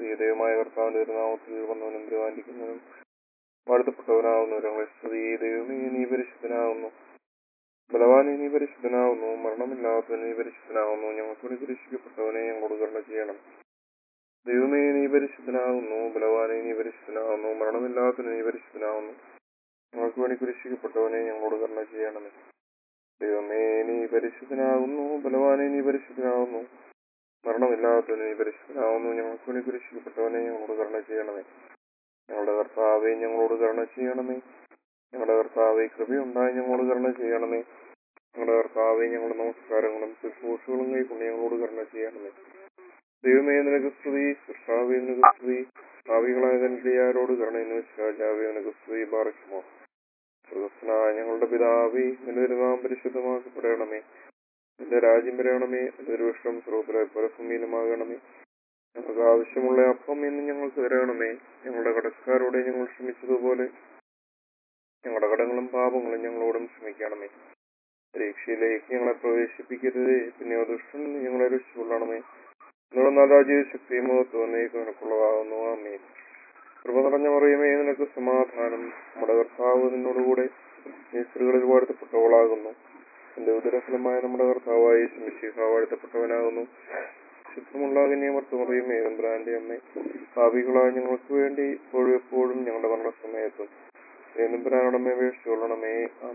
സ്തുതി ദൈവമായ കർത്താവിന്റെ തിരുനാമത്തിൽ വന്നവനും തിരുവാന്തിക്കുന്നവനും വാഴ്ത്തപ്പെട്ടവനാവുന്നു ഞങ്ങളെ സ്തുതി ദൈവമേ നീ പരിശുദ്ധനാവുന്നു ബലവാനെ നീ പരിശുദ്ധനാവുന്നു മരണമില്ലാത്തവൻ നീ പരിശുദ്ധനാവുന്നു ഞങ്ങൾക്ക് വേണ്ടി കുരിശിക്കപ്പെട്ടവനെ ഞങ്ങളോട് കരുണ ചെയ്യണം ദൈവമേ നീ പരിശുദ്ധനാവുന്നു ബലവാനെ നീ പരിശുദ്ധനാവുന്നു മരണമില്ലാത്തവൻ നീ പരിശുദ്ധനാവുന്നു ഞങ്ങൾക്ക് വേണ്ടി കുരിശിക്കപ്പെട്ടവനെ ഞങ്ങളോട് കരുണ ചെയ്യണമേ ദൈവമേ നീ പരിശുദ്ധനാകുന്നു ബലവാനെ നീ പരിശുദ്ധനാവുന്നു മരണമില്ലാത്തവൻ നീ പരിശുദ്ധനാവുന്നു ഞങ്ങൾക്ക് വേണ്ടി കുരിശിക്കപ്പെട്ടവനെ ഞങ്ങളോട് കരുണ ചെയ്യണമേ ഞങ്ങളുടെ കർത്താവെ ഞങ്ങളോട് കരുണ ചെയ്യണമേ ഞങ്ങളുടെ കർത്താവെ കൃപയുണ്ടായി ഞങ്ങളോട് കരുണ ചെയ്യണമേ ഞങ്ങളുടെ കർത്താവെ ഞങ്ങളുടെ നമസ്കാരങ്ങളും ശുശ്രൂഷകളും കൈക്കൊണ്ട് ഞങ്ങളോട് കരുണ ചെയ്യണമേ ദൈവമേ നിനക്ക് സ്തുതി കർത്താവെ നിനക്ക് സ്തുതി ഭാവികളായ തന്റെ കരുണയെന്ന് വെച്ചാവേ നിനക്ക് സ്തുതി പാർക്കുമോ സ്വർഗസ്നായ ഞങ്ങളുടെ പിതാവേ നിന്റെ തിരുനാം പരിശുദ്ധമാക്കപ്പെടണമേ നിന്റെ രാജ്യം വരണമേ നിന്റെ ഒരു വിഷം സ്രോതരെ പരഭൂമിയിലുമാകണമേ ഞങ്ങൾക്ക് ആവശ്യമുള്ള അപ്പം എന്ന് ഞങ്ങൾക്ക് തരണമേ ഞങ്ങളുടെ കടക്കാരോടെ ഞങ്ങൾ ക്ഷമിച്ചതുപോലെ ഞങ്ങളുടെ കടങ്ങളും പാപങ്ങളും ഞങ്ങളോടും ക്ഷമിക്കണമേ പരീക്ഷയിലേക്ക് ഞങ്ങളെ പ്രവേശിപ്പിക്കരുതേ പിന്നെ ദുഷ്ടൻ ഞങ്ങളെ രക്ഷിക്കൊള്ളണമേ നിങ്ങളുടെ നാലാജീവ ശക്തിയും മഹത്വനേക്ക് നിനക്കുള്ളതാകുന്നു ആമേ കൃപ നിറഞ്ഞ പറയുമേ നിനക്ക് സമാധാനം നമ്മുടെ കർത്താവ് നിന്നോടുകൂടെ നീ സ്ത്രീകളിൽ വാഴ്ത്തപ്പെട്ടവളാകുന്നു എന്റെ ഉദരഫലമായ നമ്മുടെ കർത്താവായി ശമിശിഹ വാഴ്ത്തപ്പെട്ടവനാകുന്നു ശുദ്ധമുള്ള കന്യമർത്ത് പറയുമേ തമ്പുരാന്റെ അമ്മേ ഭാവികളായ ഞങ്ങൾക്ക് വേണ്ടി ഇപ്പോഴും എപ്പോഴും ഞങ്ങളുടെ മരണസമയത്തും തമ്പുരാനോടമേ വീഴ്ചകൊള്ളണമേ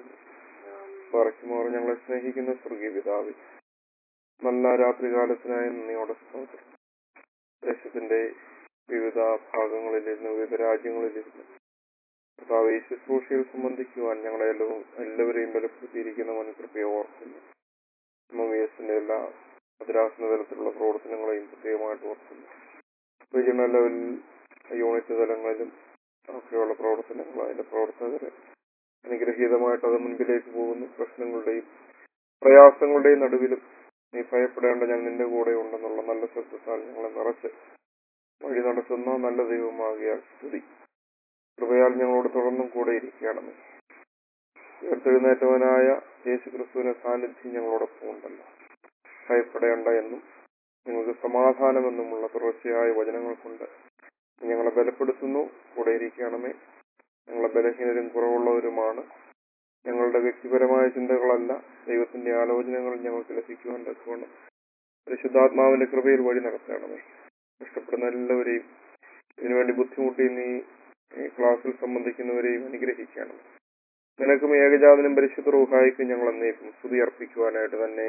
പറയ്ക്കുമാർ ഞങ്ങളെ സ്നേഹിക്കുന്ന സ്വർഗീയ പിതാവി നല്ല രാത്രികാലത്തിനായി നന്ദിയോടെ സ്തോത്രം ദേശത്തിന്റെ വിവിധ ഭാഗങ്ങളിലിരുന്ന് വിവിധ രാജ്യങ്ങളിലിരുന്ന് കർത്താവ് ഈ ശുശ്രൂഷയിൽ സംബന്ധിക്കുവാൻ ഞങ്ങളെ എല്ലാവരും എല്ലാവരെയും ബലപ്പെടുത്തിയിരിക്കുന്ന മുൻകൃപയെ ഓർക്കുന്നു എം വി എസിന്റെ എല്ലാ ഭദ്രാസന തലത്തിലുള്ള പ്രവർത്തനങ്ങളെയും പ്രത്യേകമായിട്ട് ഓർക്കുന്നു റീജിയണൽ ലെവലിൽ യൂണിറ്റ് തലങ്ങളിലും ഒക്കെയുള്ള പ്രവർത്തനങ്ങൾ അതിന്റെ പ്രവർത്തകരെ അനുഗ്രഹീതമായിട്ട് അത് മുൻപിലേക്ക് പോകുന്നു പ്രശ്നങ്ങളുടെയും പ്രയാസങ്ങളുടെയും നടുവിലും നീ ഭയപ്പെടേണ്ട ഞാൻ നിന്റെ കൂടെ ഉണ്ടെന്നുള്ള നല്ല ശബ്ദത്താൽ ഞങ്ങളെ നിറച്ച് വഴി നടത്തുന്ന നല്ല ദൈവമാകിയാൽ സ്തുതി കൃപയാൽ ഞങ്ങളോട് തുടർന്നും കൂടെ ഇരിക്കണമേ ഉയർത്തെഴുന്നേറ്റവനായ യേശു ക്രിസ്തുവിന്റെ സാന്നിധ്യം ഞങ്ങളോടൊപ്പം ഉണ്ടല്ലോ ഭയപ്പെടേണ്ട എന്നും നിങ്ങൾക്ക് സമാധാനമെന്നുമുള്ള തുടർച്ചയായ വചനങ്ങൾ കൊണ്ട് ഞങ്ങളെ ബലപ്പെടുത്തുന്നു കൂടെ ഇരിക്കണമേ ഞങ്ങളെ ബലഹീനരും കുറവുള്ളവരുമാണ് ഞങ്ങളുടെ വ്യക്തിപരമായ ചിന്തകളല്ല ദൈവത്തിന്റെ ആലോചനകൾ ഞങ്ങൾക്ക് ലഭിക്കുവാൻ തക്കവണ്ണം പരിശുദ്ധാത്മാവിന്റെ കൃപയിൽ വഴി നടത്തണമേ ഇഷ്ടപ്പെടുന്ന എല്ലാവരെയും ഇതിനുവേണ്ടി ബുദ്ധിമുട്ടി നീ ഈ ക്ലാസ്സിൽ സംബന്ധിക്കുന്നവരെയും അനുഗ്രഹിക്കണം നിനക്കും ഏകജാതനും പരിശുദ്ധ റൂഹായിക്കും ഞങ്ങൾ എന്നേക്കും സ്തുതി അർപ്പിക്കുവാനായിട്ട് തന്നെ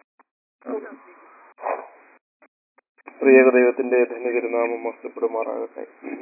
പ്രിയക ദൈവത്തിന്റെ ധന്യതിരുനാമം മസ്തപ്പെടുമാറാകട്ടെ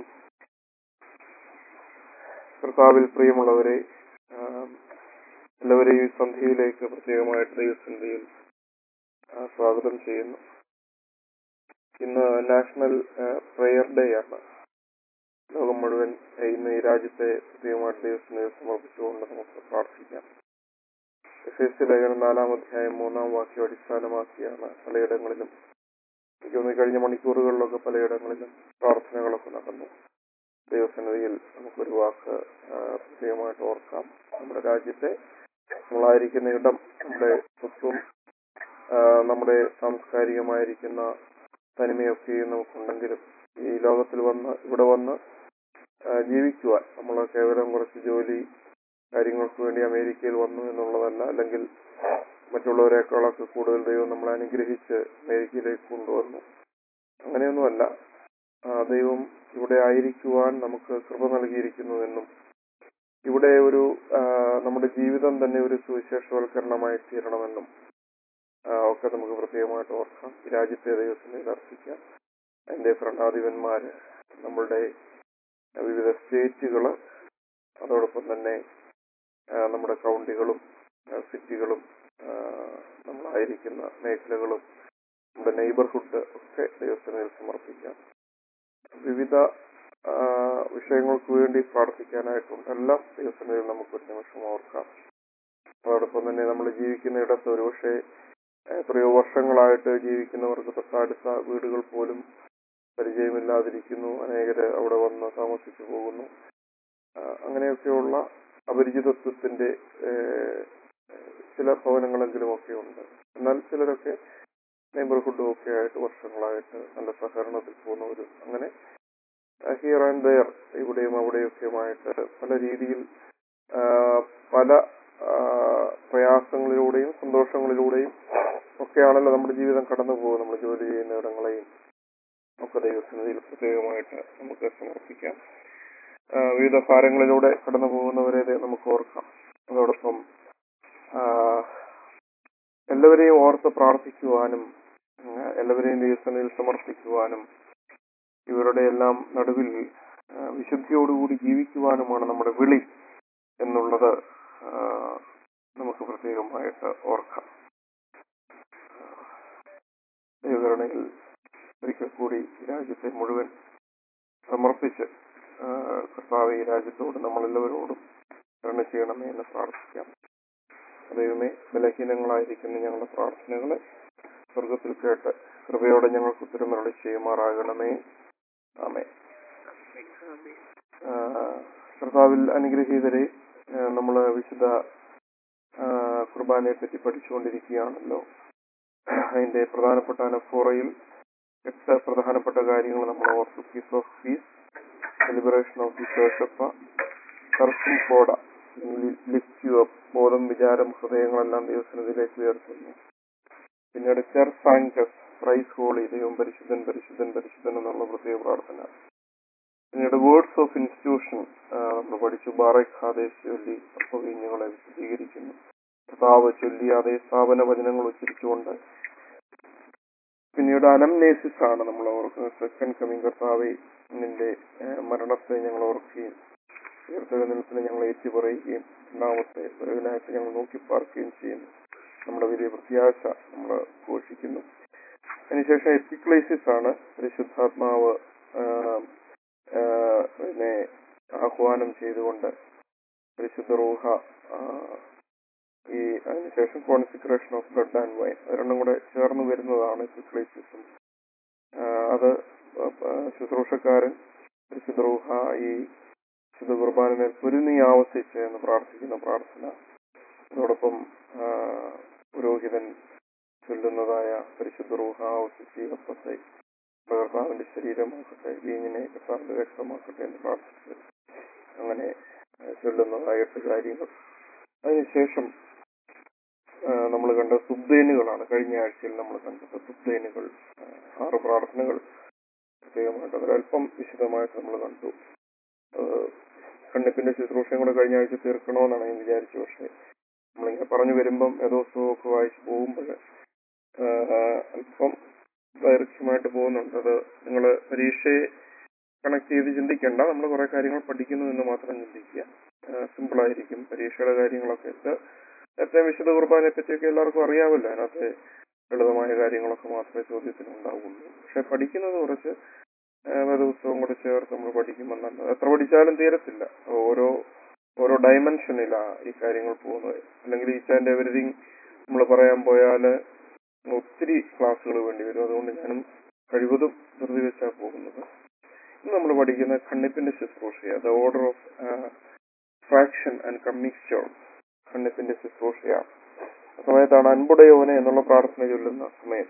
കർത്താവിൽ പ്രിയമുള്ളവരെ എല്ലാവരെയും ഈ സന്ധ്യയിലേക്ക് പ്രത്യേകമായിട്ട് ദൈവസന്ധിയിൽ സ്വാഗതം ചെയ്യുന്നു ഇന്ന് നാഷണൽ പ്രെയർ ഡേ ആണ് ലോകം മുഴുവൻ ഇന്ന് ഈ രാജ്യത്തെ പ്രത്യേകമായിട്ട് ദൈവത്തിന് സമർപ്പിച്ചുകൊണ്ട് നമുക്ക് പ്രാർത്ഥിക്കാം എഫ് എസ് ലേഖനം നാലാം അധ്യായം മൂന്നാം വാക്യം അടിസ്ഥാനമാക്കിയാണ് പലയിടങ്ങളിലും എനിക്ക് തോന്നി കഴിഞ്ഞ മണിക്കൂറുകളിലൊക്കെ പലയിടങ്ങളിലും പ്രാർത്ഥനകളൊക്കെ നടന്നു ദൈവസന്നിധിയിൽ നമുക്കൊരു വാക്ക് പ്രത്യേകമായിട്ട് ഓർക്കാം നമ്മുടെ രാജ്യത്തെ നമ്മളായിരിക്കുന്ന ഇടം നമ്മുടെ സ്വത്വം നമ്മുടെ സാംസ്കാരികമായിരിക്കുന്ന തനിമയൊക്കെയും നമുക്കുണ്ടെങ്കിലും ഈ ലോകത്തിൽ വന്ന് ഇവിടെ വന്ന് ജീവിക്കുവാൻ നമ്മൾ കേവലം കുറച്ച് ജോലി കാര്യങ്ങൾക്ക് വേണ്ടി അമേരിക്കയിൽ വന്നു എന്നുള്ളതല്ല അല്ലെങ്കിൽ മറ്റുള്ളവരെക്കാളൊക്കെ കൂടുതൽ ദൈവം നമ്മളെ അനുഗ്രഹിച്ച് അമേരിക്കയിലേക്ക് കൊണ്ടുവന്നു അങ്ങനെയൊന്നുമല്ല ദൈവം ഇവിടെ ആയിരിക്കുവാൻ നമുക്ക് കൃപ നൽകിയിരിക്കുന്നുവെന്നും ഇവിടെ ഒരു നമ്മുടെ ജീവിതം തന്നെ ഒരു സുവിശേഷവൽക്കരണമായി തീരണമെന്നും ഒക്കെ നമുക്ക് പ്രത്യേകമായിട്ട് ഓർക്കാം ഈ രാജ്യത്തെ ദൈവത്തിന് അർപ്പിക്കാം അതിന്റെ ഭരണാധിപന്മാര് നമ്മളുടെ വിവിധ സ്റ്റേറ്റുകള് അതോടൊപ്പം തന്നെ നമ്മുടെ കൗണ്ടികളും സിറ്റികളും നമ്മളായിരിക്കുന്ന മേഖലകളും നമ്മുടെ നെയ്ബർഹുഡ് ഒക്കെ ദൈവസേനയിൽ സമർപ്പിക്കാം വിവിധ വിഷയങ്ങൾക്ക് വേണ്ടി പ്രാർത്ഥിക്കാനായിട്ടുണ്ട് എല്ലാം ദൈവസേനയിൽ നമുക്കൊരു നിമിഷം ഓർക്കാം അതോടൊപ്പം തന്നെ നമ്മൾ ജീവിക്കുന്ന ഇടത്ത് ഒരുപക്ഷെ എത്രയോ വർഷങ്ങളായിട്ട് ജീവിക്കുന്നവർക്ക് തൊട്ടടുത്ത വീടുകൾ പോലും പരിചയമില്ലാതിരിക്കുന്നു അനേകര് അവിടെ വന്ന് താമസിച്ചു പോകുന്നു അങ്ങനെയൊക്കെയുള്ള അപരിചിതത്വത്തിന്റെ ചില ഭവനങ്ങളെങ്കിലും ഒക്കെ ഉണ്ട് എന്നാൽ ചിലരൊക്കെ നെയ്ബർഹുഡും ഒക്കെ ആയിട്ട് വർഷങ്ങളായിട്ട് നല്ല സഹകരണത്തിൽ പോകുന്നവരും അങ്ങനെ ഹിയർ ആൻഡ് ദയർ ഇവിടെയും അവിടെയൊക്കെയുമായിട്ട് പല രീതിയിൽ ആ, പല ആ, പ്രയാസങ്ങളിലൂടെയും സന്തോഷങ്ങളിലൂടെയും ഒക്കെയാണല്ലോ നമ്മുടെ ജീവിതം കടന്നു പോകുന്നത് നമ്മൾ ജോലി ചെയ്യുന്ന ഇടങ്ങളെയും ഒക്കെ ദൈവസന്നിധിയിൽ പ്രത്യേകമായിട്ട് നമുക്ക് സമർപ്പിക്കാം ആ, വിവിധ ഭാരങ്ങളിലൂടെ കടന്നു പോകുന്നവരെ ദേ നമുക്ക് ഓർക്കാം അതോടൊപ്പം ആ, എല്ലാവരെയും ഓർത്ത് പ്രാർത്ഥിക്കുവാനും ആ, എല്ലാവരെയും ദൈവസന്നിധിയിൽ സമർപ്പിക്കുവാനും ഇവരുടെ എല്ലാം നടുവിൽ ആ, വിശുദ്ധിയോടുകൂടി ജീവിക്കുവാനുമാണ് നമ്മുടെ വിളി എന്നുള്ളത് ആ, നമുക്ക് പ്രത്യേകമായിട്ട് ഓർക്കാം ദൈവകരണയിൽ ഒരിക്കൽ കൂടി ഈ രാജ്യത്തെ മുഴുവൻ സമർപ്പിച്ച് ആ, കർത്താവ് ഈ രാജ്യത്തോട് നമ്മളെല്ലാവരോടും കരുണ ചെയ്യണമേ എന്ന് പ്രാർത്ഥിക്കാം ദൈവമേ ബലഹീനങ്ങളായിരിക്കുന്ന ഞങ്ങളുടെ പ്രാർത്ഥനകളെ സ്വർഗത്തിൽ കേട്ട് കൃപയോടെ ഞങ്ങൾക്ക് ഉത്തരമരുളി ചെയ്യുമാറാകണമേ ആമേ ആ, കർത്താവിൽ അനുഗ്രഹീതരെ നമ്മൾ വിശുദ്ധ ആ, കുർബാനയെ പറ്റി പഠിച്ചുകൊണ്ടിരിക്കുകയാണല്ലോ അതിന്റെ പ്രധാനപ്പെട്ട അനഫോറയിൽ എട്ട് പ്രധാനപ്പെട്ട കാര്യങ്ങൾ നമ്മൾ ഓർത്തു peace of peace celebration of the ശേഷപ്പ കർക്കും കോട ലിഫ്റ്റ് യു അപ്പ് ബോധം വിചാരം ഹൃദയങ്ങളെല്ലാം ദൈവസന്നിധിയിലേക്ക് ഉയർത്തുന്നു പിന്നീട് ചെർ സാങ്കസ് പ്രൈസ് ഹോളി ദൈവം പരിശുദ്ധൻ പരിശുദ്ധൻ പരിശുദ്ധൻ എന്നുള്ള പ്രത്യേക പ്രാർത്ഥന പിന്നീട് വേർഡ്സ് ഓഫ് ഇൻസ്റ്റിറ്റ്യൂഷൻ നമ്മൾ പഠിച്ചു ബാറക് ഹാദേശ് ചൊല്ലി അപ്പവീഞ്ഞുകളെ വിശദീകരിക്കുന്നു കർത്താവ് ചൊല്ലി അതേ സ്ഥാപന വചനങ്ങൾ ഉച്ചരിച്ചുകൊണ്ട് പിന്നീട് അനംനേസിസ് ആണ് നമ്മൾ ഓർക്കുന്നത് സെക്കൻഡ് കമ്മിങ് കർത്താവെ നിന്റെ ഏഹ്, മരണത്തെ ഞങ്ങൾ ഓർക്കുകയും ഉയർത്തെഴുന്നേൽപ്പിനെ ഞങ്ങൾ ഏറ്റുപറയുകയും രണ്ടാമത്തെ വരവിനായിട്ട് ഞങ്ങൾ നോക്കി പാർക്കുകയും ചെയ്യുന്നു നമ്മുടെ വലിയ പ്രത്യാശ നമ്മൾ ഘോഷിക്കുന്നു അതിനുശേഷം എപ്പിക്ലേസിസ് ആണ് പരിശുദ്ധാത്മാവ് ആഹ്, ആഹ്, പിന്നെ ആഹ്വാനം ചെയ്തുകൊണ്ട് പരിശുദ്ധ റൂഹ ആഹ്, ഈ അതിനുശേഷം consecration of blood and wine അത് രണ്ടും കൂടെ ചേർന്ന് വരുന്നതാണ് എപ്പിക്ലേസിസും അത് ആ, ശുശ്രൂഷക്കാരൻ പരിശുദ്ധ റൂഹ ഈ വിശുദ്ധ കുർബാനമേൽ പൊരുന്നി ആവസിച്ച് എന്ന് പ്രാർത്ഥിക്കുന്ന പ്രാർത്ഥന അതോടൊപ്പം ആ, പുരോഹിതൻ ചൊല്ലുന്നതായ പരിശുദ്ധ റൂഹ ആവസിച്ച് ഈ അപ്പത്തെ കർത്താവിന്റെ ശരീരമാക്കട്ടെ വീഞ്ഞിനെ കർത്താവിന്റെ രക്തമാക്കട്ടെ എന്ന് പ്രാർത്ഥിച്ച് അങ്ങനെ ആ, ചൊല്ലുന്നതായ എട്ട് കാര്യങ്ങൾ അതിനുശേഷം നമ്മൾ കണ്ട സുബ്ദേനുകളാണ് കഴിഞ്ഞ ആഴ്ചയിൽ നമ്മൾ കണ്ടത് സുബ്ദേനുകൾ ആ, ആറ് പ്രാർത്ഥനകൾ പ്രത്യേകമായിട്ട് അതൊരല്പം വിശദമായിട്ട് നമ്മൾ കണ്ടു ഏഹ് കണ്ണിപ്പിന്റെ ശുശ്രൂഷയും കൂടെ കഴിഞ്ഞ ആഴ്ച തീർക്കണമെന്നാണ് ഞാൻ വിചാരിച്ചു പക്ഷേ നമ്മളിങ്ങനെ പറഞ്ഞു വരുമ്പം ഏതോസവും ഒക്കെ വായിച്ച് പോകുമ്പോൾ അല്പം ദൈർഘ്യമായിട്ട് പോകുന്നുണ്ട് അത് നിങ്ങൾ പരീക്ഷയെ കണക്ട് ചെയ്ത് ചിന്തിക്കേണ്ട നമ്മൾ കുറെ കാര്യങ്ങൾ പഠിക്കുന്നു എന്ന് മാത്രം ചിന്തിക്കുക സിമ്പിൾ ആയിരിക്കും പരീക്ഷയുടെ കാര്യങ്ങളൊക്കെ ഇത് നേരത്തെ വിശുദ്ധ കുർബാനയെ പറ്റിയൊക്കെ എല്ലാവർക്കും അറിയാമല്ലോ അതിനകത്ത് ലളിതമായ കാര്യങ്ങളൊക്കെ മാത്രമേ ചോദ്യത്തിന് ഉണ്ടാവുള്ളൂ പക്ഷെ പഠിക്കുന്നത് കുറച്ച് ദിവസവും കൂടെ ചേർത്ത് നമ്മൾ പഠിക്കുമ്പോൾ നല്ലത് എത്ര പഠിച്ചാലും തീരത്തില്ല ഓരോ ഓരോ ഡയമെൻഷനിലാണ് ഈ കാര്യങ്ങൾ പോകുന്നത് അല്ലെങ്കിൽ ഈച്ച് ആൻഡ് എവറിഥിങ് നമ്മൾ പറയാൻ പോയാൽ ഒത്തിരി ക്ലാസ്സുകൾ വേണ്ടി വരും അതുകൊണ്ട് ഞാനും കഴിവതും ധൃതി വെച്ചാണ് പോകുന്നത് ഇന്ന് നമ്മൾ പഠിക്കുന്ന ഖണ്ഡിപ്പിന്റെ ശുശ്രൂഷയാണ് the order of fraction and commixture ഖണ്ഡിപ്പിന്റെ ശുശ്രൂഷയാണ് ആ സമയത്താണ് അൻപുടയോനെ എന്നുള്ള പ്രാർത്ഥന ചൊല്ലുന്ന സമയം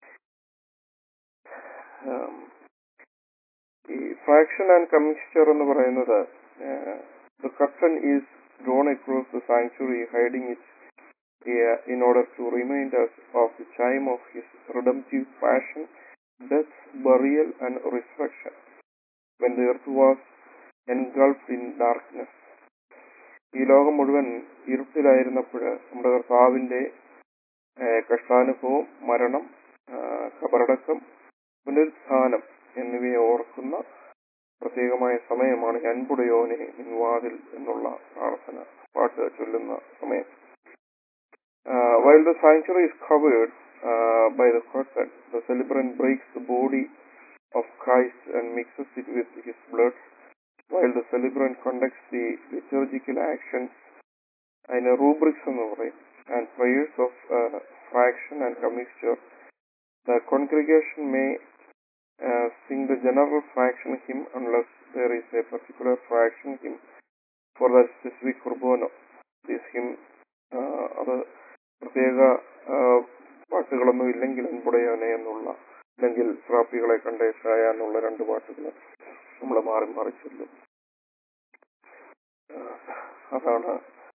ആം, ഈ ഫ്രാക്ഷൻ ആൻഡ് കമ്മിക്സ്ചർ എന്ന് പറയുന്നത് the curtain is drawn across the sanctuary hiding it in order to remind us of the time of his redemptive passion, death, burial, and resurrection, when the earth was engulfed in darkness. ഈ ലോകം മുഴുവൻ ഇരുട്ടിലായിരുന്നപ്പോൾ നമ്മുടെ കർത്താവിന്റെ ഏഹ്, കഷ്ടാനുഭവം മരണം ആഹ്, കബറടക്കം പുനരുത്ഥാനം എന്നിവയെ ഓർക്കുന്ന പ്രത്യേകമായ സമയമാണ് അൻപുടയോനെ നിൻവാതിൽ എന്നുള്ള പ്രാർത്ഥന പാട്ട് ചൊല്ലുന്ന സമയം Uh, while the sanctuary is covered uh, by the curtain, the celebrant breaks the body of Christ and mixes it with his blood. While the celebrant conducts the liturgical actions and rubrics എന്ന് പറയും and prayers of uh, fraction and commixture, the congregation may uh, sing the general fraction hymn unless there is a particular fraction hymn for that specific kurbono. This hymn uh, അത് പ്രത്യേക ആ, പാട്ടുകളൊന്നും ഇല്ലെങ്കിൽ അൻപുടയാനെ എന്നുള്ള അല്ലെങ്കിൽ ശ്രാപ്പികളെ കണ്ടേശായ എന്നുള്ള രണ്ട് പാട്ടുകൾ നമ്മൾ മാറി മാറി ചൊല്ലും ആഹ് അതാണ്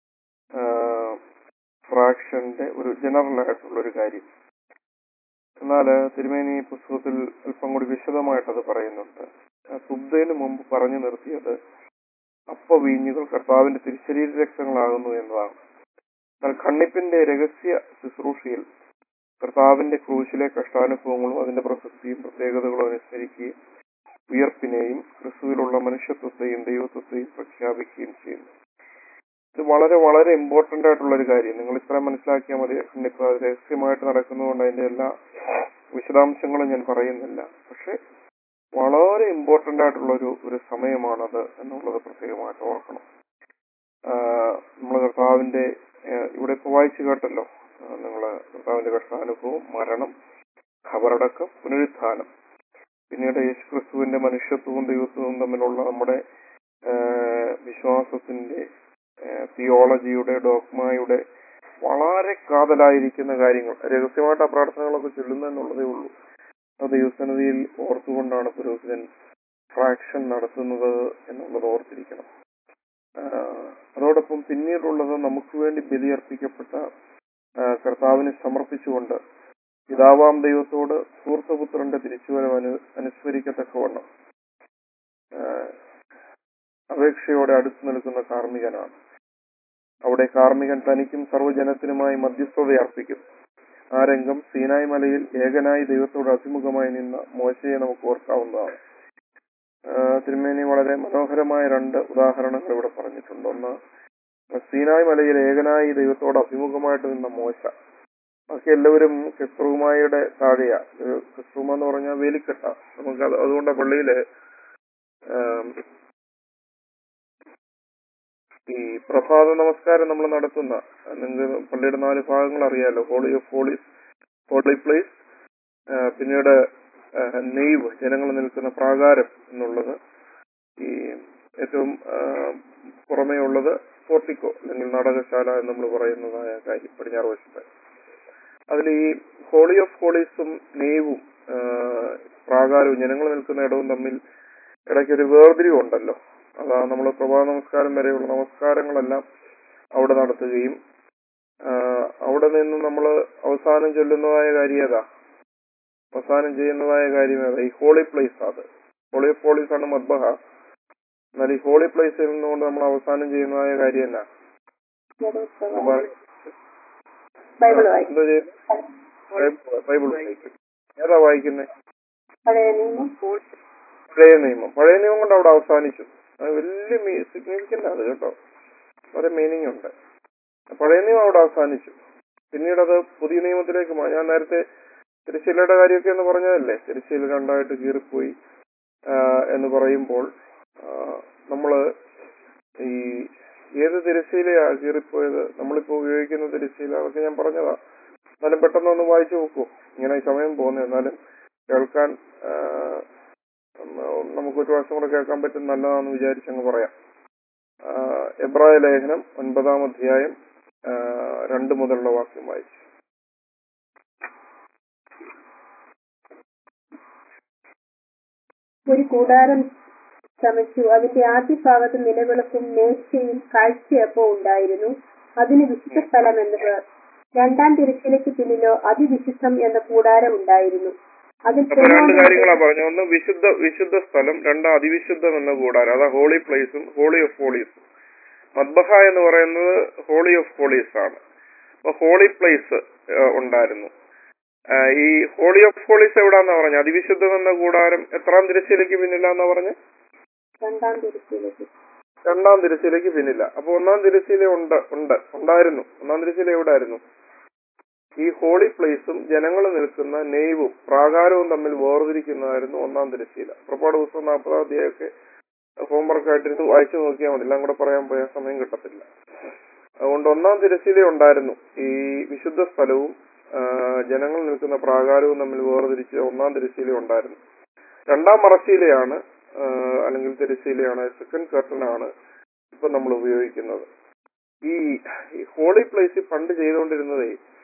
ഫ്രാക്ഷന്റെ ഒരു ജനറൽ ആയിട്ടുള്ള ഒരു കാര്യം എന്നാൽ തിരുമേനി ഈ പുസ്തകത്തിൽ അല്പം കൂടി വിശദമായിട്ട് അത് പറയുന്നുണ്ട് സുബ്ദയിന് മുമ്പ് പറഞ്ഞു നിർത്തിയത് അപ്പ വീഞ്ഞുകൾ കർത്താവിന്റെ തിരുശരീര രക്തങ്ങളാകുന്നു എന്നതാണ് എന്നാൽ ഖണ്ണിപ്പിന്റെ രഹസ്യ ശുശ്രൂഷയിൽ കർത്താവിന്റെ ക്രൂശിലെ കഷ്ടാനുഭവങ്ങളും അതിന്റെ പ്രസക്തിയും പ്രത്യേകതകളും അനുസ്മരിക്കുകയും ഉയർപ്പിനെയും ക്രിസ്തുവിലുള്ള മനുഷ്യത്വത്തെയും ദൈവത്വത്തെയും പ്രഖ്യാപിക്കുകയും ചെയ്യുന്നു ഇത് വളരെ വളരെ ഇമ്പോർട്ടന്റ് ആയിട്ടുള്ള ഒരു കാര്യം നിങ്ങൾ ഇത്ര മനസ്സിലാക്കിയാൽ മതി ഖണ്ഡിപ്പ് അത് രഹസ്യമായിട്ട് നടക്കുന്നതുകൊണ്ട് അതിന്റെ എല്ലാ വിശദാംശങ്ങളും ഞാൻ പറയുന്നില്ല പക്ഷെ വളരെ ഇമ്പോർട്ടന്റ് ആയിട്ടുള്ള ഒരു ഒരു സമയമാണത് എന്നുള്ളത് പ്രത്യേകമായിട്ട് ഓർക്കണം നമ്മൾ കർത്താവിന്റെ ആഹ് ഇവിടെ ഇപ്പൊ വായിച്ചു കേട്ടല്ലോ നിങ്ങൾ കർത്താവിന്റെ കഷ്ടാനുഭവം മരണം ഖബറടക്കം പുനരുത്ഥാനം പിന്നീട് യേശുക്രിസ്തുവിന്റെ മനുഷ്യത്വവും ദൈവത്വവും തമ്മിലുള്ള നമ്മുടെ ആഹ് വിശ്വാസത്തിന്റെ ആഹ് തിയോളജിയുടെ ഡോക്മയുടെ വളരെ കാതലായിരിക്കുന്ന കാര്യങ്ങൾ രഹസ്യമായിട്ട് ആ പ്രാർത്ഥനകളൊക്കെ ചൊല്ലുന്നെന്നുള്ളതേ ഉള്ളൂ ആ ദൈവസന്നിധിയിൽ ഓർത്തുകൊണ്ടാണ് പുരോഹിതൻ ഫ്രാക്ഷൻ നടത്തുന്നത് എന്നുള്ളത് ഓർത്തിരിക്കണം ആഹ് അതോടൊപ്പം പിന്നീടുള്ളത് നമുക്ക് വേണ്ടി ബലിയർപ്പിക്കപ്പെട്ട ആഹ് കർത്താവിനെ സമർപ്പിച്ചുകൊണ്ട് പിതാവാം ദൈവത്തോട് സൂർത്തപുത്രന്റെ തിരിച്ചുവരവ് അനു അനുസ്മരിക്കത്തക്കവണ്ണം ആഹ് അപേക്ഷയോടെ അടുത്തു നിൽക്കുന്ന കാർമ്മികനാണ് അവിടെ കാർമ്മികൻ തനിക്കും സർവ്വജനത്തിനുമായി മധ്യസ്ഥത അർപ്പിക്കും ആ രംഗം സീനായ് മലയിൽ ഏകനായി ദൈവത്തോട് അഭിമുഖമായി നിന്ന മോശയെ നമുക്ക് ഓർക്കാവുന്നതാണ് ആഹ് തിരുമേനി വളരെ മനോഹരമായ രണ്ട് ഉദാഹരണങ്ങൾ ഇവിടെ പറഞ്ഞിട്ടുണ്ട് ഒന്ന് സീനായ് മലയിൽ ഏകനായി ദൈവത്തോട് അഭിമുഖമായിട്ട് നിന്ന മോശ ബാക്കി എല്ലാവരും കെസ്രൂമായുടെ താഴെയാ കെസ്രൂമ എന്ന് പറഞ്ഞാൽ വേലിക്കെട്ട നമുക്ക് അത് അതുകൊണ്ട് ആ പള്ളിയില് ആം, ഈ പ്രഭാത നമസ്കാരം നമ്മൾ നടത്തുന്ന നിങ്ങൾക്ക് പള്ളിയുടെ നാല് ഭാഗങ്ങൾ അറിയാലോ holy of holies holy place പിന്നീട് നെയ്വ് ജനങ്ങൾ നിൽക്കുന്ന പ്രാകാരം എന്നുള്ളത് ഈ ഏറ്റവും ആ, പുറമേ ഉള്ളത് പോർട്ടിക്കോ അല്ലെങ്കിൽ നാടകശാല എന്ന് നമ്മൾ പറയുന്നതായ കാര്യം പടിഞ്ഞാറ് വശത്ത് അതിൽ ഈ ഹോളി ഓഫ് ഹോളീസും നെയ്വും ആ, പ്രാകാരവും ജനങ്ങൾ നിൽക്കുന്ന ഇടവും തമ്മിൽ ഇടയ്ക്കൊരു വേർതിരിവുണ്ടല്ലോ അതാ നമ്മൾ പ്രഭാത നമസ്കാരം വരെയുള്ള നമസ്കാരങ്ങളെല്ലാം അവിടെ നടത്തുകയും ആ, അവിടെ നിന്ന് നമ്മൾ അവസാനം ചൊല്ലുന്നതായ കാര്യം ഏതാ അവസാനം ചെയ്യുന്നതായ കാര്യം ഏതാ ഈ ഹോളി പ്ലേസ് അത് ഹോളി ഓഫ് ഹോളീസ് ആണ് മദ്ബഹ എന്നാൽ ഈ ഹോളി പ്ലേസിൽ നിന്നുകൊണ്ട് നമ്മൾ അവസാനം ചെയ്യുന്നതായ കാര്യം എന്നാ ബൈബിൾ വായിക്കും എന്താ ചെയ്യുന്നത് ബൈബിൾ വായിക്കും ഏതാ വായിക്കുന്നത് പഴയ നിയമം പഴയ നിയമം പഴയ നിയമം കൊണ്ട് അവിടെ അവസാനിച്ചു അത് വലിയ സിഗ്നിഫിക്കന്റ് അത് കേട്ടോ വളരെ മീനിങ് ഉണ്ട് പഴയ നിയമം അവിടെ അവസാനിച്ചു പിന്നീട് അത് പുതിയ നിയമത്തിലേക്ക് മാ- ഞാൻ നേരത്തെ തിരുശീലയുടെ കാര്യമൊക്കെ എന്ന് പറഞ്ഞതല്ലേ തിരുശീല രണ്ടായിട്ട് കീറിപ്പോയി ആ, എന്ന് പറയുമ്പോൾ ആ, നമ്മള് ഈ ഏത് തിരശ്ശീലയാ കീറിപ്പോയത് നമ്മളിപ്പോ ഉപയോഗിക്കുന്ന തിരശ്ശീല അതൊക്കെ ഞാൻ പറഞ്ഞതാ എന്നാലും പെട്ടെന്ന് ഒന്ന് വായിച്ചു നോക്കൂ ഇങ്ങനെ ഈ സമയം പോകുന്നത് എന്നാലും കേൾക്കാൻ ആ, ഉം, നമുക്ക് ഒരു പ്രാവശ്യം കൂടെ കേൾക്കാൻ പറ്റും നല്ലതാണെന്ന് വിചാരിച്ചങ്ങ് പറയാം ആ, എബ്രായ ലേഖനം ഒൻപതാം അധ്യായം ആ, രണ്ട് മുതലുള്ള വാക്യം വായിച്ചു ഒരു കൂടാരം ചമച്ചു അതിന്റെ ആദ്യ ഭാഗത്ത് നിലവിളക്കും മേശയും കാഴ്ചയപ്പവും ഉണ്ടായിരുന്നു അതിന് വിശുദ്ധ സ്ഥലം എന്ന് പേർ രണ്ടാം തിരച്ചിലേക്ക് പിന്നിലോ അതിവിശുദ്ധം എന്ന കൂടാരം ഉണ്ടായിരുന്നു അതിൽ അപ്പൊ രണ്ട് പൊന്നോണ്ട് കാര്യങ്ങളാ പറഞ്ഞു ഒന്ന് വിശുദ്ധ വിശുദ്ധ സ്ഥലം രണ്ട് അതിവിശുദ്ധം എന്ന കൂടാരം അതാ ഹോളി പ്ലേസും ഹോളി ഓഫ് ഹോളീസും മദ്ബഹ എന്ന് പറയുന്നത് ഹോളി ഓഫ് ഹോളീസ് ആണ് അപ്പൊ ഹോളി പ്ലേസ് ഉണ്ടായിരുന്നു ആ, ഈ ഹോളി ഓഫ് ഹോളീസ് എവിടാന്നാ പറഞ്ഞത് അതിവിശുദ്ധം എന്ന കൂടാരം എത്രാം തിരശ്ശീലയ്ക്ക് പിന്നിലാന്നാ പറഞ്ഞ് രണ്ടാം തിരച്ചിലേക്ക് രണ്ടാം തിരശ്ശീലയ്ക്ക് പിന്നില്ല അപ്പൊ ഒന്നാം തിരശ്ശീല ഉണ്ട് ഉണ്ട് ഉണ്ടായിരുന്നു ഒന്നാം തിരശ്ശീല എവിടായിരുന്നു ഈ ഹോളി പ്ലേസും ജനങ്ങൾ നിൽക്കുന്ന നെയ്വും പ്രാകാരവും തമ്മിൽ വേർതിരിക്കുന്നതായിരുന്നു ഒന്നാം തിരശ്ശീല പുറപ്പാട് പുസ്തകം നാൽപ്പതാം അധ്യായമൊക്കെ ഹോംവർക്ക് ആയിട്ടിരുന്ന് വായിച്ചു നോക്കിയാൽ മതി എല്ലാം കൂടെ പറയാൻ പോയാൽ സമയം കിട്ടത്തില്ല അതുകൊണ്ട് ഒന്നാം തിരശ്ശീല ഉണ്ടായിരുന്നു ഈ വിശുദ്ധ സ്ഥലവും ആ, ജനങ്ങൾ നിൽക്കുന്ന പ്രാകാരവും തമ്മിൽ വേർതിരിച്ച് ഒന്നാം തിരശ്ശീല ഉണ്ടായിരുന്നു രണ്ടാം മറശ്ശീലയാണ് ആ, അല്ലെങ്കിൽ തിരശ്ശീലയാണ് സെക്കൻഡ് കർട്ടൻ ആണ് ഇപ്പൊ നമ്മൾ ഉപയോഗിക്കുന്നത് ഈ ഈ ഹോളി പ്ലേസിൽ പണ്ട് ചെയ്തുകൊണ്ടിരുന്നതേ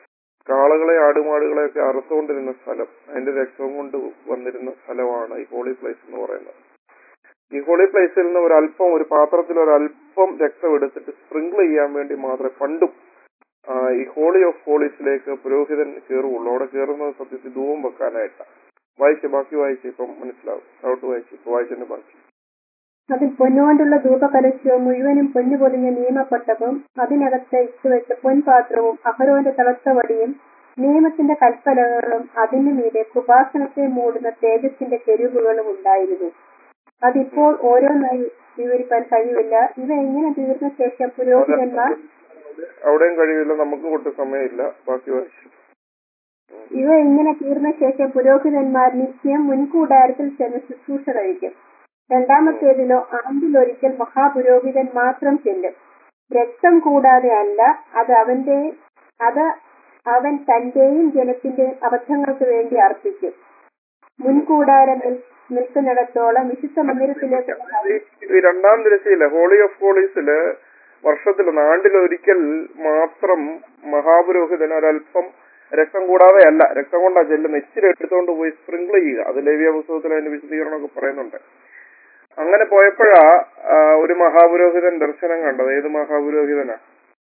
കാളകളെ ആടുമാടുകളെ ഒക്കെ അറുത്തുകൊണ്ടിരുന്ന സ്ഥലം അതിന്റെ രക്തവും കൊണ്ട് വന്നിരുന്ന സ്ഥലമാണ് ഈ ഹോളി പ്ലേസ് എന്ന് പറയുന്നത് ഈ ഹോളി പ്ലേസിൽ നിന്ന് ഒരല്പം ഒരു പാത്രത്തിൽ ഒരല്പം രക്തം എടുത്തിട്ട് സ്പ്രിങ്കിൾ ചെയ്യാൻ വേണ്ടി മാത്രമേ പണ്ടും ആ, ഈ ഹോളി ഓഫ് ഹോളീസിലേക്ക് പുരോഹിതൻ കയറുള്ളൂ അവിടെ കയറുന്നത് സത്യത്തിൽ ധൂപം വെക്കാനായിട്ടാണ് വായിച്ച് ബാക്കി വായിച്ച് ഇപ്പം മനസ്സിലാവും ഡൗട്ട് വായിച്ച് ഇപ്പൊ വായിച്ചതിന്റെ ബാക്കി അതിൽ പൊന്നുകൊണ്ടുള്ള ധൂപകലശവും മുഴുവനും പൊന്നു പൊതിഞ്ഞ നിയമപ്പെട്ടവും അതിനകത്ത് ഇട്ടുവെച്ച പൊൻപാത്രവും അഹരോന്റെ തളർത്ത വടിയും നിയമത്തിന്റെ കൽപ്പലകളും അതിനു മീതെ കൃപാസനത്തെ മൂടുന്ന തേജസ്സിന്റെ തെരുവുകളും ഉണ്ടായിരുന്നു അതിപ്പോൾ ഓരോന്നായി വിവരിക്കാൻ കഴിയില്ല ഇവ എങ്ങനെ തീർന്ന ശേഷം പുരോഹിതന്മാർ അവിടെയും കഴിയില്ല നമുക്ക് ഒട്ടും സമയമില്ല ബാക്കി വായിച്ചു ഇവ ഇങ്ങനെ തീർന്ന ശേഷം പുരോഹിതന്മാർ നിത്യം മുൻകൂടാരത്തിൽ ചെന്ന് ശുശ്രൂഷ കഴിക്കും രണ്ടാമത്തേതിലോ ആണ്ടിലൊരിക്കൽ മഹാപുരോഹിതൻ മാത്രം ചെല്ലും രക്തം കൂടാതെ അല്ല അത് അവന്റെ അത് അവൻ തന്റെയും ജനത്തിന്റെയും അബദ്ധങ്ങൾക്ക് വേണ്ടി അർപ്പിക്കും മുൻകൂടാരം നിൽ- നിൽക്കുന്നിടത്തോളം വിശുദ്ധ മന്ദിരത്തിലേക്ക് ഈ രണ്ടാം ദിനശയില് ഹോളി ഓഫ് ഹോളീസില് വർഷത്തിൽ നാണ്ടിലൊരിക്കൽ മാത്രം മഹാപുരോഹിതൻ ഒരല്പം രക്തം കൂടാതെ അല്ല രക്തം കൊണ്ടാ ചെല്ലുന്ന ഇച്ചിരി എടുത്തുകൊണ്ട് പോയി സ്പ്രിങ്കിൾ ചെയ്യുക അത് ലേവിയ പുസ്തകത്തിൽ അതിന്റെ വിശദീകരണമൊക്കെ പറയുന്നുണ്ട് അങ്ങനെ പോയപ്പോഴാ ആ, ഒരു മഹാപുരോഹിതൻ ദർശനം കണ്ടത് ഏത് മഹാപുരോഹിതനാ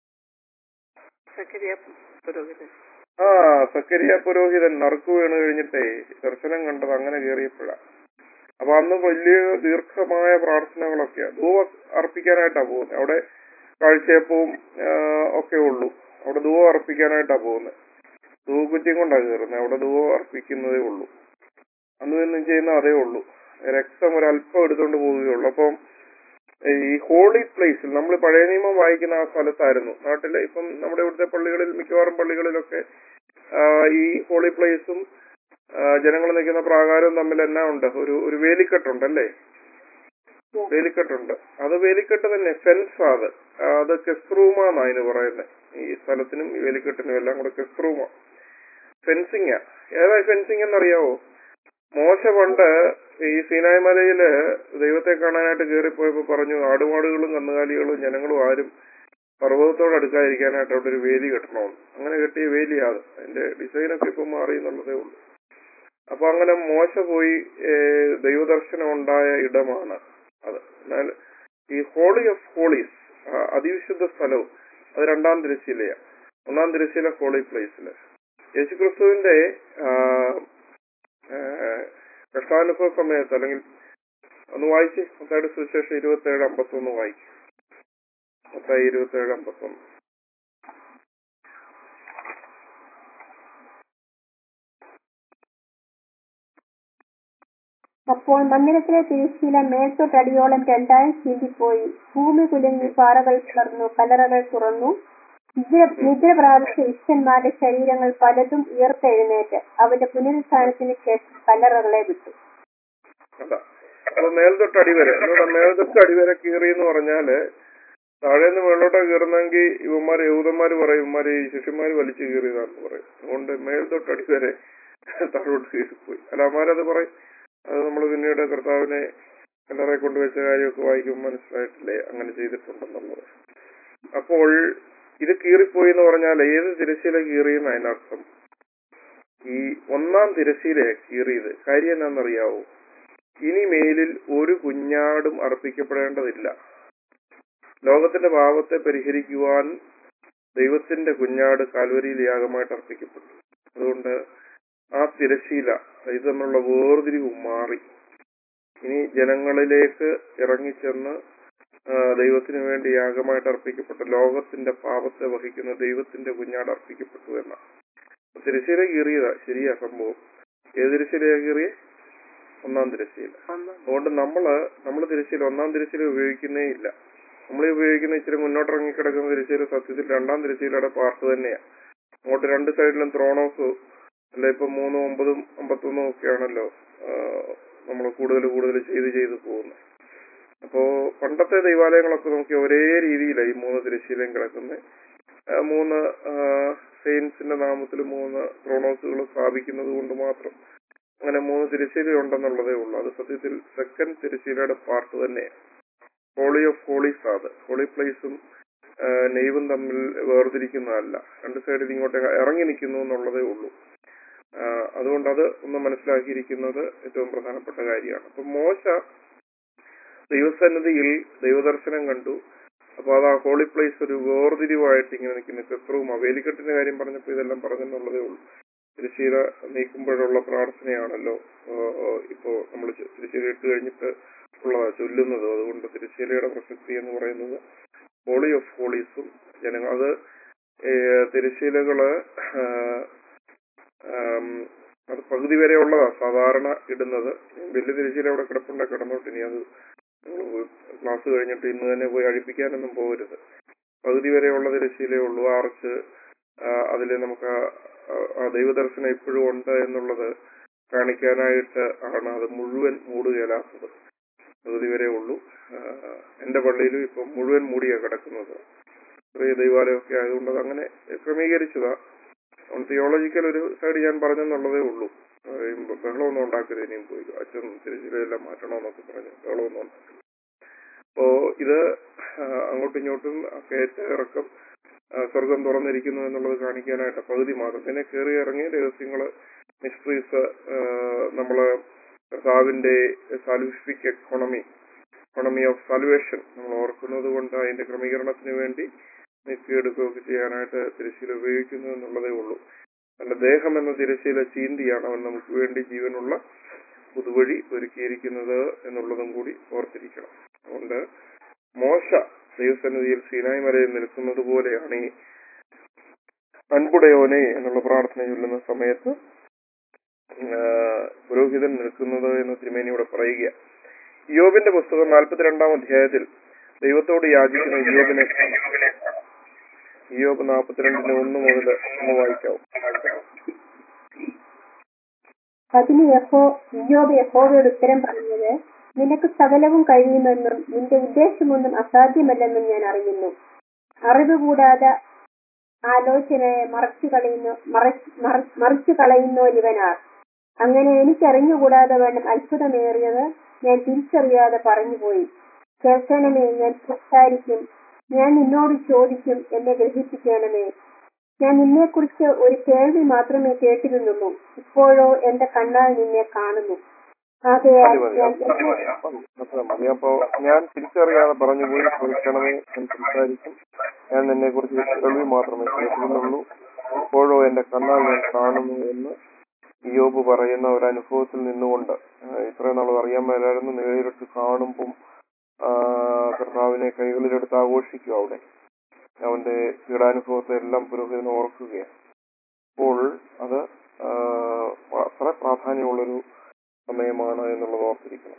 ആ സക്കരിയ പുരോഹിതൻ നറുക്ക് വീണ് കഴിഞ്ഞിട്ടേ ദർശനം കണ്ടത് അങ്ങനെ കയറിയപ്പോഴാ അപ്പൊ അന്ന് വലിയ ദീർഘമായ പ്രാർത്ഥനകളൊക്കെയാ ധൂവ അർപ്പിക്കാനായിട്ടാ പോകുന്നത് അവിടെ കാഴ്ചയപ്പവും ആ, ഒക്കെ ഉള്ളൂ അവിടെ ധൂവ അർപ്പിക്കാനായിട്ടാ പോകുന്നത് ധൂകുറ്റിയും കൊണ്ടാ കയറുന്നത് അവിടെ ധൂവ അർപ്പിക്കുന്നതേ ഉള്ളൂ അന്ന് ഇന്നും ചെയ്യുന്ന അതേ ഉള്ളൂ രക്തം ഒരല്പം എടുത്തുകൊണ്ട് പോവുകയുള്ളൂ അപ്പം ഈ ഹോളി പ്ലേസിൽ നമ്മൾ പഴയ നിയമം വായിക്കുന്ന ആ സ്ഥലത്തായിരുന്നു നാട്ടിലെ ഇപ്പം നമ്മുടെ ഇവിടുത്തെ പള്ളികളിൽ മിക്കവാറും പള്ളികളിലൊക്കെ ആ, ഈ ഹോളി പ്ലേസും ജനങ്ങൾ നിൽക്കുന്ന പ്രാകാരവും തമ്മിൽ എന്നാ ഉണ്ട് ഒരു ഒരു വേലിക്കെട്ടുണ്ട് അല്ലേ വേലിക്കെട്ടുണ്ട് അത് വേലിക്കെട്ട് തന്നെ ഫെൻസ് അത് ആ, അത് കെസ്റൂമ എന്നാ അതിന് പറയുന്നത് ഈ സ്ഥലത്തിനും ഈ വേലിക്കെട്ടിനും എല്ലാം കൂടെ കെസ്റൂമ ഫെൻസിങ് ഏതാ ഫെൻസിങ് എന്നറിയാവോ മോശ പണ്ട് ഈ സീനായ് മലയില് ദൈവത്തെ കാണാനായിട്ട് കയറിപ്പോയപ്പോ പറഞ്ഞു ആടുമാടുകളും കന്നുകാലികളും ജനങ്ങളും ആരും പർവ്വതത്തോട് അടുക്കാതിരിക്കാനായിട്ട് അവിടെ ഒരു വേലി കെട്ടണമെന്ന് അങ്ങനെ കെട്ടിയ വേലിയാണ് അതിന്റെ ഡിസൈനൊക്കെ ഇപ്പൊ മാറി എന്നുള്ളതേ ഉള്ളൂ അപ്പൊ അങ്ങനെ മോശ പോയി ഏഹ്, ദൈവദർശനം ഉണ്ടായ ഇടമാണ് അത് എന്നാൽ ഈ ഹോളി ഓഫ് ഹോളീസ് അതിവിശുദ്ധ സ്ഥലവും അത് രണ്ടാം തിരശ്ശീലയാ ഒന്നാം തിരശ്ശീല ഹോളി പ്ലേസില് യേശുക്രിസ്തുവിന്റെ കഷ്ടാനുഭവ സമയത്ത് അല്ലെങ്കിൽ ഒന്ന് വായിച്ച് മത്തായുടെ സുവിശേഷം ഇരുപത്തി ഏഴ് അമ്പത്തി ഒന്ന് വായിക്കും മത്തായി ഇരുപത്തി ഏഴ് അമ്പത്തി ഒന്ന് അപ്പോൾ മന്ദിരത്തിലെ തിരശ്ശീല മേൽത്തൊട്ടടിയോളം രണ്ടായി ചീന്തിപ്പോയി ഭൂമി കുലുങ്ങി പാറകൾ പിളർന്നു കല്ലറകൾ തുറന്നു നിദ്ര നിദ്ര പ്രാപിച്ച ഇഷ്ടന്മാരുടെ ശരീരങ്ങൾ പലതും ഉയർത്തെഴുന്നേറ്റ് അവന്റെ പുനരുത്ഥാനത്തിന് ശേഷം കല്ലറകളെ വിട്ടു അതാ അപ്പൊ മേൽതൊട്ട് അടിവരെ എന്നോട് മേൽതൊട്ട് അടിവരെ കീറി എന്ന് പറഞ്ഞാല് താഴേന്ന് മേളോട്ടാ കീറുന്നെങ്കിൽ ഇവന്മാർ യഹൂദന്മാര് പറയും ഇവന്മാര് ഈ ശിഷ്യന്മാര് വലിച്ചു കീറിയതാന്ന് പറയും അതുകൊണ്ട് മേൽതൊട്ട് അടിവരെ താഴോട്ട് കീറിപ്പോയി അല്ല അമ്മാരത് പറയും അത് നമ്മൾ പിന്നീട് കർത്താവിനെ കല്ലറെ കൊണ്ടുവച്ച കാര്യമൊക്കെ വായിക്കുമ്പോൾ മനസ്സിലായിട്ടില്ലേ അങ്ങനെ ചെയ്തിട്ടുണ്ടെന്നുള്ളത് അപ്പോൾ ഇത് കീറിപ്പോയി എന്ന് പറഞ്ഞാൽ ഏത് തിരശ്ശീല കീറിയെന്ന് അതിനർത്ഥം ഈ ഒന്നാം തിരശ്ശീല കീറിയത് കാര്യം എന്നാണെന്നറിയാവോ ഇനി മേലിൽ ഒരു കുഞ്ഞാടും അർപ്പിക്കപ്പെടേണ്ടതില്ല ലോകത്തിന്റെ പാപത്തെ പരിഹരിക്കുവാൻ ദൈവത്തിന്റെ കുഞ്ഞാട് കാൽവരിയിൽ യാഗമായിട്ട് അർപ്പിക്കപ്പെട്ടു അതുകൊണ്ട് ആ തിരശീല ഇത് തമ്മിലുള്ള വേർതിരിവ് മാറി ഇനി ജനങ്ങളിലേക്ക് ഇറങ്ങിച്ചെന്ന് ആ, ദൈവത്തിന് വേണ്ടി യാഗമായിട്ട് അർപ്പിക്കപ്പെട്ട ലോകത്തിന്റെ പാപത്തെ വഹിക്കുന്ന ദൈവത്തിന്റെ കുഞ്ഞാട് അർപ്പിക്കപ്പെട്ടു എന്ന തിരശ്ശീല കീറിയതാ ശരിയാ സംഭവം ഏത് തിരശ്ശീലയാ കീറിയേ ഒന്നാം തിരശ്ശീല അതുകൊണ്ട് നമ്മള് നമ്മൾ തിരശ്ശീല ഒന്നാം തിരശ്ശീല ഉപയോഗിക്കുന്നേ ഇല്ല നമ്മൾ ഉപയോഗിക്കുന്ന ഇച്ചിരി മുന്നോട്ടിറങ്ങി കിടക്കുന്ന തിരശ്ശീല സത്യത്തിൽ രണ്ടാം തിരശ്ശീലയുടെ പാർട്ട് തന്നെയാണ് അങ്ങോട്ട് രണ്ട് സൈഡിലും ത്രോണോസ് അല്ല ഇപ്പൊ മൂന്നും ഒമ്പതും അമ്പത്തൊന്നും ഒക്കെയാണല്ലോ നമ്മൾ കൂടുതൽ കൂടുതൽ ചെയ്ത് ചെയ്ത് പോകുന്നത് അപ്പോ പണ്ടത്തെ ദൈവാലയങ്ങളൊക്കെ നോക്കി ഒരേ രീതിയിലാണ് ഈ മൂന്ന് തിരശ്ശീലയും കിടക്കുന്നത് ആ, മൂന്ന് സെയിൻസിന്റെ നാമത്തിൽ മൂന്ന് ത്രോണോസുകൾ സ്ഥാപിക്കുന്നത് കൊണ്ട് മാത്രം അങ്ങനെ മൂന്ന് തിരശ്ശീല ഉണ്ടെന്നുള്ളതേ ഉള്ളൂ അത് സത്യത്തിൽ സെക്കൻഡ് തിരശ്ശീലയുടെ പാർട്ട് തന്നെയാണ് ഹോളി ഓഫ് ഹോളീസ് അത് ഹോളി പ്ലേസും ആ, നെയ്വും തമ്മിൽ വേർതിരിക്കുന്നതല്ല രണ്ട് സൈഡിൽ ഇങ്ങോട്ട് ഇറങ്ങി നിൽക്കുന്നു എന്നുള്ളതേ ഉള്ളൂ ആ, അതുകൊണ്ട് അത് ഒന്ന് മനസ്സിലാക്കിയിരിക്കുന്നത് ഏറ്റവും പ്രധാനപ്പെട്ട കാര്യമാണ് അപ്പൊ മോശ ദൈവസന്നിധിയിൽ ദൈവദർശനം കണ്ടു അപ്പൊ അത് ആ ഹോളി പ്ലേസ് ഒരു വേർതിരിവായിട്ട് ഇങ്ങനെ നിൽക്കുന്നു ശത്രുവും ആ വേലിക്കെട്ടിന്റെ കാര്യം പറഞ്ഞപ്പോൾ ഇതെല്ലാം പറഞ്ഞെന്നുള്ളതേ ഉള്ളൂ തിരുശീല നീക്കുമ്പോഴുള്ള പ്രാർത്ഥനയാണല്ലോ ആ, ആ, ഇപ്പോ നമ്മൾ തിരുശീല ഇട്ട് കഴിഞ്ഞിട്ട് ഉള്ളതാ ചൊല്ലുന്നത് അതുകൊണ്ട് തിരുശീലയുടെ പ്രസക്തി എന്ന് പറയുന്നത് ഹോളി ഓഫ് ഹോളീസും ജനങ്ങൾ അത് ഏ, തിരശ്ശീലകള് ആ, ആം, അത് പകുതി വരെ ഉള്ളതാ സാധാരണ ഇടുന്നത് വലിയ തിരശ്ശീല അവിടെ കിടപ്പുണ്ട കിടന്നോട്ട് ഇനി അത് നിങ്ങള് ക്ലാസ് കഴിഞ്ഞിട്ട് ഇന്ന് തന്നെ പോയി അഴിപ്പിക്കാനൊന്നും പോകരുത് പകുതി വരെയുള്ള തിരശ്ശീലേ ഉള്ളൂ ആർച്ച് അതിൽ നമുക്ക് ആ- ആ- ആ ദൈവദർശനം ഇപ്പോഴും ഉണ്ട് എന്നുള്ളത് കാണിക്കാനായിട്ട് ആണ് അത് മുഴുവൻ മൂടുകയലാത്തത് പകുതി വരെ ഉള്ളൂ ആ, എന്റെ പള്ളിയിലും ഇപ്പം മുഴുവൻ മൂടിയാ കിടക്കുന്നത് ചെറിയ ദൈവാലയമൊക്കെ ആയതുകൊണ്ട് അത് അങ്ങനെ ക്രമീകരിച്ചതാ തിയോളജിക്കൽ ഒരു സൈഡ് ഞാൻ പറഞ്ഞെന്നുള്ളതേ ഉള്ളൂ ആ, ഈ ബഹളമൊന്നും ഉണ്ടാക്കരുത് ഇനിയും പോയി അച്ഛൻ തിരിച്ചിലെല്ലാം മാറ്റണമെന്നൊക്കെ പറഞ്ഞു ബഹളമൊന്നും ഉണ്ടാക്കരുത് അപ്പോ ഇത് ആ, അങ്ങോട്ടും ഇങ്ങോട്ടും കയറ്റ ഇറക്കം ആ, സ്വർഗം തുറന്നിരിക്കുന്നു എന്നുള്ളത് കാണിക്കാനായിട്ട് പകുതി മാത്രം പിന്നെ കയറി ഇറങ്ങിയ രഹസ്യങ്ങള് മിസ്റ്ററീസ് നമ്മള് കർത്താവിന്റെ salvific economy economy of salvation നമ്മൾ ഓർക്കുന്നത് കൊണ്ട് അതിന്റെ ക്രമീകരണത്തിന് വേണ്ടി നീക്കിയെടുക്കുകയൊക്കെ ചെയ്യാനായിട്ട് തിരശ്ശീല ഉപയോഗിക്കുന്നു എന്നുള്ളതേ ഉള്ളൂ അല്ല ദേഹം എന്ന തിരശ്ശീല ചീന്തിയാണ് അവൻ നമുക്ക് വേണ്ടി ജീവനുള്ള പുതുവഴി ഒരുക്കിയിരിക്കുന്നത് എന്നുള്ളതും കൂടി ഓർത്തിരിക്കണം അതുകൊണ്ട് മോശ ദൈവസന്നിധിയിൽ സീനായി മലയിൽ നിൽക്കുന്നത് പോലെയാണ് ഈ അൻപുടയോനെ എന്നുള്ള പ്രാർത്ഥന ചൊല്ലുന്ന സമയത്ത് ആ, പുരോഹിതൻ നിൽക്കുന്നത് എന്ന് തിരുമേനിയോടെ പറയുക യോബിന്റെ പുസ്തകം നാൽപ്പത്തിരണ്ടാം അധ്യായത്തിൽ ദൈവത്തോട് യാചിക്കുന്ന യോബിനെ യോബ് നാൽപ്പത്തിരണ്ടിന് ഒന്ന് മുതൽ ഒന്ന് വായിക്കാവും അതിന് യഹോ ഇയ്യോബ് യഹോവയോട് ഉത്തരം പറഞ്ഞത് നിനക്ക് സകലവും കഴിയുമെന്നും നിന്റെ ഉദ്ദേശമൊന്നും അസാധ്യമല്ലെന്നും ഞാൻ അറിയുന്നു അറിവ് കൂടാതെ ആലോചനയെ മറച്ചു കളയുന്നു മറച്ച്- മറ- മറിച്ചു കളയുന്നോരിവനാർ അങ്ങനെ എനിക്കറിഞ്ഞുകൂടാതെ വേണം അത്ഭുതമേറിയത് ഞാൻ തിരിച്ചറിയാതെ പറഞ്ഞുപോയി കേൾക്കണമേ ഞാൻ സംസാരിക്കും ഞാൻ നിന്നോട് ചോദിക്കും എന്നെ ഗ്രഹിപ്പിക്കണമേ ഞാൻ നിന്നെക്കുറിച്ച് ഒരു കേൾവി മാത്രമേ കേട്ടിരുന്നുള്ളൂ ഇപ്പോഴോ എന്റെ കണ്ണാൽ നിന്നെ കാണുന്നു ആകയാൽ മതി മതി ഞാൻ മതി മതി അത്ര മതി അപ്പോ ഞാൻ തിരിച്ചറിയാതെ പറഞ്ഞു പോയി ക്ഷമിക്കണമേ ഞാൻ സംസാരിക്കും ഞാൻ നിന്നെ കുറിച്ച് കേൾവി മാത്രമേ കേട്ടിരുന്നുള്ളൂ ഇപ്പോഴോ എന്റെ കണ്ണാൽ ഞാൻ കാണുന്നു എന്ന് യോബ് പറയുന്ന ഒരു അനുഭവത്തിൽ നിന്നുകൊണ്ട് ആ, ഇത്രയും നാളും അറിയാൻ മേലായിരുന്നു നേരിട്ട് കാണുമ്പം ആ, കർത്താവിനെ കൈകളിലെടുത്ത് ആഘോഷിക്കും അവിടെ അവന്റെ പീഡാനുഭവത്തെ എല്ലാം പുരോഹിതൻ ഓർക്കുകയാണ് അപ്പോൾ അത് ആ, അത്ര പ്രാധാന്യമുള്ളൊരു സമയമാണ് എന്നുള്ളത് ഓർത്തിരിക്കണം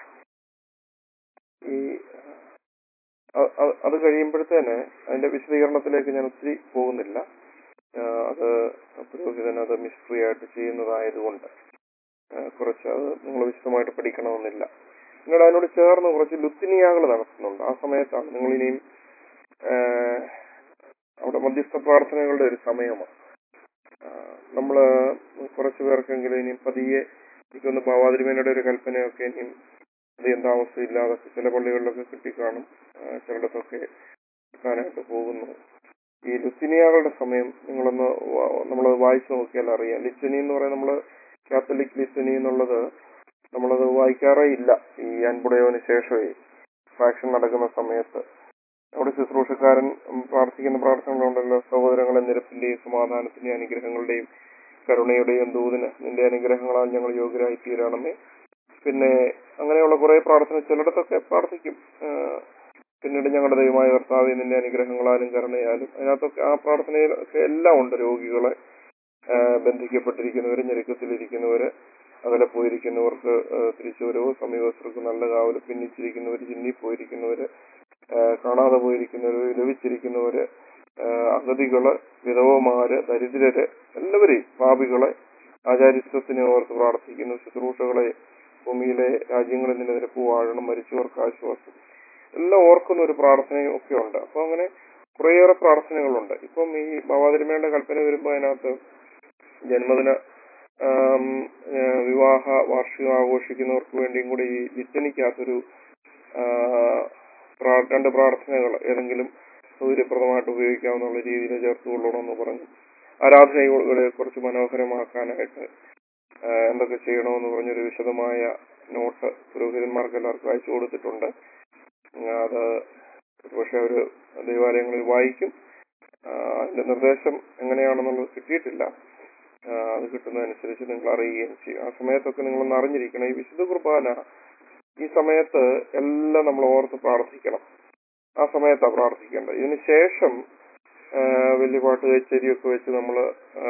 ഈ അ- അ- അത് കഴിയുമ്പോഴത്തേന് അതിന്റെ വിശദീകരണത്തിലേക്ക് ഞാൻ ഒത്തിരി പോകുന്നില്ല ആ, അത് പുരോഹിതൻ അത് മിസ്റ്ററി ആയിട്ട് ചെയ്യുന്നതായതുകൊണ്ട് ആ, കുറച്ച് അത് നിങ്ങൾ വിശദമായിട്ട് പഠിക്കണമെന്നില്ല നിങ്ങൾ അതിനോട് ചേർന്ന് കുറച്ച് ലുത്തിനിയാകൾ നടത്തുന്നുണ്ട് ആ സമയത്താണ് നിങ്ങൾ ഇനിയും ആ, അവിടെ മധ്യസ്ഥ പ്രാർത്ഥനകളുടെ ഒരു സമയമാണ് ആ, നമ്മള് കുറച്ച് പേർക്കെങ്കിലും ഇനി പതിയെ എനിക്കൊന്ന് പാവാതിരുമേനയുടെ ഒരു കൽപ്പനയൊക്കെ ഇനിയും അധികം താമസമില്ലാതെ ചില പള്ളികളിലൊക്കെ കിട്ടിക്കാണും ആ, ചിലയിടത്തൊക്കെ കിട്ടാനായിട്ട് പോകുന്നു ഈ ലുത്തിനിയകളുടെ സമയം നിങ്ങളൊന്ന് നമ്മൾ വായിച്ചു നോക്കിയാൽ അറിയാം ലിറ്റനി എന്ന് പറയുന്നത് നമ്മള് കാത്തലിക് ലിറ്റനി എന്നുള്ളത് നമ്മളത് വായിക്കാറേ ഇല്ല ഈ അൻപുടയോന് ശേഷമേ ഫാക്ഷൻ നടക്കുന്ന സമയത്ത് അവിടെ ശുശ്രൂഷക്കാരൻ ഉം, പ്രാർത്ഥിക്കുന്ന പ്രാർത്ഥനകളുണ്ടല്ലോ സഹോദരങ്ങളെ നിരപ്പിന്റെയും സമാധാനത്തിന്റെയും അനുഗ്രഹങ്ങളുടെയും കരുണയുടെയും ദൂതിന് നിന്റെ അനുഗ്രഹങ്ങളാൽ ഞങ്ങൾ യോഗ്യരായി തീരണമേ പിന്നെ അങ്ങനെയുള്ള കുറെ പ്രാർത്ഥന ചിലയിടത്തൊക്കെ പ്രാർത്ഥിക്കും ആ, പിന്നീട് ഞങ്ങളുടെ ദൈവമായ കർത്താവെ നിന്റെ അനുഗ്രഹങ്ങളാലും കരുണയാലും അതിനകത്തൊക്കെ ആ പ്രാർത്ഥനയിലൊക്കെ എല്ലാം ഉണ്ട് രോഗികളെ ആ, ബന്ധിക്കപ്പെട്ടിരിക്കുന്നവര് ഞെരുക്കത്തിലിരിക്കുന്നവര് അകലെ പോയിരിക്കുന്നവർക്ക് ആ, തിരിച്ചുവരവ് സമീപസ്ഥർക്ക് നല്ല കാവല് ഭിന്നിച്ചിരിക്കുന്നവര് ചിന്നിപ്പോയിരിക്കുന്നവര് ആ, കാണാതെ പോയിരിക്കുന്നവര് ലഭിച്ചിരിക്കുന്നവര് ആ, അഗതികള് വിധവമാര് ദരിദ്രര് എല്ലാവരെയും പാപികളെ ആചാര്യത്വത്തിനെ ഓർത്ത് പ്രാർത്ഥിക്കുന്നു ശുശ്രൂഷകളെ ഭൂമിയിലെ രാജ്യങ്ങളിൽ നിന്ന് നിരപ്പ് വാഴണം മരിച്ചവർക്ക് ആശ്വാസം എല്ലാം ഓർക്കുന്ന ഒരു പ്രാർത്ഥനയും ഒക്കെ ഉണ്ട് അപ്പൊ അങ്ങനെ കുറേയേറെ പ്രാർത്ഥനകളുണ്ട് ഇപ്പം ഈ ബാബാതിരുമയുടെ കൽപ്പന വരുമ്പോൾ അതിനകത്ത് ജന്മദിന ആം, ഏ, വിവാഹ വാർഷികം ആഘോഷിക്കുന്നവർക്ക് വേണ്ടിയും കൂടി ഈ ലിറ്റനിക്കകത്തൊരു ആ, പ്രാ- രണ്ട് പ്രാർത്ഥനകൾ ഏതെങ്കിലും സൗകര്യപ്രദമായിട്ട് ഉപയോഗിക്കാവുന്ന രീതിയിൽ ചേർത്ത് കൊള്ളണമെന്ന് പറഞ്ഞു ആരാധനകളെ കുറച്ച് മനോഹരമാക്കാനായിട്ട് ആ, എന്തൊക്കെ ചെയ്യണമെന്ന് പറഞ്ഞൊരു വിശദമായ നോട്ട് പുരോഹിതന്മാർക്ക് എല്ലാവർക്കും അയച്ചു കൊടുത്തിട്ടുണ്ട് ആ, അത് പക്ഷെ അവര് ദൈവാലയങ്ങളിൽ വായിക്കും ആ, അതിന്റെ നിർദ്ദേശം എങ്ങനെയാണെന്നുള്ളത് കിട്ടിയിട്ടില്ല ആ, അത് കിട്ടുന്നതനുസരിച്ച് നിങ്ങൾ അറിയുകയും ചെയ്യും ആ സമയത്തൊക്കെ നിങ്ങളൊന്ന് അറിഞ്ഞിരിക്കണം ഈ വിശുദ്ധ കുർബാന ഈ സമയത്ത് എല്ലാം നമ്മൾ ഓർത്ത് പ്രാർത്ഥിക്കണം ആ സമയത്താണ് പ്രാർത്ഥിക്കേണ്ടത് ഇതിന് ശേഷം ആ, വലിയ പാട്ട് കച്ചേരിയൊക്കെ വെച്ച് നമ്മൾ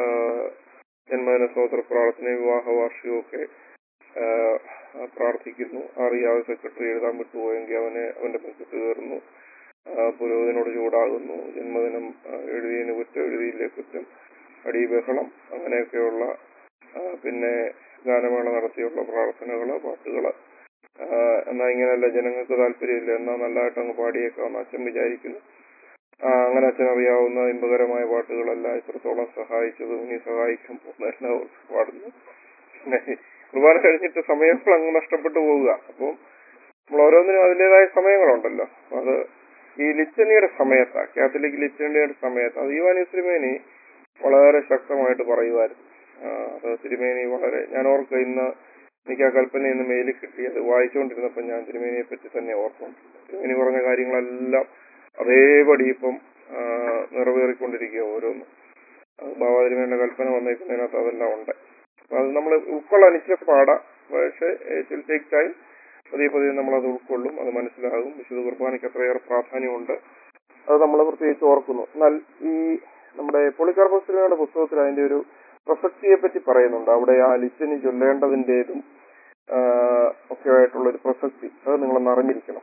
ജന്മദിന സ്തോത്ര പ്രാർത്ഥന വിവാഹ വാർഷികമൊക്കെ ആ, ആ, പ്രാർത്ഥിക്കുന്നു അറിയാതെ സെക്രട്ടറി എഴുതാൻ വിട്ടുപോയെങ്കിൽ അവനെ അവന്റെ മുഖത്ത് കയറുന്നു ആ, പുരോഹിതനോട് ചൂടാകുന്നു ജന്മദിനം ആ, എഴുതിയതിന് കുറ്റം എഴുതിയില്ലേ കുറ്റം അടി ബഹളം അങ്ങനെയൊക്കെയുള്ള ആ, പിന്നെ ഗാനമേള നടത്തിയുള്ള പ്രാർത്ഥനകള് പാട്ടുകള് ആ, എന്നാ ഇങ്ങനെയല്ല ജനങ്ങൾക്ക് താല്പര്യമില്ല എന്നാ നല്ലതായിട്ട് അങ്ങ് പാടിയേക്കാമെന്ന് അച്ഛൻ വിചാരിക്കുന്നു ആ, അങ്ങനെ അച്ഛൻ അറിയാവുന്ന ഇമ്പകരമായ പാട്ടുകളെല്ലാം ഇത്രത്തോളം സഹായിച്ചതും ഇനി സഹായിക്കാൻ പോകുന്നതെല്ലാം ഓർത്ത് പാടുന്നു പിന്നെ കുർബാന കഴിഞ്ഞിട്ട് സമയങ്ങൾ അങ്ങ് നഷ്ടപ്പെട്ടു പോവുക അപ്പം നമ്മൾ ഓരോന്നിനും അതിൻ്റെതായ സമയങ്ങളുണ്ടല്ലോ അത് ഈ ലിച്ചണിയുടെ സമയത്താ കാത്തലിക് ലിച്ചണിയുടെ സമയത്ത് അത് ഈവാനി തിരുമേനി വളരെ ശക്തമായിട്ട് പറയുമായിരുന്നു ആ, അത് തിരുമേനി വളരെ ഞാൻ ഓർക്കുക ഇന്ന് എനിക്ക് ആ കൽപ്പന ഇന്ന് മെയിലിൽ കിട്ടിയത് വായിച്ചുകൊണ്ടിരുന്നപ്പോൾ ഞാൻ തിരുമേനിയെ പറ്റി തന്നെ ഓർത്തുകൊണ്ടിരുന്നു തിരുമേനി പറഞ്ഞ കാര്യങ്ങളെല്ലാം അതേപടി ഇപ്പം ആ, നിറവേറിക്കൊണ്ടിരിക്കുക ഓരോന്നും അത് ബാബാ തിരുമേനിയുടെ കൽപ്പന വന്നേക്കുന്നതിനകത്ത് അതെല്ലാം ഉണ്ട് അപ്പൊ അത് നമ്മൾ ഉൾക്കൊള്ളാൻ ഇച്ചിരി പാടാം പക്ഷേ ഇറ്റ് വിൽ ടേക്ക് ടൈം പതിയെ പതിയെ നമ്മൾ അത് ഉൾക്കൊള്ളും അത് മനസ്സിലാകും വിശുദ്ധ കുർബാനയ്ക്ക് അത്രയേറെ പ്രാധാന്യമുണ്ട് അത് നമ്മൾ പ്രത്യേകിച്ച് ഓർക്കുന്നു എന്നാൽ ഈ നമ്മുടെ പൊളിക്കാർബോസിലയുടെ പുസ്തകത്തിൽ അതിന്റെ ഒരു പ്രസക്തിയെ പറ്റി പറയുന്നുണ്ട് അവിടെ ആ ലിച്ചനി ചൊല്ലേണ്ടതിൻ്റെതും ഒക്കെ ആയിട്ടുള്ള ഒരു പ്രസക്തി അത് നിങ്ങളൊന്ന് അറിഞ്ഞിരിക്കണം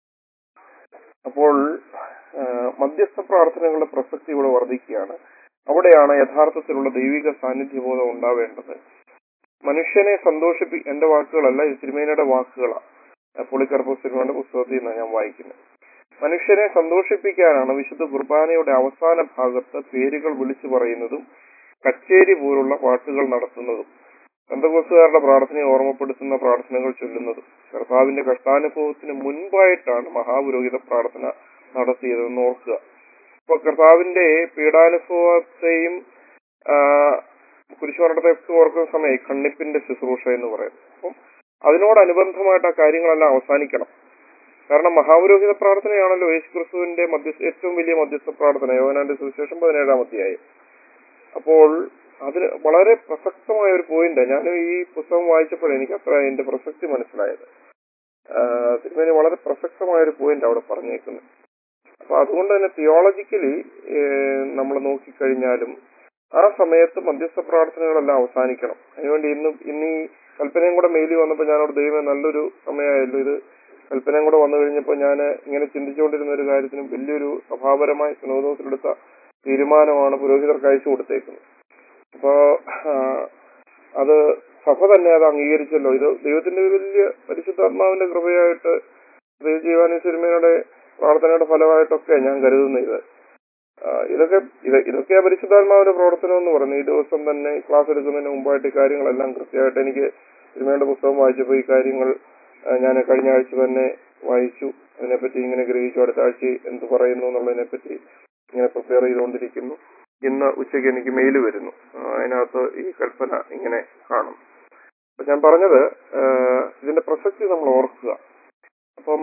അപ്പോൾ ആ, മധ്യസ്ഥ പ്രാർത്ഥനകളുടെ പ്രസക്തി ഇവിടെ വർദ്ധിക്കുകയാണ് അവിടെയാണ് യഥാർത്ഥത്തിലുള്ള ദൈവിക സാന്നിധ്യബോധം ഉണ്ടാവേണ്ടത് മനുഷ്യനെ സന്തോഷിപ്പി എന്റെ വാക്കുകളല്ല ഇത് തിരുമേനയുടെ വാക്കുകളാണ് പുളിക്കർപ്പൂസ് തിരുമേനയുടെ പുസ്തകത്തിൽ നിന്നാണ് ഞാൻ വായിക്കുന്നത് മനുഷ്യനെ സന്തോഷിപ്പിക്കാനാണ് വിശുദ്ധ കുർബാനയുടെ അവസാന ഭാഗത്ത് പേരുകൾ വിളിച്ചു പറയുന്നതും കച്ചേരി പോലുള്ള പാട്ടുകൾ നടത്തുന്നതും ബന്ധകോസുകാരുടെ പ്രാർത്ഥനയെ ഓർമ്മപ്പെടുത്തുന്ന പ്രാർത്ഥനകൾ ചൊല്ലുന്നതും കർത്താവിന്റെ കഷ്ടാനുഭവത്തിന് മുൻപായിട്ടാണ് മഹാപുരോഹിത പ്രാർത്ഥന നടത്തിയതെന്ന് ഓർക്കുക അപ്പൊ കർത്താവിന്റെ പീഡാനുഭവത്തെയും ആ, കുരിശുമരണത്തെ ഓർക്കുന്ന സമയം കണ്ണിപ്പിന്റെ ശുശ്രൂഷ എന്ന് പറയുന്നത് അപ്പം അതിനോടനുബന്ധമായിട്ട് ആ കാര്യങ്ങളെല്ലാം അവസാനിക്കണം കാരണം മഹാപുരോഹിത പ്രാർത്ഥനയാണല്ലോ യേശു ക്രിസ്തുവിന്റെ മധ്യസ്ഥ ഏറ്റവും വലിയ മധ്യസ്ഥ പ്രാർത്ഥന യോഹനാന്റെ സുവിശേഷം പതിനേഴാം അധ്യായം അപ്പോൾ അതിന് വളരെ പ്രസക്തമായ ഒരു പോയിന്റ് ഞാൻ ഈ പുസ്തകം വായിച്ചപ്പോൾ എനിക്ക് അത്ര അതിന്റെ പ്രസക്തി മനസ്സിലായത് ആഹ് തിരുമേനി വളരെ പ്രസക്തമായ ഒരു പോയിന്റ് അവിടെ പറഞ്ഞേക്കുന്നത് അപ്പൊ അതുകൊണ്ട് തന്നെ തിയോളജിക്കലി നമ്മൾ നോക്കിക്കഴിഞ്ഞാലും ആ സമയത്ത് മധ്യസ്ഥ പ്രാർത്ഥനകളെല്ലാം അവസാനിക്കണം അതിനുവേണ്ടി ഇന്ന് ഇന്ന് ഈ കൽപ്പനയും കൂടെ മെയിലിൽ വന്നപ്പോൾ ഞാനവിടെ ദൈവം നല്ലൊരു സമയമായല്ലോ ഇത് കൽപ്പനയും കൂടെ വന്നു കഴിഞ്ഞപ്പോൾ ഞാൻ ഇങ്ങനെ ചിന്തിച്ചുകൊണ്ടിരുന്ന ഒരു കാര്യത്തിനും വലിയൊരു സഭാപരമായ സുനോദോസിലെടുത്ത തീരുമാനമാണ് പുരോഹിതർക്ക് അയച്ചു കൊടുത്തേക്കുന്നത് അപ്പോ ആ, അത് സഭ തന്നെ അത് അംഗീകരിച്ചല്ലോ ഇത് ദൈവത്തിന്റെ ഒരു വലിയ പരിശുദ്ധാത്മാവിന്റെ കൃപയായിട്ട് ജീവാനി സിനിമയുടെ പ്രാർത്ഥനയുടെ ഫലമായിട്ടൊക്കെ ഞാൻ കരുതുന്ന ഇത് ആ, ഇതൊക്കെ ഇത് ഇതൊക്കെയാ പരിശുദ്ധാത്മാവിന്റെ പ്രവർത്തനം എന്ന് പറഞ്ഞു ഈ ദിവസം തന്നെ ക്ലാസ് എടുക്കുന്നതിന് മുമ്പായിട്ട് ഈ കാര്യങ്ങളെല്ലാം കൃത്യമായിട്ട് എനിക്ക് സിനിമയുടെ പുസ്തകം വായിച്ചപ്പോൾ ഈ കാര്യങ്ങൾ ആ, ഞാൻ കഴിഞ്ഞ ആഴ്ച തന്നെ വായിച്ചു അതിനെപ്പറ്റി ഇങ്ങനെ ഗ്രഹിച്ചു അടുത്ത ആഴ്ച എന്ത് പറയുന്നു എന്നുള്ളതിനെ പറ്റി ഇങ്ങനെ പ്രിപ്പയർ ചെയ്തുകൊണ്ടിരിക്കുന്നു ഇന്ന് ഉച്ചയ്ക്ക് എനിക്ക് മെയിൽ വരുന്നു ആ, അതിനകത്ത് ഈ കൽപ്പന ഇങ്ങനെ കാണും അപ്പൊ ഞാൻ പറഞ്ഞത് ആ, ഇതിന്റെ പ്രസക്തി നമ്മൾ ഓർക്കുക അപ്പം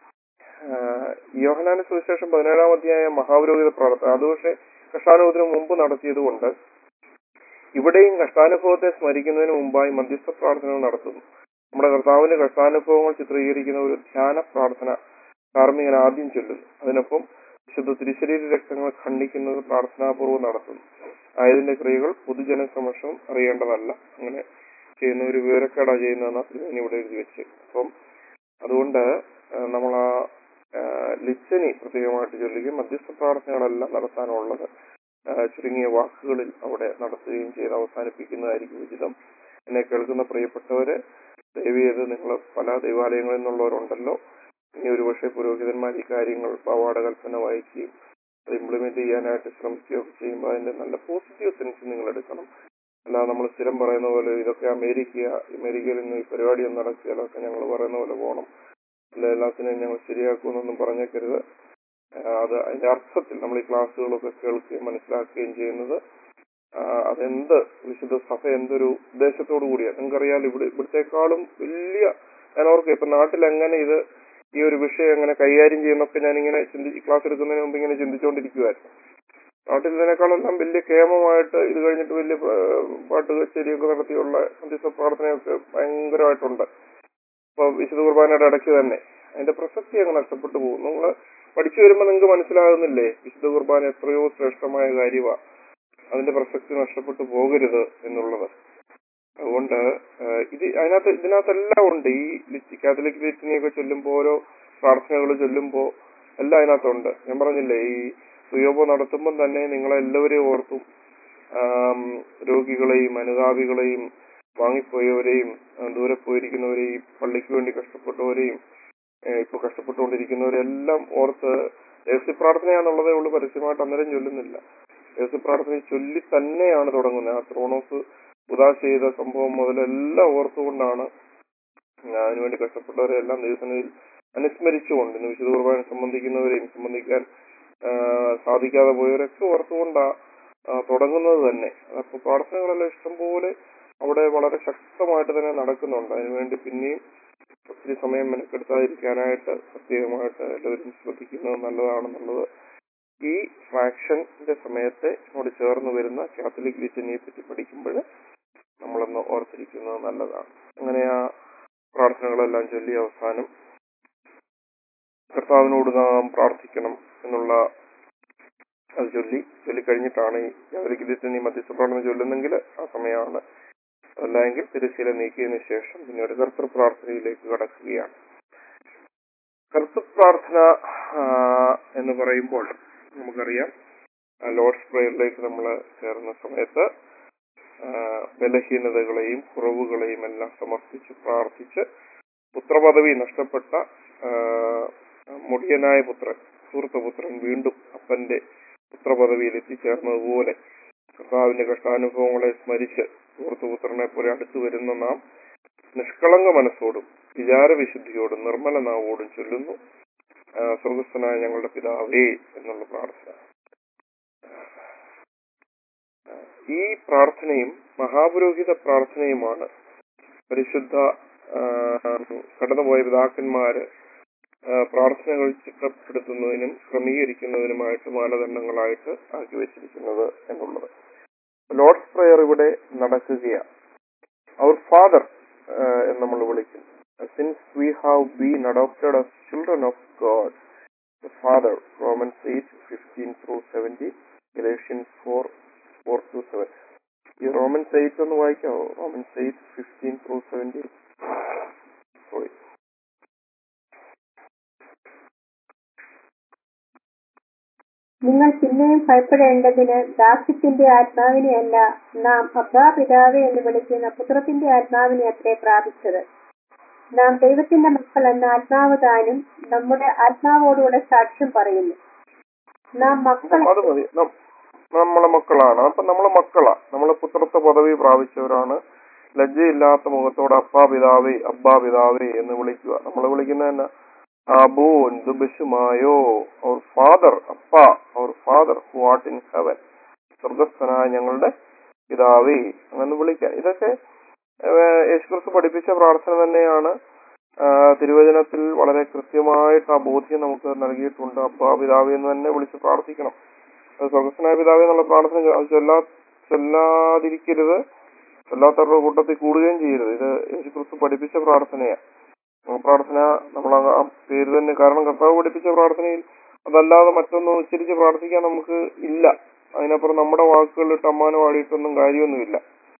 യോഹനാന സുവിശേഷം പതിനേഴാം അധ്യായ മഹാപുരോഹിത പ്രാർത്ഥന അത് പക്ഷേ കഷ്ടാനുഭവത്തിന് മുമ്പ് നടത്തിയത് കൊണ്ട് ഇവിടെയും കഷ്ടാനുഭവത്തെ സ്മരിക്കുന്നതിന് മുമ്പായി മധ്യസ്ഥ പ്രാർത്ഥനകൾ നടത്തുന്നു നമ്മുടെ കർത്താവിന്റെ കഷ്ടാനുഭവങ്ങൾ ചിത്രീകരിക്കുന്ന ഒരു ധ്യാന പ്രാർത്ഥന കാർമ്മികൻ ആദ്യം ചൊല്ലുന്നു അതിനൊപ്പം വിശുദ്ധ തിരുശരീര രക്തങ്ങൾ ഖണ്ഡിക്കുന്നത് പ്രാർത്ഥനാപൂർവ്വം നടത്തുന്നു ആയതിന്റെ ക്രിയകൾ പൊതുജന സമക്ഷം അറിയേണ്ടതല്ല അങ്ങനെ ചെയ്യുന്ന ഒരു വിവരക്കേടാ ചെയ്യുന്നതെന്ന് തിരുമേനി ഇവിടെ എഴുതി വെച്ച് അപ്പം അതുകൊണ്ട് ആ, നമ്മൾ ആ ആ, ലിച്ചനി പ്രത്യേകമായിട്ട് ചൊല്ലുകയും മധ്യസ്ഥ പ്രാർത്ഥനകളെല്ലാം നടത്താനുള്ളത് ആ, ചുരുങ്ങിയ വാക്കുകളിൽ അവിടെ നടത്തുകയും ചെയ്ത് അവസാനിപ്പിക്കുന്നതായിരിക്കും ഉചിതം എന്നെ കേൾക്കുന്ന പ്രിയപ്പെട്ടവര് ദയവ് ചെയ്ത് നിങ്ങൾ പല ദൈവാലയങ്ങളിൽ നിന്നുള്ളവരുണ്ടല്ലോ ഇനി ഒരുപക്ഷെ പുരോഹിതന്മാർ ഈ കാര്യങ്ങൾ പവാട കൽപ്പന വായിക്കുകയും അത് ഇംപ്ലിമെന്റ് ചെയ്യാനായിട്ട് ശ്രമിക്കുകയൊക്കെ ചെയ്യുമ്പോൾ അതിന്റെ നല്ല പോസിറ്റീവ് സെൻസ് നിങ്ങൾ എടുക്കണം അല്ലാതെ നമ്മൾ സ്ഥിരം പറയുന്ന പോലെ ഇതൊക്കെ അമേരിക്ക അമേരിക്കയിൽ നിന്ന് ഈ പരിപാടിയൊന്നും നടക്കുകയില്ല ഒക്കെ ഞങ്ങൾ പറയുന്ന പോലെ പോകണം അല്ല എല്ലാത്തിനെയും ഞങ്ങൾ ശരിയാക്കുമെന്നൊന്നും പറഞ്ഞേക്കരുത് ആ, അത് അതിന്റെ അർത്ഥത്തിൽ നമ്മൾ ഈ ക്ലാസ്സുകളൊക്കെ കേൾക്കുകയും മനസ്സിലാക്കുകയും ചെയ്യുന്നത് ആ, അതെന്ത് വിശുദ്ധ സഭ എന്തൊരു ഉദ്ദേശത്തോടു കൂടിയാണ് നിങ്ങൾക്കറിയാലോ ഇവിടെ ഇവിടത്തെക്കാളും വലിയ ഞാൻ ഓർക്കുക ഇപ്പൊ നാട്ടിൽ എങ്ങനെ ഇത് ഈ ഒരു വിഷയം എങ്ങനെ കൈകാര്യം ചെയ്യുന്നൊക്കെ ഞാൻ ഇങ്ങനെ ചിന്തി ക്ലാസ് എടുക്കുന്നതിന് മുമ്പ് ഇങ്ങനെ ചിന്തിച്ചുകൊണ്ടിരിക്കുവായിരുന്നു നാട്ടിൽ ഇതിനേക്കാളെല്ലാം വലിയ കേമമായിട്ട് ഇത് കഴിഞ്ഞിട്ട് വലിയ ആ, പാട്ട് കച്ചേരിയൊക്കെ നടത്തിയുള്ള സന്ധ്യസ പ്രാർത്ഥനയൊക്കെ ഭയങ്കരമായിട്ടുണ്ട് ഇപ്പൊ വിശുദ്ധ കുർബാനയുടെ ഇടയ്ക്ക് തന്നെ അതിന്റെ പ്രസക്തി അങ്ങ് നഷ്ടപ്പെട്ടു പോകും നിങ്ങൾ പഠിച്ചു വരുമ്പോൾ നിങ്ങൾക്ക് മനസ്സിലാകുന്നില്ലേ വിശുദ്ധ കുർബാന എത്രയോ ശ്രേഷ്ഠമായ കാര്യമാണ് അതിന്റെ പ്രസക്തി നഷ്ടപ്പെട്ടു പോകരുത് എന്നുള്ളത് അതുകൊണ്ട് ആ, ഇത് അതിനകത്ത് ഇതിനകത്തെല്ലാം ഉണ്ട് ഈ ലിറ്റി- കാത്തലിക് ലിറ്റിനെയൊക്കെ ചൊല്ലുമ്പോൾ ഓരോ പ്രാർത്ഥനകൾ ചൊല്ലുമ്പോൾ എല്ലാം അതിനകത്തുണ്ട് ഞാൻ പറഞ്ഞില്ലേ ഈ സുയോബോ നടത്തുമ്പം തന്നെ നിങ്ങളെല്ലാവരെയും ഓർത്തും ആം, രോഗികളെയും അനുതാപികളെയും വാങ്ങിപ്പോയവരെയും ആ, ദൂരെ പോയിരിക്കുന്നവരെയും പള്ളിക്ക് വേണ്ടി കഷ്ടപ്പെട്ടവരെയും ഏഹ് ഇപ്പൊ കഷ്ടപ്പെട്ടുകൊണ്ടിരിക്കുന്നവരെല്ലാം ഓർത്ത് രഹസ്യ പ്രാർത്ഥനയാന്നുള്ളതേ ഉള്ളൂ പരസ്യമായിട്ട് അന്നേരം ചൊല്ലുന്നില്ല രഹസ്യ പ്രാർത്ഥന ചൊല്ലി തന്നെയാണ് തുടങ്ങുന്നത് ആ ത്രോണോസ് ഉദാശ ചെയ്ത സംഭവം മുതലെല്ലാം ഓർത്തുകൊണ്ടാണ് അതിനുവേണ്ടി കഷ്ടപ്പെട്ടവരെ എല്ലാം ദൈവസനയിൽ അനുസ്മരിച്ചുകൊണ്ട് ഇന്ന് വിശുദ്ധ കുർബാന സംബന്ധിക്കുന്നവരെയും സംബന്ധിക്കാൻ ആ, സാധിക്കാതെ പോയവരൊക്കെ ഓർത്തുകൊണ്ടാ ആ, തുടങ്ങുന്നത് തന്നെ അപ്പൊ പ്രാർത്ഥനകളെല്ലാം ഇഷ്ടംപോലെ അവിടെ വളരെ ശക്തമായിട്ട് തന്നെ നടക്കുന്നുണ്ട് അതിനുവേണ്ടി പിന്നെയും ഒത്തിരി സമയം മെനക്കെടുത്താതിരിക്കാനായിട്ട് പ്രത്യേകമായിട്ട് എല്ലാവരും ശ്രദ്ധിക്കുന്നത് നല്ലതാണെന്നുള്ളത് ഈ ഫ്രാക്ഷന്റെ സമയത്തെ നോട് ചേർന്ന് വരുന്ന കാത്തലിക് ലിറ്റനിയെ പറ്റി പഠിക്കുമ്പോൾ നമ്മളൊന്ന് ഓർത്തിരിക്കുന്നത് നല്ലതാണ് അങ്ങനെ ആ പ്രാർത്ഥനകളെല്ലാം ചൊല്ലി അവസാനം കർത്താവിനോട് നാം പ്രാർത്ഥിക്കണം എന്നുള്ള അത് ചൊല്ലി ചൊല്ലിക്കഴിഞ്ഞിട്ടാണ് ഈ കാത്തലിക് ലിറ്റനി മധ്യസ്ഥ പ്രാർത്ഥന ചൊല്ലുന്നെങ്കിൽ ആ സമയമാണ് അല്ലെങ്കിൽ തിരശ്ശീല നീക്കിയതിനു ശേഷം പിന്നെ ഒരു കർത്തൃ പ്രാർത്ഥനയിലേക്ക് കടക്കുകയാണ് കർത്തൃ പ്രാർത്ഥന ആ, എന്ന് പറയുമ്പോൾ നമുക്കറിയാം ആ, ലോർഡ്സ് പ്രേയറിലേക്ക് നമ്മൾ ചേർന്ന സമയത്ത് ആ, ബലഹീനതകളെയും കുറവുകളെയും എല്ലാം സമർപ്പിച്ച് പ്രാർത്ഥിച്ച് പുത്രപദവി നഷ്ടപ്പെട്ട ആ, മുടിയനായ പുത്രൻ സുഹൃത്തപുത്രൻ വീണ്ടും അപ്പന്റെ പുത്രപദവിയിൽ എത്തിച്ചേർന്നതുപോലെ കർത്താവിന്റെ കഷ്ടാനുഭവങ്ങളെ സ്മരിച്ച് സുഹൃത്തുപുത്രനെ പോലെ അടുത്തു വരുന്ന നാം നിഷ്കളങ്ക മനസ്സോടും വിചാരവിശുദ്ധിയോടും നിർമ്മല നാവോടും ചൊല്ലുന്നു ആ, സ്വർഗസ്ഥനായ ഞങ്ങളുടെ പിതാവേ എന്നുള്ള പ്രാർത്ഥന ആ, ഈ പ്രാർത്ഥനയും മഹാപുരോഹിത പ്രാർത്ഥനയുമാണ് പരിശുദ്ധ ആ, കടന്നുപോയ പിതാക്കന്മാര് ആ, പ്രാർത്ഥനകൾ ചിട്ടപ്പെടുത്തുന്നതിനും ക്രമീകരിക്കുന്നതിനുമായിട്ട് മാനദണ്ഡങ്ങളായിട്ട് ആക്കി വെച്ചിരിക്കുന്നത് എന്നുള്ളത് ലോർഡ്സ് പ്രയർ ഇവിടെ നടക്കുകയാണ് അവർ ഫാദർ എന്ന് നമ്മൾ വിളിക്കും since we have been adopted as children of God the Father Romans 8 15 through 17 Galatians 4 4 to 7 ഈ റോമൻസ് എയ്റ്റ് ഒന്ന് വായിക്കാമോ Romans eight fifteen through seventeen sorry നിങ്ങൾ പിന്നെയും ഭയപ്പെടേണ്ടതിന് ദാസ്യത്തിന്റെ ആത്മാവിനെ അല്ല നാം അബ്ബാ പിതാവേ എന്ന് വിളിക്കുന്ന പുത്രത്തിന്റെ ആത്മാവിനെ അത്രേ പ്രാപിച്ചത് നാം ദൈവത്തിന്റെ മക്കൾ എന്ന ആത്മാവ് താനും നമ്മുടെ ആത്മാവോടുകൂടെ സാക്ഷ്യം പറയുന്നു നാം മക്കളെ അത് മതി നം- നമ്മളെ മക്കളാണ് അപ്പൊ നമ്മളെ മക്കളാ നമ്മളെ പുത്രത്വ പദവി പ്രാപിച്ചവരാണ് ലജ്ജയില്ലാത്ത മുഖത്തോടെ അപ്പാ പിതാവേ അബ്ബാ പിതാവേ എന്ന് വിളിക്കുക നമ്മൾ വിളിക്കുന്ന തന്നെ അബൂൻ ദുബിഷുമായോ അവർ ഫാദർ അപ്പ our father who art in heaven സ്വർഗസ്ഥനായ ഞങ്ങളുടെ പിതാവേ അങ്ങനെ വിളിക്കാൻ ഇതൊക്കെ ഏഹ്, യേശുക്രിസ്തു പഠിപ്പിച്ച പ്രാർത്ഥന തന്നെയാണ് ആ, തിരുവചനത്തിൽ വളരെ കൃത്യമായിട്ട് ആ ബോധ്യം നമുക്ക് നൽകിയിട്ടുണ്ട് അപ്പാ പിതാവേ എന്ന് തന്നെ വിളിച്ച് പ്രാർത്ഥിക്കണം അത് സ്വർഗസ്വനായ പിതാവേ എന്നുള്ള പ്രാർത്ഥന ചൊ- അത് ചൊല്ലാ ചൊല്ലാതിരിക്കരുത് ചൊല്ലാത്തവരുടെ കൂട്ടത്തിൽ കൂടുകയും ചെയ്യരുത് ഇത് യേശുക്രിസ്തു പഠിപ്പിച്ച പ്രാർത്ഥനയാണ് ആ പ്രാർത്ഥന നമ്മൾ ആ പേര് തന്നെ കാരണം കർത്താവ് പഠിപ്പിച്ച പ്രാർത്ഥനയിൽ അതല്ലാതെ മറ്റൊന്നും ഉച്ചരിച്ച് പ്രാർത്ഥിക്കാൻ നമുക്ക് ഇല്ല അതിനപ്പുറം നമ്മുടെ വാക്കുകളിട്ട് അമ്മാനം പാടിയിട്ടൊന്നും കാര്യമൊന്നുമില്ല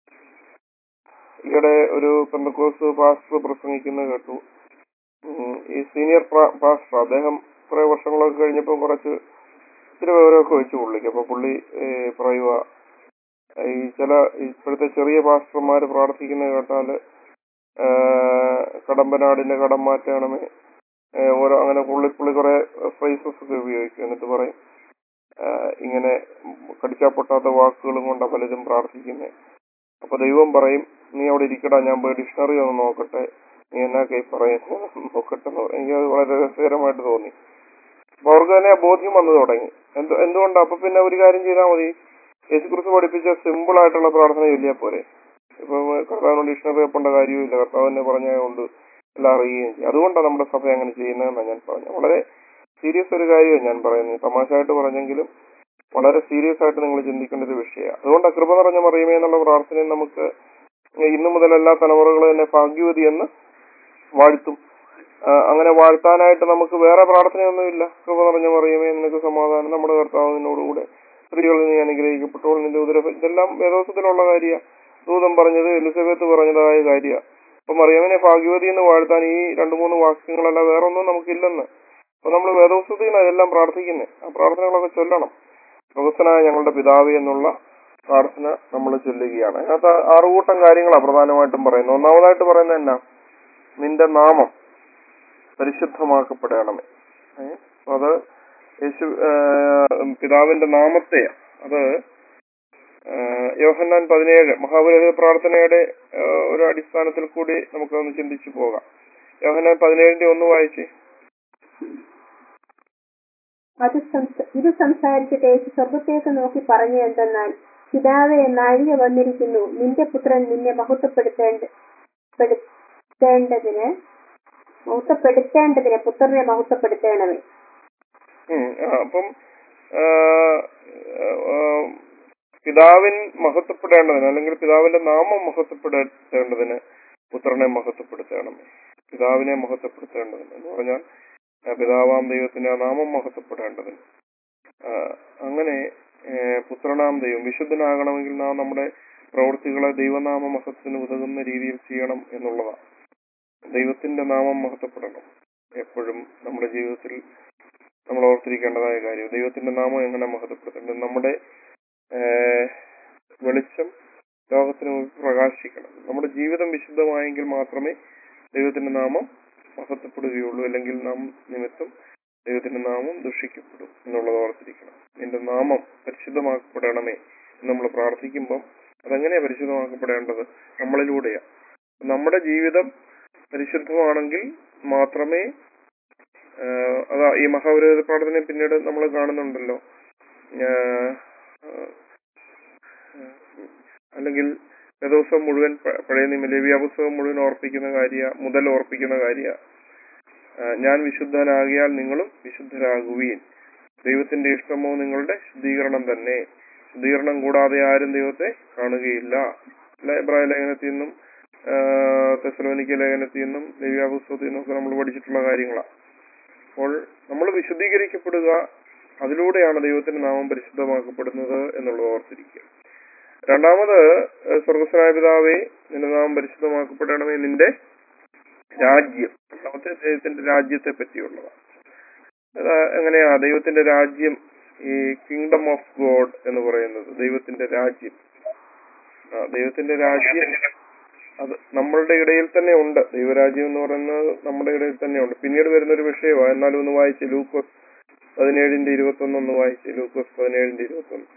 ഈയിടെ ഒരു പെന്തക്കോസ് പാസ്റ്റർ പ്രസംഗിക്കുന്നത് കേട്ടു ഉം, ഈ സീനിയർ പാസ്റ്റർ അദ്ദേഹം കുറെ വർഷങ്ങളൊക്കെ കഴിഞ്ഞപ്പോൾ കുറച്ച് ഇത്തിരി വിവരമൊക്കെ വെച്ചു പുള്ളിക്ക് അപ്പൊ പുള്ളി ഏ, പറയുക ഈ ചില ഇപ്പോഴത്തെ ചെറിയ പാസ്റ്റർമാര് പ്രാർത്ഥിക്കുന്നത് കേട്ടാല് ആ, കടമ്പനാടിന്റെ കടം മാറ്റണമേ ഏ, ഓരോ അങ്ങനെ പുള്ളി പുള്ളി കുറെ ഫ്രൈസസ് ഒക്കെ ഉപയോഗിക്കും എന്നിട്ട് പറയും ആ, ഇങ്ങനെ കടിച്ചാ പൊട്ടാത്ത വാക്കുകളും കൊണ്ടാ പലരും പ്രാർത്ഥിക്കുന്നത് അപ്പൊ ദൈവം പറയും നീ അവിടെ ഇരിക്കടാ ഞാൻ പോയി ഡിക്ഷണറി ഒന്ന് നോക്കട്ടെ നീ എന്നാ കൈ പറയുന്നു നോക്കട്ടെ എന്ന് പറയും. എനിക്കത് വളരെ രസകരമായിട്ട് തോന്നി അപ്പൊ അവർക്ക് തന്നെ ആ ബോധ്യം വന്നു തുടങ്ങി എന്ത് എന്തുകൊണ്ട് അപ്പൊ പിന്നെ ഒരു കാര്യം ചെയ്താൽ മതി യേശുക്രിസ്തു പഠിപ്പിച്ച സിമ്പിൾ ആയിട്ടുള്ള പ്രാർത്ഥന ചൊല്ലിയാൽ പോരെ ഇപ്പൊ കർത്താവിനോട് ഡിക്ഷണറി വെക്കേണ്ട കാര്യമില്ല കർത്താവ് തന്നെ പറഞ്ഞതുകൊണ്ട് എല്ലാം അറിയുകയും ചെയ്യും അതുകൊണ്ടാണ് നമ്മുടെ സഭ അങ്ങനെ ചെയ്യുന്നതെന്നാണ് ഞാൻ പറഞ്ഞത് വളരെ സീരിയസ് ഒരു കാര്യമാണ് ഞാൻ പറയുന്നത് തമാശയായിട്ട് പറഞ്ഞെങ്കിലും വളരെ സീരിയസ് ആയിട്ട് നിങ്ങൾ ചിന്തിക്കേണ്ട ഒരു വിഷയമാണ് അതുകൊണ്ട് കൃപ നിറഞ്ഞ മറിയുമേ എന്നുള്ള പ്രാർത്ഥനയും നമുക്ക് ഇന്നു മുതൽ എല്ലാ തലമുറകളും തന്നെ ഭാഗ്യവതി എന്ന് വാഴ്ത്തും ആ, അങ്ങനെ വാഴ്ത്താനായിട്ട് നമുക്ക് വേറെ പ്രാർത്ഥനയൊന്നുമില്ല കൃപ നിറഞ്ഞ മറിയുമേ നിനക്ക് സമാധാനം നമ്മുടെ കർത്താവ് നിന്നോടുകൂടെ സ്ത്രീകളിൽ നീ അനുഗ്രഹിക്കപ്പെട്ടോൾ നിന്റെ ഉദര ഇതെല്ലാം വേദോസത്തിലുള്ള കാര്യ ദൂതം പറഞ്ഞത് എലിസബത്ത് പറഞ്ഞതായ കാര്യ അപ്പൊ മറിയമ്മനെ ഭാഗ്യവതി എന്ന് വാഴ്ത്താൻ ഈ രണ്ടു മൂന്ന് വാക്യങ്ങളല്ല വേറെ ഒന്നും നമുക്കില്ലെന്ന് അപ്പൊ നമ്മൾ വേദോസത്തിൽ അതെല്ലാം പ്രാർത്ഥിക്കുന്നത് ആ പ്രാർത്ഥനകളൊക്കെ ചൊല്ലണം പ്രൊഫസനായ ഞങ്ങളുടെ പിതാവി എന്നുള്ള പ്രാർത്ഥന നമ്മൾ ചൊല്ലുകയാണ് അതിനകത്ത് ആറുകൂട്ടം കാര്യങ്ങളാണ് പ്രധാനമായിട്ടും പറയുന്നത് ഒന്നാമതായിട്ട് പറയുന്നത് എന്നാ നിന്റെ നാമം പരിശുദ്ധമാക്കപ്പെടണമേ ഏ? അത് യേശു ആ, പിതാവിന്റെ നാമത്തെ അത് ആ, യോഹന്നാൻ പതിനേഴ് മഹാപുരോഹിത പ്രാർത്ഥനയുടെ ആ, ഒരു അടിസ്ഥാനത്തിൽ കൂടി നമുക്കൊന്ന് ചിന്തിച്ചു പോകാം യോഹന്നാൻ പതിനേഴിന്റെ ഒന്ന് വായിച്ച് അത് സംസ- ഇത് സംസാരിച്ചിട്ട് യേശു സ്വർഗത്തേക്ക് നോക്കി പറഞ്ഞു എന്തെന്നാൽ പിതാവെ നാഴിക വന്നിരിക്കുന്നു നിന്റെ പുത്രൻ നിന്നെ മഹത്വപ്പെടുത്തേണ്ട പെടുത്തേണ്ടതിന് മഹത്വപ്പെടുത്തേണ്ടതിന് പുത്രനെ മഹത്വപ്പെടുത്തേണമേ ഉം, ആ, അപ്പം ആ, ആ, പിതാവിൻ മഹത്വപ്പെടേണ്ടതിന് അല്ലെങ്കിൽ പിതാവിന്റെ നാമം മഹത്വപ്പെടേണ്ടതിന് പുത്രനെ മഹത്വപ്പെടുത്തണം പിതാവിനെ മഹത്വപ്പെടുത്തേണ്ടതിന് എന്ന് പറഞ്ഞാൽ ആ, പിതാവാം ദൈവത്തിന്റെ ആ നാമം മഹത്വപ്പെടേണ്ടതിന് ആ, അങ്ങനെ ഏ, പുത്രനാം ദൈവം വിശുദ്ധനാകണമെങ്കിൽ നാം നമ്മുടെ പ്രവൃത്തികളെ ദൈവനാമ മഹത്വത്തിന് ഉതകുന്ന രീതിയിൽ ചെയ്യണം എന്നുള്ളതാണ് ദൈവത്തിന്റെ നാമം മഹത്വപ്പെടണം എപ്പോഴും നമ്മുടെ ജീവിതത്തിൽ നമ്മൾ ഓർത്തിരിക്കേണ്ടതായ കാര്യം ദൈവത്തിന്റെ നാമം എങ്ങനെ മഹത്വപ്പെടുത്തേണ്ടത് നമ്മുടെ ഏഹ്, വെളിച്ചം ലോകത്തിന് മുമ്പിൽ പ്രകാശിക്കണം നമ്മുടെ ജീവിതം വിശുദ്ധമായെങ്കിൽ മാത്രമേ ദൈവത്തിന്റെ നാമം മഹത്വപ്പെടുകയുള്ളൂ അല്ലെങ്കിൽ നാം നിമിത്തം ദൈവത്തിന്റെ നാമം ദുഷിക്കപ്പെടും എന്നുള്ളത് ഓർത്തിരിക്കണം നിന്റെ നാമം പരിശുദ്ധമാക്കപ്പെടണമേ എന്ന് നമ്മൾ പ്രാർത്ഥിക്കുമ്പോൾ അതെങ്ങനെയാ പരിശുദ്ധമാക്കപ്പെടേണ്ടത് നമ്മളിലൂടെയാ നമ്മുടെ ജീവിതം പരിശുദ്ധമാണെങ്കിൽ മാത്രമേ ആഹ് അതാ ഈ മഹാപുരോഹിത പ്രാർത്ഥന പിന്നീട് നമ്മൾ കാണുന്നുണ്ടല്ലോ ആഹ് ആഹ് അല്ലെങ്കിൽ ദിവസം മുഴുവൻ പ- പഴയ നിയമ ലേവ്യ പുസ്തകം മുഴുവൻ ഓർപ്പിക്കുന്ന കാര്യ മുതൽ ഓർപ്പിക്കുന്ന കാര്യ ഞാൻ വിശുദ്ധനാകിയാൽ നിങ്ങളും വിശുദ്ധരാകുവീൻ ദൈവത്തിന്റെ ഇഷ്ടമോ നിങ്ങളുടെ ശുദ്ധീകരണം തന്നെ ശുദ്ധീകരണം കൂടാതെ ആരും ദൈവത്തെ കാണുകയില്ല അല്ല എബ്രായ ലേഖനത്തിൽ നിന്നും തെസലോനിക്ക ലേഖനത്തിൽ നിന്നും ലേവ്യ പുസ്തകത്തിൽ നിന്നും ഒക്കെ നമ്മൾ പഠിച്ചിട്ടുള്ള കാര്യങ്ങളാണ് അപ്പോൾ നമ്മൾ വിശുദ്ധീകരിക്കപ്പെടുക അതിലൂടെയാണ് ദൈവത്തിന്റെ നാമം പരിശുദ്ധമാക്കപ്പെടുന്നത് എന്നുള്ളത് ഓർത്തിരിക്കുക രണ്ടാമത് ഏഹ് സ്വർഗസ്വനായ പിതാവേ നിന്റെ നാമം പരിശുദ്ധമാക്കപ്പെടണമേ നിന്റെ രാജ്യം രണ്ടാമത്തെ ദൈവത്തിന്റെ രാജ്യത്തെ പറ്റിയുള്ളതാണ് അത് എങ്ങനെയാ ദൈവത്തിന്റെ രാജ്യം ഈ കിങ്ഡം ഓഫ് ഗോഡ് എന്ന് പറയുന്നത് ദൈവത്തിന്റെ രാജ്യം ആ, ദൈവത്തിന്റെ രാജ്യം അത് നമ്മളുടെ ഇടയിൽ തന്നെ ഉണ്ട് ദൈവരാജ്യം എന്ന് പറയുന്നത് നമ്മുടെ ഇടയിൽ തന്നെ ഉണ്ട് പിന്നീട് വരുന്ന ഒരു വിഷയമാണ് എന്നാലും ഒന്ന് വായിച്ച് ലൂക്കോസ് പതിനേഴിന്റെ ഇരുപത്തൊന്ന് ഒന്ന് വായിച്ച് ലൂക്കോസ് പതിനേഴിന്റെ ഇരുപത്തൊന്ന്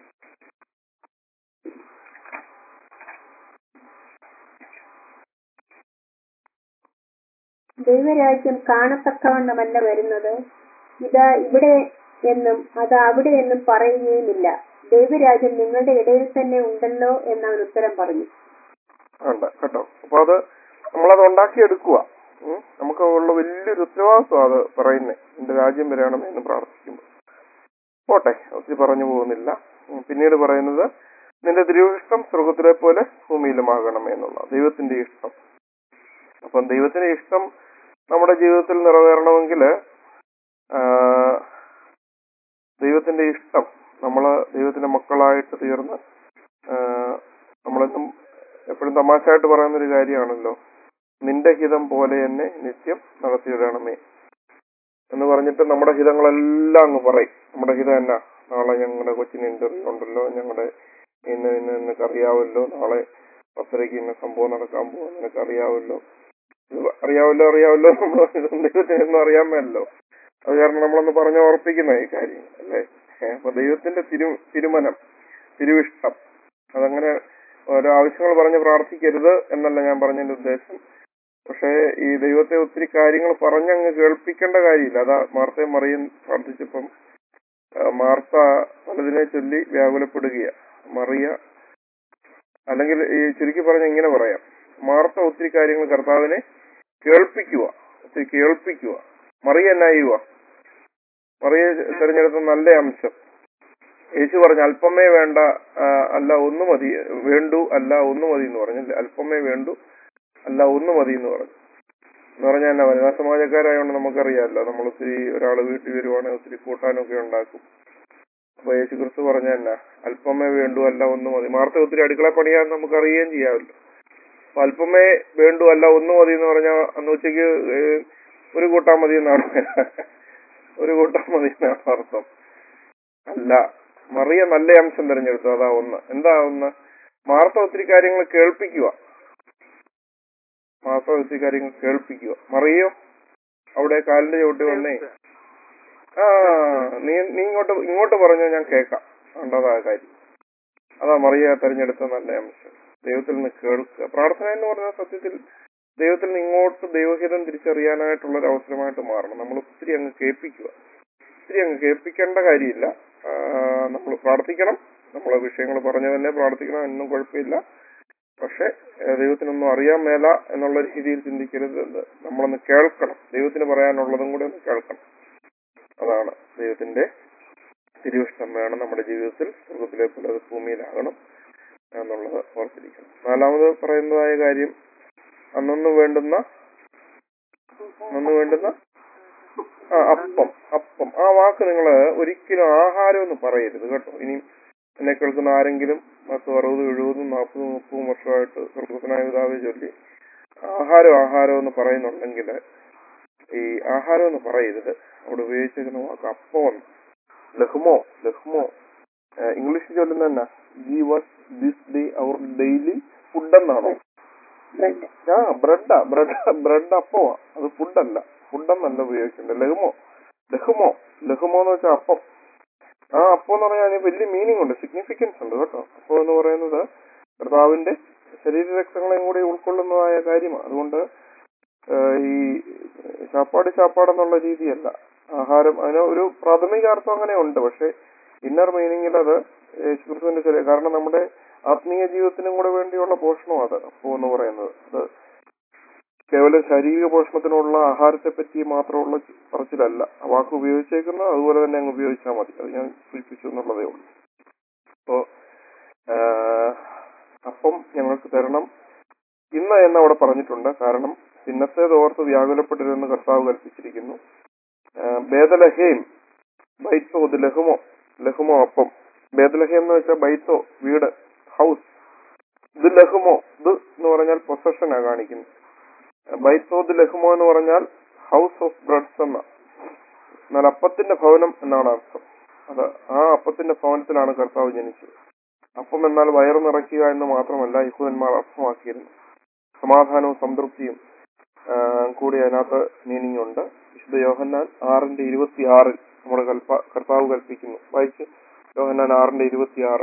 ദൈവരാജ്യം കാണത്തക്കവണ്ണമല്ല വരുന്നത് ഇതാ ഇവിടെ എന്നും അത് അവിടെ എന്നും പറയുകയുമില്ല ദൈവരാജ്യം നിങ്ങളുടെ ഇടയിൽ തന്നെ ഉണ്ടല്ലോ എന്നവൻ ഉത്തരം പറഞ്ഞു ഉണ്ട് കേട്ടോ അപ്പൊ അത് നമ്മളത് ഉണ്ടാക്കിയെടുക്കുക ഉം. നമുക്ക് ഉള്ള വലിയൊരു ഉത്തരവാദിത്വം അത് പറയുന്നേ എന്റെ രാജ്യം വരണം എന്ന് പ്രാർത്ഥിക്കുമ്പോൾ പോട്ടെ ഒത്തിരി പറഞ്ഞു പോകുന്നില്ല ഉം. പിന്നീട് പറയുന്നത് നിന്റെ തിരുവിഷ്ടം സ്വർഗത്തിലെ പോലെ ഭൂമിയിലുമാകണമേ എന്നുള്ള ദൈവത്തിന്റെ ഇഷ്ടം അപ്പം ദൈവത്തിന്റെ ഇഷ്ടം നമ്മുടെ ജീവിതത്തിൽ നിറവേറണമെങ്കിൽ ദൈവത്തിന്റെ ഇഷ്ടം നമ്മള് ദൈവത്തിന്റെ മക്കളായിട്ട് തീർന്ന് ആ, നമ്മളെന്നും എപ്പോഴും തമാശയായിട്ട് പറയുന്ന ഒരു കാര്യമാണല്ലോ നിന്റെ ഹിതം പോലെ എന്നെ നിത്യം നടത്തിയിടണമേ എന്ന് പറഞ്ഞിട്ട് നമ്മുടെ ഹിതങ്ങളെല്ലാം അങ്ങ് പറയും നമ്മുടെ ഹിതം എന്നാ നാളെ ഞങ്ങളുടെ കൊച്ചിന് ഇന്റർവ്യൂ ഉണ്ടല്ലോ ഞങ്ങളുടെ ഇന്ന് ഇന്ന് നിനക്ക് അറിയാമല്ലോ നാളെ പത്തരയ്ക്ക് ഇന്ന സംഭവം നടക്കാൻ പോകും നിനക്ക് അറിയാമല്ലോ ഇത് അറിയാമല്ലോ അറിയാമല്ലോ നമ്മൾ ദൈവത്തിനൊന്നും അറിയാൻ മേലല്ലോ അത് കാരണം നമ്മളൊന്ന് പറഞ്ഞ് ഓർപ്പിക്കുന്ന ഈ കാര്യം അല്ലേ ഏ, അപ്പൊ ദൈവത്തിന്റെ തിരു തിരുമനം തിരുവിഷ്ടം അതങ്ങനെ ഓരോ ആവശ്യങ്ങൾ പറഞ്ഞ് പ്രാർത്ഥിക്കരുത് എന്നല്ല ഞാൻ പറഞ്ഞതിന്റെ ഉദ്ദേശം പക്ഷേ ഈ ദൈവത്തെ ഒത്തിരി കാര്യങ്ങൾ പറഞ്ഞങ്ങ് കേൾപ്പിക്കേണ്ട കാര്യമില്ല അതാ മാർത്തയും മറിയും പ്രാർത്ഥിച്ചപ്പം ആ, മാർത്ത പലതിനെ ചൊല്ലി വ്യാകുലപ്പെടുകയാ മറിയ അല്ലെങ്കിൽ ഈ ചുരുക്കി പറഞ്ഞ ഇങ്ങനെ പറയാം മാർത്ത ഒത്തിരി കാര്യങ്ങൾ കർത്താവിനെ കേൾപ്പിക്കുക ഒത്തിരി കേൾപ്പിക്കുക മറിയ എന്നാ ചെയ്യുക മറിയ തിരഞ്ഞെടുത്ത നല്ല അംശം യേശു പറഞ്ഞു അല്പമേ വേണ്ട ആ, അല്ല ഒന്ന് മതി വേണ്ടു അല്ല ഒന്ന് മതി എന്ന് പറഞ്ഞു അല്പമേ വേണ്ടു അല്ല ഒന്ന് മതി എന്ന് പറഞ്ഞു എന്ന് പറഞ്ഞാൽ എന്നാ വനിതാ സമാജക്കാരായതുകൊണ്ട് നമുക്കറിയാമല്ലോ നമ്മൾ ഒത്തിരി ഒരാൾ വീട്ടിൽ വരുവാണെങ്കിൽ ഒത്തിരി കൂട്ടാനൊക്കെ ഉണ്ടാക്കും അപ്പൊ യേശു ക്രിസ്തു പറഞ്ഞ എന്നാ അല്പമേ വേണ്ടു അല്ല ഒന്ന് മതി മാർത്ത ഒത്തിരി അടുക്കള പണിയാൻ നമുക്ക് അറിയുകയും ചെയ്യാമല്ലോ അപ്പൊ അല്പമേ വേണ്ടു അല്ല ഒന്ന് മതി എന്ന് പറഞ്ഞാൽ അന്ന് ഉച്ചയ്ക്ക് ഏഹ്, ഒരു കൂട്ടാൻ മതി എന്നാണ് ഒരു കൂട്ടാൻ മതി എന്നാണ് അർത്ഥം അല്ല മറിയ നല്ല അംശം തിരഞ്ഞെടുത്തു അതാ ഒന്ന് എന്താ ഒന്ന് മാർത്ത ഒത്തിരി കാര്യങ്ങൾ കേൾപ്പിക്കുക മാർത്ത ഒത്തിരി കാര്യങ്ങൾ കേൾപ്പിക്കുക മറിയോ അവിടെ കാലിന്റെ ചവിട്ടി വന്നേ ആ നീ നീ ഇങ്ങോട്ട് ഇങ്ങോട്ട് പറഞ്ഞോ ഞാൻ കേൾക്കാം കണ്ടതാ കാര്യം അതാ മറിയ തെരഞ്ഞെടുത്ത നല്ല അംശം ദൈവത്തിൽ നിന്ന് കേൾക്കുക പ്രാർത്ഥന എന്ന് പറഞ്ഞാൽ സത്യത്തിൽ ദൈവത്തിൽ നിന്ന് ഇങ്ങോട്ട് ദൈവഹിതം തിരിച്ചറിയാനായിട്ടുള്ള ഒരു അവസരമായിട്ട് മാറണം നമ്മൾ ഒത്തിരി അങ്ങ് കേൾപ്പിക്കുക ഒത്തിരി അങ്ങ് കേൾപ്പിക്കേണ്ട കാര്യമില്ല നമ്മൾ പ്രാർത്ഥിക്കണം നമ്മളെ വിഷയങ്ങൾ പറഞ്ഞു തന്നെ പ്രാർത്ഥിക്കണം എന്നും കുഴപ്പമില്ല പക്ഷെ ഏഹ്, ദൈവത്തിനൊന്നും അറിയാൻ മേല എന്നുള്ള രീതിയിൽ ചിന്തിക്കരുത് ഇത് നമ്മളൊന്ന് കേൾക്കണം ദൈവത്തിന് പറയാനുള്ളതും കൂടെ ഒന്ന് കേൾക്കണം അതാണ് ദൈവത്തിന്റെ തിരുവിഷ്ടം വേണം നമ്മുടെ ജീവിതത്തിൽ സ്വർഗത്തിലെ പോലെ അത് ഭൂമിയിലാകണം എന്നുള്ളത് ഓർത്തിരിക്കണം നാലാമത് പറയുന്നതായ കാര്യം അന്നൊന്ന് വേണ്ടുന്ന അന്നൊന്ന് വേണ്ടുന്ന ആ അപ്പം അപ്പം ആ വാക്ക് നിങ്ങൾ ഒരിക്കലും ആഹാരം എന്ന് പറയരുത് കേട്ടോ ഇനി എന്നെ കേൾക്കുന്ന ആരെങ്കിലും പത്തും അറുപതും എഴുപതും നാൽപ്പതും മുപ്പതും വർഷമായിട്ട് സ്വർഗത്തിനായ പിതാവെ ചൊല്ലി ആഹാരം ആഹാരം എന്ന് പറയുന്നുണ്ടെങ്കിൽ ഈ ആഹാരം എന്ന് പറയരുത് അവിടെ ഉപയോഗിച്ചിരിക്കുന്ന വാക്ക് അപ്പമെന്ന് ലഹ്മോ ലഹ്മോ ഇംഗ്ലീഷിൽ ചൊല്ലുന്ന തന്നെ give us this day our daily food എന്നാണോ ബ്രെഡ് ആ ബ്രെഡാ ബ്രെഡ് ബ്രെഡ് അപ്പമാ അത് ഫുഡല്ല ഫുഡെന്നല്ല ഉപയോഗിക്കേണ്ടത് ലഹുമോ ലഹുമോ ലഹുമോ എന്ന് വെച്ചാൽ അപ്പം ആ അപ്പം എന്ന് പറഞ്ഞാൽ അതിന് വലിയ മീനിങ് ഉണ്ട് സിഗ്നിഫിക്കൻസ് ഉണ്ട് കേട്ടോ അപ്പം എന്ന് പറയുന്നത് കർത്താവിന്റെ ശരീരരക്തങ്ങളെയും കൂടി ഉൾക്കൊള്ളുന്നതായ കാര്യമാണ് അതുകൊണ്ട് ഏഹ്, ഈ ചാപ്പാട് ചാപ്പാട് എന്നുള്ള രീതിയല്ല ആഹാരം അതിന് ഒരു പ്രാഥമിക അർത്ഥം അങ്ങനെ ഉണ്ട് പക്ഷെ ഇന്നർ മീനിങ്ങിൽ അത് യേശുക്രിസ്തുവിന്റെ ചെറിയ കാരണം നമ്മുടെ ആത്മീയ ജീവിതത്തിനും കൂടെ വേണ്ടിയുള്ള പോഷണം അത് അപ്പോൾ എന്ന് പറയുന്നത് അത് കേവലം ശാരീരിക പോഷണത്തിനുള്ള ആഹാരത്തെ പറ്റി മാത്രമുള്ള പറച്ചിലല്ല ആ വാക്ക് ഉപയോഗിച്ചേക്കുന്നത് അതുപോലെ തന്നെ അങ്ങ് ഉപയോഗിച്ചാൽ മതി അത് ഞാൻ സൂചിപ്പിച്ചു എന്നുള്ളതേ ഉള്ളൂ അപ്പോ ആഹ്, അപ്പം ഞങ്ങൾക്ക് തരണം ഇന്ന് എന്ന് അവിടെ പറഞ്ഞിട്ടുണ്ട് കാരണം പിന്നത്തേത് ഓർത്ത് വ്യാകുലപ്പെട്ടിരുന്ന് കർത്താവ് കൽപ്പിച്ചിരിക്കുന്നു ആഹ്, ബേദലഹേം ബൈത്തോ ഇത് ലഹുമോ ലഹുമോ അപ്പം ബേദലഹേം എന്ന് വെച്ചാൽ ബൈത്തോ വീട് ഹൗസ് ഇത് ലഹുമോ ഇത് എന്ന് പറഞ്ഞാൽ പൊസഷനാ കാണിക്കുന്നത് ബൈത്തോദ് ലഹുമോ എന്ന് പറഞ്ഞാൽ ഹൗസ് ഓഫ് ബ്രെഡ്സ് എന്ന എന്നാൽ അപ്പത്തിന്റെ ഭവനം എന്നാണ് അർത്ഥം അത് ആ അപ്പത്തിന്റെ ഭവനത്തിലാണ് കർത്താവ് ജനിച്ചത് അപ്പം എന്നാൽ വയറു നിറയ്ക്കുക എന്ന് മാത്രമല്ല യഹൂദന്മാർ അർത്ഥമാക്കിയിരുന്നു സമാധാനവും സംതൃപ്തിയും ആ, കൂടി അതിനകത്ത് മീനിങ് ഉണ്ട് വിശുദ്ധ യോഹന്നാൻ ആറിന്റെ ഇരുപത്തി ആറിൽ നമ്മുടെ കൽപ്പ കർത്താവ് കൽപ്പിക്കുന്നു വായിച്ച് യോഹന്നാൻ ആറിന്റെ ഇരുപത്തി ആറ്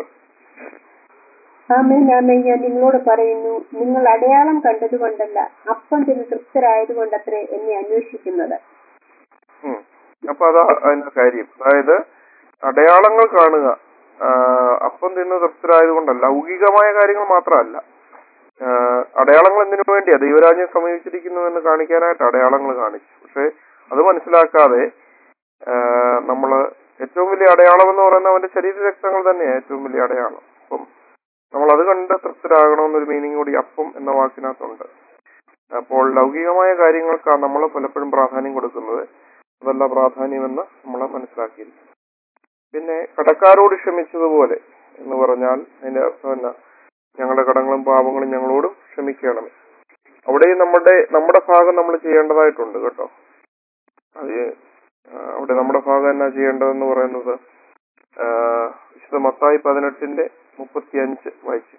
ആമേൻ ആമേൻ ഞാൻ നിങ്ങളോട് പറയുന്നു നിങ്ങൾ അടയാളം കണ്ടതുകൊണ്ടല്ല അപ്പം തിന്ന് തൃപ്തരായതുകൊണ്ടത്രേ എന്നെ അന്വേഷിക്കുന്നത് ഉം. അപ്പൊ അതാ അതിന്റെ കാര്യം അതായത് അടയാളങ്ങൾ കാണുക ആ, അപ്പം തിന്ന് തൃപ്തരായതുകൊണ്ടല്ല ലൗകികമായ കാര്യങ്ങൾ മാത്രമല്ല ആ, അടയാളങ്ങൾ എന്തിനു വേണ്ടിയാ ദൈവരാജ്യം സമീപിച്ചിരിക്കുന്നു എന്ന് കാണിക്കാനായിട്ട് അടയാളങ്ങൾ കാണിച്ചു പക്ഷെ അത് മനസ്സിലാക്കാതെ ആ, നമ്മള് ഏറ്റവും വലിയ അടയാളം എന്ന് പറയുന്നത് അവന്റെ ശരീരരക്തങ്ങൾ തന്നെയാണ് ഏറ്റവും വലിയ അടയാളം അപ്പം നമ്മൾ അത് കണ്ട് തൃപ്തരാകണമെന്നൊരു മീനിങ് കൂടി അപ്പം എന്ന വാക്കിനകത്തുണ്ട് അപ്പോൾ ലൗകികമായ കാര്യങ്ങൾക്കാണ് നമ്മൾ പലപ്പോഴും പ്രാധാന്യം കൊടുക്കുന്നത് അതല്ല പ്രാധാന്യമെന്ന് നമ്മൾ മനസ്സിലാക്കിയിരിക്കും പിന്നെ കടക്കാരോട് ക്ഷമിച്ചതുപോലെ എന്ന് പറഞ്ഞാൽ അതിന്റെ അർത്ഥം എന്നാ ഞങ്ങളുടെ കടങ്ങളും പാപങ്ങളും ഞങ്ങളോടും ക്ഷമിക്കണമേ അവിടെയും നമ്മുടെ നമ്മുടെ ഭാഗം നമ്മൾ ചെയ്യേണ്ടതായിട്ടുണ്ട് കേട്ടോ അത് ആ, അവിടെ നമ്മുടെ ഭാഗം എന്നാ ചെയ്യേണ്ടതെന്ന് പറയുന്നത് ആ, വിശുദ്ധ മത്തായി പതിനെട്ടിന്റെ മുപ്പത്തി അഞ്ച് വായിച്ചു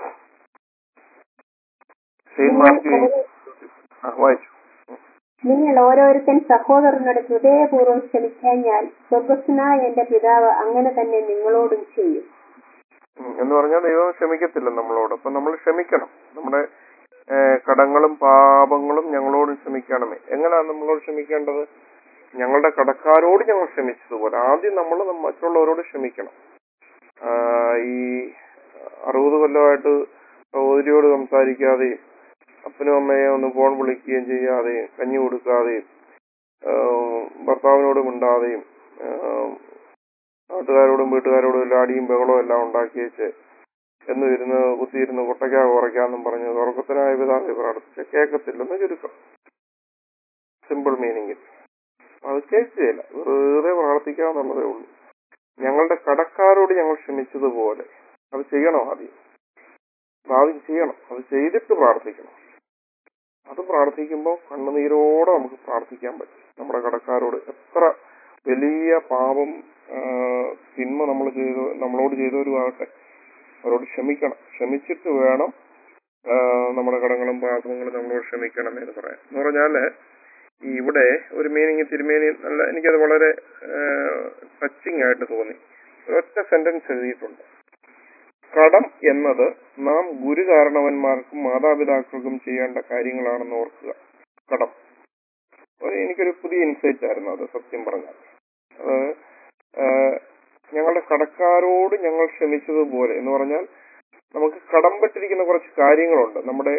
സെയിന്റ് മാത്യു ആ വായിച്ചു നിങ്ങൾ ഓരോരുത്തൻ സഹോദരനോട് ഹൃദയപൂർവ്വം ക്ഷമിക്കഴിഞ്ഞാൽ സ്വർഗസ്നായ എന്റെ പിതാവ് അങ്ങനെ തന്നെ നിങ്ങളോടും ചെയ്യും ഉം, എന്ന് പറഞ്ഞാൽ ദൈവം ക്ഷമിക്കത്തില്ല നമ്മളോട് അപ്പൊ നമ്മൾ ക്ഷമിക്കണം നമ്മുടെ ഏഹ് കടങ്ങളും പാപങ്ങളും ഞങ്ങളോട് ക്ഷമിക്കണമേ എങ്ങനെയാണ് നമ്മളോട് ക്ഷമിക്കേണ്ടത് ഞങ്ങളുടെ കടക്കാരോട് ഞങ്ങൾ ക്ഷമിച്ചതുപോലെ ആദ്യം നമ്മൾ മറ്റുള്ളവരോട് ക്ഷമിക്കണം ആഹ് ഈ അറുപത് കൊല്ലമായിട്ട് സഹോദരിയോട് സംസാരിക്കാതെയും അപ്പനും അമ്മയെ ഒന്ന് ഫോൺ വിളിക്കുകയും ചെയ്യാതെയും കഞ്ഞി കൊടുക്കാതെയും ആഹ് ഭർത്താവിനോട് മിണ്ടാതെയും ആഹ് നാട്ടുകാരോടും വീട്ടുകാരോടും എല്ലാം അടിയും ബഹളവും എല്ലാം ഉണ്ടാക്കി വെച്ച് എന്ന് ഇരുന്ന് കുത്തിയിരുന്ന് കൊട്ടയ്ക്കാ കുറയ്ക്കാന്നും പറഞ്ഞ് തുറക്കത്തിനായ പിതാവെ പ്രാർത്ഥിച്ച് കേൾക്കത്തില്ലെന്ന് ചുരുക്കം സിമ്പിൾ മീനിങ് അത് കേൾക്കുകയില്ല വെറുതെ പ്രാർത്ഥിക്കാന്നുള്ളതേ ഉള്ളൂ ഞങ്ങളുടെ കടക്കാരോട് ഞങ്ങൾ ക്ഷമിച്ചതുപോലെ അത് ചെയ്യണം ആദ്യം അത് ആദ്യം ചെയ്യണം അത് ചെയ്തിട്ട് പ്രാർത്ഥിക്കണം അത് പ്രാർത്ഥിക്കുമ്പോൾ കണ്ണുനീരോടെ നമുക്ക് പ്രാർത്ഥിക്കാൻ പറ്റും നമ്മുടെ കടക്കാരോട് എത്ര വലിയ പാപം ആ, തിന്മ നമ്മൾ ചെയ്തു നമ്മളോട് ചെയ്തവരും ആകട്ടെ അവരോട് ക്ഷമിക്കണം ക്ഷമിച്ചിട്ട് വേണം ആ, നമ്മുടെ കടങ്ങളും പാപങ്ങളും നമ്മളോട് ക്ഷമിക്കണം എന്ന് പറയാം എന്ന് പറഞ്ഞാല് ഈ ഇവിടെ ഒരു മീനിങ് തിരുമേനി നല്ല എനിക്കത് വളരെ ടച്ചിങ് ആയിട്ട് തോന്നി ഒറ്റ സെന്റൻസ് എഴുതിയിട്ടുണ്ട് കടം എന്നത് നാം ഗുരു കാരണവന്മാർക്കും മാതാപിതാക്കൾക്കും ചെയ്യേണ്ട കാര്യങ്ങളാണെന്ന് ഓർക്കുക കടം ഒരു എനിക്കൊരു പുതിയ ഇൻസൈറ്റ് ആയിരുന്നു അത് സത്യം പറഞ്ഞാൽ അത് ആഹ്, ഞങ്ങളുടെ കടക്കാരോട് ഞങ്ങൾ ക്ഷമിച്ചതുപോലെ എന്ന് പറഞ്ഞാൽ നമുക്ക് കടംപെട്ടിരിക്കുന്ന കുറച്ച് കാര്യങ്ങളുണ്ട് നമ്മുടെ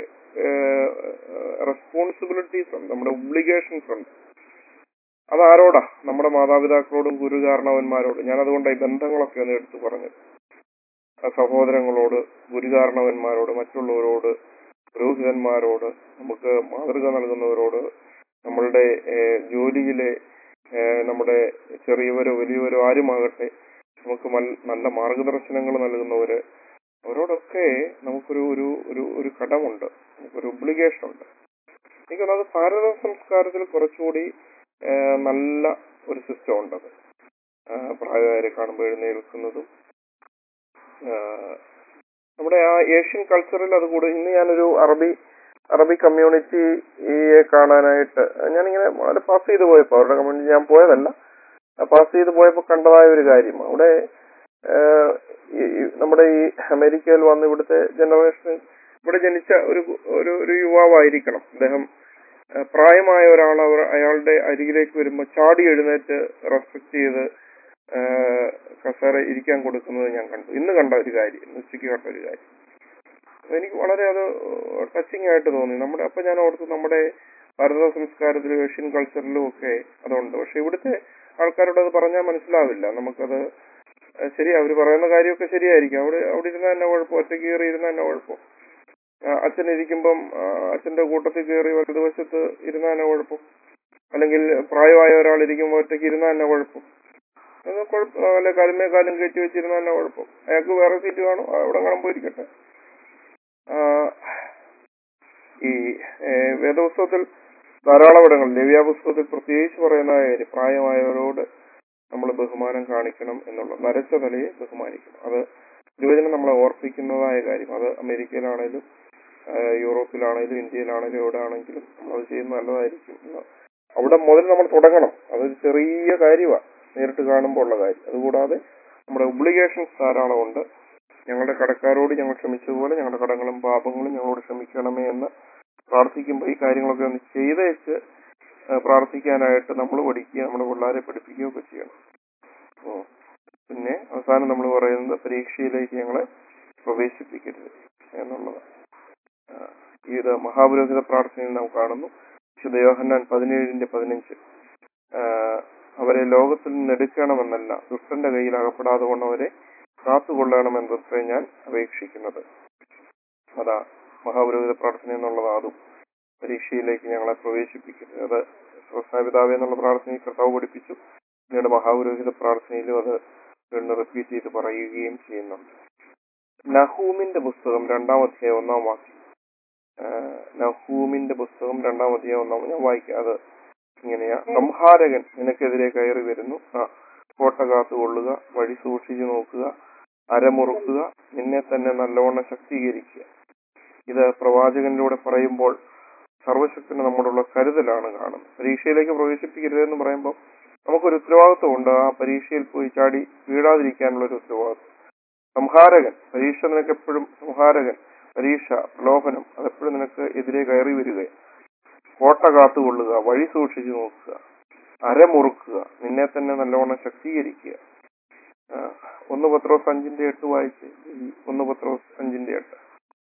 റെസ്പോൺസിബിലിറ്റീസ് ഉണ്ട് നമ്മുടെ ഒബ്ലിഗേഷൻസ് ഉണ്ട് അതാരോടാ നമ്മുടെ മാതാപിതാക്കളോടും ഗുരു കാരണവന്മാരോടും ഞാൻ അതുകൊണ്ട് ഈ ബന്ധങ്ങളൊക്കെ ഒന്ന് എടുത്തു പറഞ്ഞത് ആ സഹോദരങ്ങളോട് ഗുരുകാരണവന്മാരോട് മറ്റുള്ളവരോട് പുരോഹിതന്മാരോട് നമുക്ക് മാതൃക നൽകുന്നവരോട് നമ്മളുടെ ഏഹ്, ജോലിയിലെ ഏഹ്, നമ്മുടെ ചെറിയവരോ വലിയവരോ ആരുമാകട്ടെ നമുക്ക് മൽ- നല്ല മാർഗദർശനങ്ങൾ നൽകുന്നവര് അവരോടൊക്കെ നമുക്കൊരു ഒരു ഒരു ഒരു കടമുണ്ട് നമുക്കൊരു ഒബ്ലിഗേഷൻ ഉണ്ട് എനിക്ക് തോന്നുന്നത് ഭാരത സംസ്കാരത്തിൽ കുറച്ചുകൂടി ഏഹ്, നല്ല ഒരു സിസ്റ്റം ഉണ്ടത് ആഹ്, പ്രായമായവരെ കാണുമ്പോൾ എഴുന്നേൽക്കുന്നതും ആഹ്, നമ്മുടെ ആ ഏഷ്യൻ കൾച്ചറിൽ അത് കൂടെ ഇന്ന് ഞാനൊരു അറബി അറബി കമ്മ്യൂണിറ്റിയെ കാണാനായിട്ട് ഞാനിങ്ങനെ വളരെ പാസ് ചെയ്ത് പോയപ്പോൾ അവരുടെ കമ്മ്യൂണിറ്റി ഞാൻ പോയതല്ല പാസ് ചെയ്ത് പോയപ്പോൾ കണ്ടതായ ഒരു കാര്യം അവിടെ ആഹ്, ഈ- ഈ നമ്മുടെ ഈ അമേരിക്കയിൽ വന്ന് ഇവിടുത്തെ ജനറേഷൻ ഇവിടെ ജനിച്ച ഒരു ഒരു ഒരു യുവാവായിരിക്കണം അദ്ദേഹം ആഹ്, പ്രായമായ ഒരാൾ അവർ അയാളുടെ അരികിലേക്ക് വരുമ്പോൾ ചാടി എഴുന്നേറ്റ് റെസ്പെക്ട് ചെയ്ത് ആഹ്, കസേര ഇരിക്കാൻ കൊടുക്കുന്നത് ഞാൻ കണ്ടു ഇന്ന് കണ്ട ഒരു കാര്യം ഇന്ന് ഉച്ചയ്ക്ക് കണ്ട ഒരു കാര്യം അപ്പൊ എനിക്ക് വളരെ അത് ടച്ചിങ് ആയിട്ട് തോന്നി നമ്മുടെ അപ്പൊ ഞാൻ ഓർത്തു നമ്മുടെ ഭാരത സംസ്കാരത്തിലും ഏഷ്യൻ കൾച്ചറിലും ഒക്കെ അതുണ്ട് പക്ഷെ ഇവിടുത്തെ ആൾക്കാരോട് അത് പറഞ്ഞാൽ മനസ്സിലാവില്ല നമുക്കത് ഏഹ് ശരി അവർ പറയുന്ന കാര്യമൊക്കെ ശരിയായിരിക്കും അവിടെ അവിടെ ഇരുന്ന തന്നെ കുഴപ്പം ഒറ്റയ്ക്ക് കയറി ഇരുന്ന തന്നെ കുഴപ്പം ആ, അച്ഛൻ ഇരിക്കുമ്പം ആ, അച്ഛന്റെ കൂട്ടത്തിൽ കയറി വലതുവശത്ത് ഇരുന്ന തന്നെ കുഴപ്പം അല്ലെങ്കിൽ പ്രായമായ ഒരാൾ ഇരിക്കുമ്പോൾ ഒറ്റയ്ക്ക് ഇരുന്ന തന്നെ കുഴപ്പം അത് കുഴപ്പം അല്ല കാലുമേ കാലും കയറ്റി വെച്ചിരുന്ന തന്നെ കുഴപ്പം അയാൾക്ക് വേറെ സീറ്റ് കാണും അവിടെ കാണാൻ പോയിരിക്കട്ടെ ആ, ഈ ഏഹ്, വേദപുസ്തകത്തിൽ ധാരാളം ഇടങ്ങൾ ലവ്യ പുസ്തകത്തിൽ പ്രത്യേകിച്ച് പറയുന്ന കാര്യം പ്രായമായവരോട് നമ്മൾ ബഹുമാനം കാണിക്കണം എന്നുള്ള നരച്ച തലയെ ബഹുമാനിക്കണം അത് തിരുവചനം നമ്മളെ ഓർപ്പിക്കുന്നതായ കാര്യം അത് അമേരിക്കയിലാണേലും ആഹ് യൂറോപ്പിലാണേലും ഇന്ത്യയിലാണേലും എവിടെ ആണെങ്കിലും നമ്മളത് ചെയ്യുന്നത് നല്ലതായിരിക്കും എന്ന് അവിടെ മുതൽ നമ്മൾ തുടങ്ങണം അതൊരു ചെറിയ കാര്യമാണ് നേരിട്ട് കാണുമ്പോൾ ഉള്ള കാര്യം അതുകൂടാതെ നമ്മുടെ ഒബ്ലിഗേഷൻസ് ധാരാളം ഉണ്ട് ഞങ്ങളുടെ കടക്കാരോട് ഞങ്ങൾ ക്ഷമിച്ചതുപോലെ ഞങ്ങളുടെ കടങ്ങളും പാപങ്ങളും ഞങ്ങളോട് ക്ഷമിക്കണമേ എന്ന് പ്രാർത്ഥിക്കുമ്പോൾ ഈ കാര്യങ്ങളൊക്കെ ഒന്ന് ചെയ്തേച്ച് ആ, പ്രാർത്ഥിക്കാനായിട്ട് നമ്മൾ പഠിക്കുക നമ്മുടെ പിള്ളേരെ പഠിപ്പിക്കുകയൊക്കെ ചെയ്യണം ഉം. പിന്നെ അവസാനം നമ്മൾ പറയുന്നത് പരീക്ഷയിലേക്ക് ഞങ്ങളെ പ്രവേശിപ്പിക്കരുത് എന്നുള്ളതാണ് ആ, ഇത് മഹാപുരോഹിത പ്രാർത്ഥനയിൽ നാം കാണുന്നു വിശുദ്ധ യോഹന്നാൻ പതിനേഴിന്റെ പതിനഞ്ച് ആ, അവരെ ലോകത്തിൽ നിന്ന് എടുക്കണമെന്നല്ല ദുഷ്ടന്റെ കയ്യിൽ അകപ്പെടാതെ കൊണ്ട് അവരെ കാത്തുകൊള്ളണമെന്നത്രേ ഞാൻ അപേക്ഷിക്കുന്നത് അതാ മഹാപുരോഹിത പ്രാർത്ഥന എന്നുള്ളത് അതും പരീക്ഷയിലേക്ക് ഞങ്ങളെ പ്രവേശിപ്പിക്കരുത് അത് സ്വസ്ഥാപിതാവേ എന്നുള്ള പ്രാർത്ഥനയിൽ കർത്താവ് പഠിപ്പിച്ചു പിന്നീട് മഹാപുരോഹിത പ്രാർത്ഥനയിലും അത് വീണ്ടും റിപ്പീറ്റ് ചെയ്ത് പറയുകയും ചെയ്യുന്നുണ്ട് നഹൂമിന്റെ പുസ്തകം രണ്ടാം അധ്യായം ഒന്നാം വാക്യം ആ, നഹൂമിന്റെ പുസ്തകം രണ്ടാം അധ്യായം ഒന്നാം ഞാൻ വായിക്കാം അത് ഇങ്ങനെയാ സംഹാരകൻ നിനക്കെതിരെ കയറി വരുന്നു ആ കോട്ട കാത്തുകൊള്ളുക വഴി സൂക്ഷിച്ചു നോക്കുക അരമുറുക്കുക നിന്നെ തന്നെ നല്ലവണ്ണം ശക്തീകരിക്കുക ഇത് പ്രവാചകനിലൂടെ പറയുമ്പോൾ സർവശക്തന് നമ്മോടുള്ള കരുതലാണ് കാണുന്നത് പരീക്ഷയിലേക്ക് പ്രവേശിപ്പിക്കരുതെന്ന് പറയുമ്പോൾ നമുക്കൊരു ഉത്തരവാദിത്വമുണ്ട് ആ പരീക്ഷയിൽ പോയി ചാടി വീഴാതിരിക്കാനുള്ള ഒരു ഉത്തരവാദിത്വം സംഹാരകൻ പരീക്ഷ നിനക്ക് എപ്പോഴും സംഹാരകൻ പരീക്ഷ പ്രലോഭനം അതെപ്പോഴും നിനക്ക് എതിരെ കയറി വരിക കോട്ട കാത്തുകൊള്ളുക വഴി സൂക്ഷിച്ചു നോക്കുക അരമുറുക്കുക നിന്നെ തന്നെ നല്ലവണ്ണം ശക്തീകരിക്കുക ആ, ഒന്ന് പത്രോസ് അഞ്ചിന്റെ എട്ട് വായിച്ച് ഈ ഒന്ന് പത്രോസ് അഞ്ചിന്റെ എട്ട്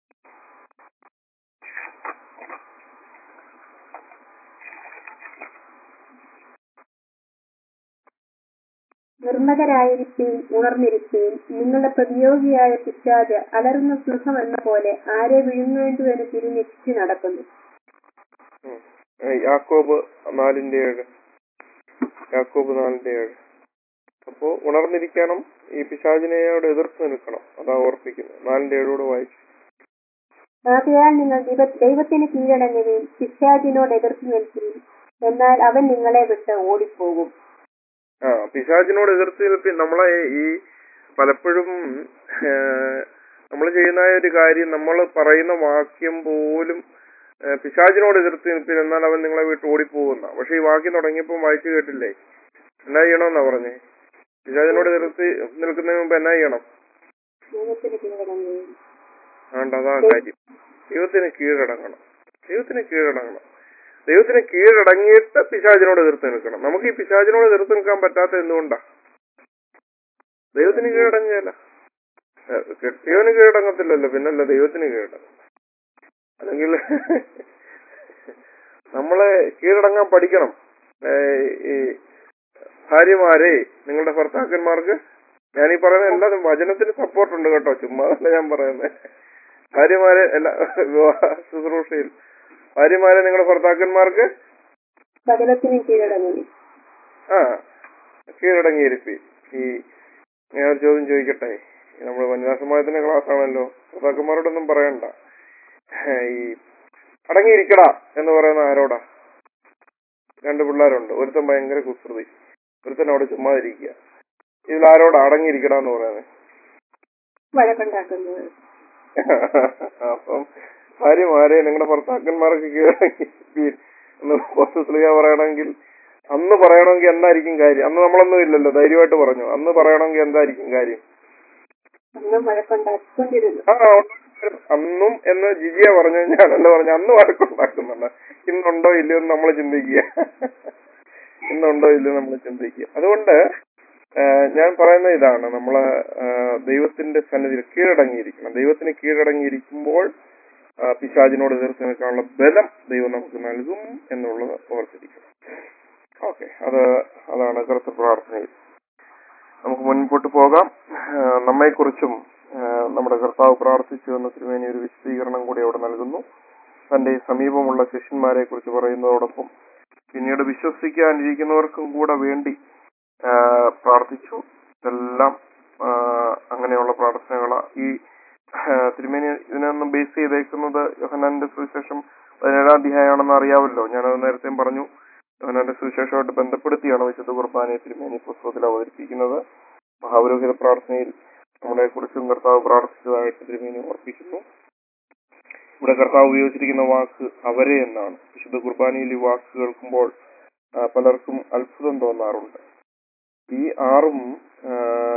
നിർമ്മതരായിരിക്കുകയും ഉണർന്നിരിക്കുകയും നിങ്ങളുടെ പ്രതിയോഗിയായ പിശാജ് അലറുന്ന സിംഹം എന്ന പോലെ ആരെ വിഴുങ്ങേണ്ടു എന്ന് തിരിഞ്ഞെത്തി നടക്കുന്നു ഉം. ഏ, യാക്കോബ് നാലിന്റെ ഏഴ് യാക്കോബ് നാലിന്റെ ഏഴ് അപ്പോ ഉണർന്നിരിക്കണം ഈ പിശാചിനെയോട് എതിർത്ത് നിൽക്കണം അതാ ഓർപ്പിക്കുന്നത് നാലിന്റെ ഏഴോട് വായിച്ചു ആകയാൽ നിങ്ങൾ ദൈവ- ദൈവത്തിന് കീഴടങ്ങുകയും പിശാചിനോട് എതിർത്ത് നിൽക്കുകയും എന്നാൽ അവൻ നിങ്ങളെ വിട്ട് ഓടിപ്പോകും ആ പിശാചിനോട് എതിർത്ത് നിൽപ്പി നമ്മളെ ഈ പലപ്പോഴും നമ്മൾ ചെയ്യുന്ന ഒരു കാര്യം നമ്മൾ പറയുന്ന വാക്യം പോലും ഏ, പിശാചിനോട് എതിർത്ത് നിൽപ്പിൻ എന്നാൽ അവൻ നിങ്ങളെ വിട്ട് ഓടിപ്പോകുന്ന പക്ഷെ ഈ വാക്യം തുടങ്ങിയപ്പോൾ വായിച്ചു കേട്ടില്ലേ എന്നാ ചെയ്യണമെന്നാ പറഞ്ഞേ പിശാചിനോട് എതിർത്ത് നിൽക്കുന്നതിന് മുമ്പ് എന്നാ ചെയ്യണം ദൈവത്തിന് കീഴടങ്ങുകയും വേണ്ട അതാ കാര്യം ദൈവത്തിന് കീഴടങ്ങണം ദൈവത്തിന് കീഴടങ്ങണം ദൈവത്തിന് കീഴടങ്ങിയിട്ട് പിശാചിനോട് എതിർത്ത് നിൽക്കണം നമുക്ക് ഈ പിശാചിനോട് എതിർത്ത് നിൽക്കാൻ പറ്റാത്ത എന്തുകൊണ്ടാ ദൈവത്തിന് കീഴടങ്ങിയല്ല കെട്ടിയവന് കീഴടങ്ങത്തില്ലല്ലോ പിന്നല്ല ദൈവത്തിന് കീഴടങ്ങും അല്ലെങ്കിൽ നമ്മളെ കീഴടങ്ങാൻ പഠിക്കണം ഏ, ഈ ഭാര്യമാരെ നിങ്ങളുടെ ഭർത്താക്കന്മാർക്ക് ഞാൻ ഈ പറയുന്ന എല്ലാതും വചനത്തിന് സപ്പോർട്ട് ഉണ്ട് കേട്ടോ ചുമ്മാ അല്ല ഞാൻ പറയുന്നത് ഭാര്യമാരെ എല്ലാ വിവാഹ ശുശ്രൂഷയിൽ ഭാര്യമാരെ നിങ്ങളുടെ ഭർത്താക്കന്മാർക്ക് സകലത്തിനും കീഴടങ്ങുകയും ആ കീഴടങ്ങിയിരിപ്പി ഈ ഞാൻ ഒരു ചോദ്യം ചോദിക്കട്ടെ നമ്മൾ വനിതാ സമാജത്തിന്റെ ക്ലാസ് ആണല്ലോ ഭർത്താക്കന്മാരോടൊന്നും പറയണ്ട ഈ അടങ്ങിയിരിക്കടാ എന്ന് പറയുന്ന ആരോടാ രണ്ട് പിള്ളേരുണ്ട് ഒരുത്തൻ ഭയങ്കര കുസൃതി ഒരുത്തൻ അവിടെ ചുമ്മാ ഇരിക്കുക ഇതിൽ ആരോടാ അടങ്ങിയിരിക്കടാ എന്ന് പറയുന്നത് വഴക്കുണ്ടാക്കുന്നത് അപ്പം ഭാര്യമാരെ നിങ്ങളുടെ ഭർത്താക്കന്മാർക്ക് കീഴടങ്ങി എന്ന് പോസ്റ്റുസ്ലിക പറയണമെങ്കിൽ അന്ന് പറയണമെങ്കിൽ എന്തായിരിക്കും കാര്യം അന്ന് നമ്മളൊന്നും ഇല്ലല്ലോ ധൈര്യമായിട്ട് പറഞ്ഞു അന്ന് പറയണമെങ്കിൽ എന്തായിരിക്കും കാര്യം അന്നും വഴക്കുണ്ടാക്കിക്കൊണ്ടിരുന്നു ആ ഉണ്ടാക്കും. അന്നും എന്ന് ജിജിയ പറഞ്ഞു ഞാനല്ല പറഞ്ഞു അന്ന് വഴക്കുണ്ടാക്കുന്നുണ്ട് ഇന്നുണ്ടോ ഇല്ലയോ എന്ന് നമ്മൾ ചിന്തിക്കുക ഇന്നുണ്ടോ ഇല്ലയോ നമ്മൾ ചിന്തിക്കുക അതുകൊണ്ട് ആ, ഞാൻ പറയുന്ന ഇതാണ് നമ്മള് ആ, ദൈവത്തിന്റെ സന്നിധിയിൽ കീഴടങ്ങിയിരിക്കണം ദൈവത്തിന് കീഴടങ്ങിയിരിക്കുമ്പോൾ ആ, പിശാചിനോട് എതിർത്ത് നിൽക്കാനുള്ള ബലം ദൈവം നമുക്ക് നൽകും എന്നുള്ളത് ഓർത്തിരിക്കണം ഓക്കെ അത് അതാണ് കറുത്ത പ്രാർത്ഥനയിൽ നമുക്ക് മുൻപോട്ട് പോകാം ആ, നമ്മെക്കുറിച്ചും ആ, നമ്മുടെ കർത്താവ് പ്രാർത്ഥിച്ചു എന്ന തിരുമേനി ഒരു വിശദീകരണം കൂടി അവിടെ നൽകുന്നു തന്റെ സമീപമുള്ള ശിഷ്യന്മാരെ കുറിച്ച് പറയുന്നതോടൊപ്പം പിന്നീട് വിശ്വസിക്കാനിരിക്കുന്നവർക്കും കൂടെ വേണ്ടി ആ, പ്രാർത്ഥിച്ചു ഇതെല്ലാം ആ, അങ്ങനെയുള്ള പ്രാർത്ഥനകളാ ഈ ആ, തിരുമേനി ഇതിനൊന്നും ബേസ് ചെയ്തേക്കുന്നത് യോഹന്നാന്റെ സുവിശേഷം പതിനേഴാം അധ്യായമാണെന്ന് അറിയാമല്ലോ ഞാനത് നേരത്തെയും പറഞ്ഞു യോഹന്നാന്റെ സുവിശേഷമായിട്ട് ബന്ധപ്പെടുത്തിയാണ് വിശുദ്ധ കുർബാനയെ തിരുമേനി പുസ്തകത്തിൽ അവതരിപ്പിക്കുന്നത് മഹാപുരോഹിത പ്രാർത്ഥനയിൽ നമ്മളെ കുറിച്ചും കർത്താവ് പ്രാർത്ഥിച്ചതായിട്ട് തിരുമേനി ഓർപ്പിക്കുന്നു ഇവിടെ കർത്താവ് ഉപയോഗിച്ചിരിക്കുന്ന വാക്ക് അവരെ എന്നാണ് വിശുദ്ധ കുർബാനയിൽ ഈ വാക്ക് കേൾക്കുമ്പോൾ ആ, പലർക്കും അത്ഭുതം തോന്നാറുണ്ട് ഈ ആറും ആ,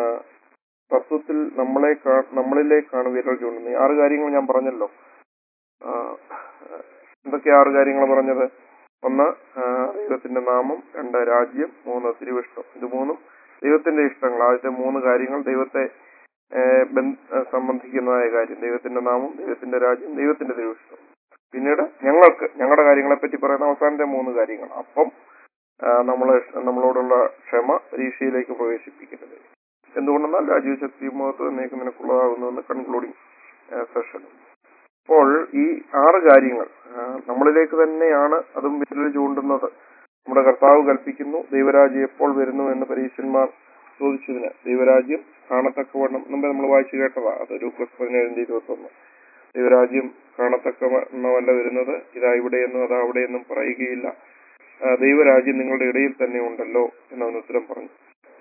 തത്വത്തിൽ നമ്മളെ കാ- നമ്മളിലേക്കാണ് വിരൽ ചൂണ്ടുന്നത് ഈ ആറ് കാര്യങ്ങൾ ഞാൻ പറഞ്ഞല്ലോ ആ, എന്തൊക്കെ ആറ് കാര്യങ്ങൾ പറഞ്ഞത് ഒന്ന് ആ, ദൈവത്തിന്റെ നാമം രണ്ട് രാജ്യം മൂന്ന് തിരുവിഷ്ടം ഇത് മൂന്നും ദൈവത്തിന്റെ ഇഷ്ടങ്ങൾ ആദ്യത്തെ മൂന്ന് കാര്യങ്ങൾ ദൈവത്തെ ഏ, ബന്ധ- ഏ, സംബന്ധിക്കുന്നതായ കാര്യം ദൈവത്തിന്റെ നാമം ദൈവത്തിന്റെ രാജ്യം ദൈവത്തിന്റെ തിരുവിഷ്ടം പിന്നീട് ഞങ്ങൾക്ക് ഞങ്ങളുടെ കാര്യങ്ങളെ പറ്റി പറയുന്ന അവസാനത്തെ മൂന്ന് കാര്യങ്ങൾ അപ്പം ആ, നമ്മളെ നമ്മളോടുള്ള ക്ഷമ പരീക്ഷയിലേക്ക് പ്രവേശിപ്പിക്കുന്നത് എന്തുകൊണ്ടെന്നാൽ രാജ്യശക്തി മഹത്വം എന്നേക്ക് നിനക്കുള്ളതാകുന്നു കൺക്ലൂഡിങ് സെഷൻ അപ്പോൾ ഈ ആറ് കാര്യങ്ങൾ ആ, നമ്മളിലേക്ക് തന്നെയാണ് അതും വിരൽ ചൂണ്ടുന്നത് നമ്മുടെ കർത്താവ് കൽപ്പിക്കുന്നു ദൈവരാജ്യം എപ്പോൾ വരുന്നു എന്ന് പരീക്ഷന്മാർ ചോദിച്ചതിന് ദൈവരാജ്യം കാണത്തക്കവണ്ണം മുമ്പേ നമ്മൾ വായിച്ചു കേട്ടതാ അത് ലൂക്കോസ് പതിനേഴിന്റെ ഇരുപത്തി ഒന്ന് ദൈവരാജ്യം കാണത്തക്കവണ്ണമല്ല വരുന്നത് ഇതാ ഇവിടെയെന്നും അതാ അവിടെയെന്നും പറയുകയില്ല ആ, ദൈവരാജ്യം നിങ്ങളുടെ ഇടയിൽ തന്നെ ഉണ്ടല്ലോ എന്നവൻ ഉത്തരം പറഞ്ഞു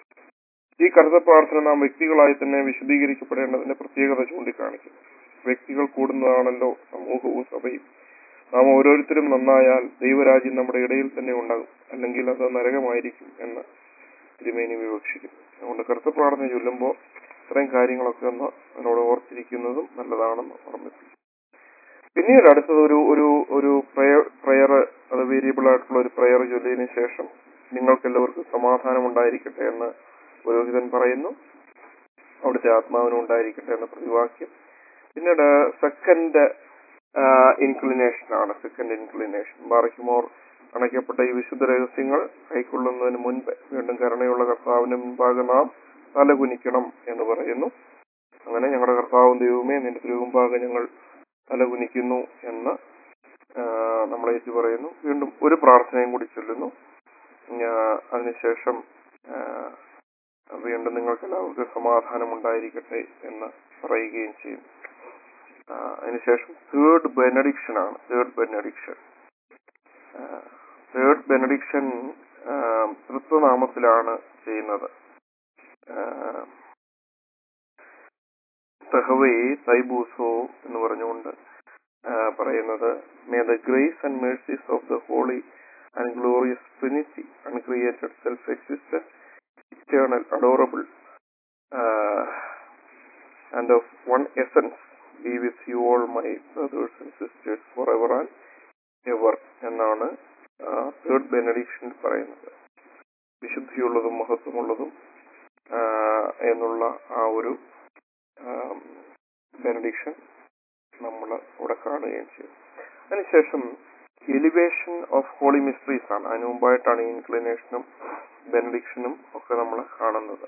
ഈ കരുത പ്രാർത്ഥന നാം വ്യക്തികളായി തന്നെ വിശദീകരിക്കപ്പെടേണ്ടതിന്റെ പ്രത്യേകത ചൂണ്ടിക്കാണിക്കുന്നു വ്യക്തികൾ കൂടുന്നതാണല്ലോ സമൂഹവും സഭയും നാം ഓരോരുത്തരും നന്നായാൽ ദൈവരാജ്യം നമ്മുടെ ഇടയിൽ തന്നെ ഉണ്ടാകും അല്ലെങ്കിൽ അത് നരകമായിരിക്കും എന്ന് തിരുമേനി വിവക്ഷിക്കുന്നു അതുകൊണ്ട് കറുത്ത പ്രാർത്ഥന ചൊല്ലുമ്പോൾ ഇത്രയും കാര്യങ്ങളൊക്കെ ഒന്ന് അതിനോട് ഓർത്തിരിക്കുന്നതും നല്ലതാണെന്ന് ഓർമ്മിപ്പിക്കും പിന്നീട് അടുത്തത് ഒരു ഒരു ഒരു പ്രയർ പ്രയർ അത് വേരിയബിൾ ആയിട്ടുള്ള ഒരു പ്രയർ ചൊല്ലിയതിനു ശേഷം നിങ്ങൾക്ക് എല്ലാവർക്കും സമാധാനം ഉണ്ടായിരിക്കട്ടെ എന്ന് പുരോഹിതൻ പറയുന്നു അവിടുത്തെ ആത്മാവിനും ഉണ്ടായിരിക്കട്ടെ എന്ന പ്രതിവാക്യം പിന്നീട് സെക്കൻഡ് ഇൻക്ലിനേഷൻ ആണ് സെക്കൻഡ് ഇൻക്ലിനേഷൻ ബാറയ്ക്കുമോർ അണയ്ക്കപ്പെട്ട ഈ വിശുദ്ധ രഹസ്യങ്ങൾ കൈക്കൊള്ളുന്നതിന് മുൻപ് വീണ്ടും കരുണയുള്ള കർത്താവിന് മുൻപാകെ നാം തലകുനിക്കണം എന്ന് പറയുന്നു അങ്ങനെ ഞങ്ങളുടെ കർത്താവും ദൈവമേ നിന്റെ തിരുമുമ്പാകെ ഞങ്ങൾ തലകുനിക്കുന്നു എന്ന് ആ, നമ്മൾ ഏറ്റു പറയുന്നു വീണ്ടും ഒരു പ്രാർത്ഥനയും കൂടി ചൊല്ലുന്നു ഞാ- അതിനുശേഷം ആ, വീണ്ടും നിങ്ങൾക്ക് എല്ലാവർക്കും സമാധാനം ഉണ്ടായിരിക്കട്ടെ എന്ന് പറയുകയും ചെയ്യും ആ, അതിനുശേഷം തേർഡ് ബെനഡിക്ഷൻ ആണ് തേർഡ് ബെനഡിക്ഷൻ തേർഡ് ബെനഡിക്ഷൻ തൃത്വനാമത്തിലാണ് ചെയ്യുന്നത് തെഹവേ തൈബൂസോ എന്ന് പറഞ്ഞുകൊണ്ട് ആ, പറയുന്നത് may the grace and mercies of the holy and glorious trinity uncreated self existent eternal adorable and of one essence be with you all my brothers and sisters for ever and ever എന്നാണ് third benediction പറയുന്നത് വിശുദ്ധിയുള്ളതും മഹത്വമുള്ളതും ആ, എന്നുള്ള ആ ഒരു benediction നമ്മൾ ഇവിടെ കാണുകയും ചെയ്യും അതിനുശേഷം എലിവേഷൻ ഓഫ് ഹോളി മിസ്റ്ററീസ് ആണ് അതിന് മുമ്പായിട്ടാണ് ഈ ഇൻക്ലിനേഷനും ബെനഡിക്ഷനും ഒക്കെ നമ്മൾ കാണുന്നത്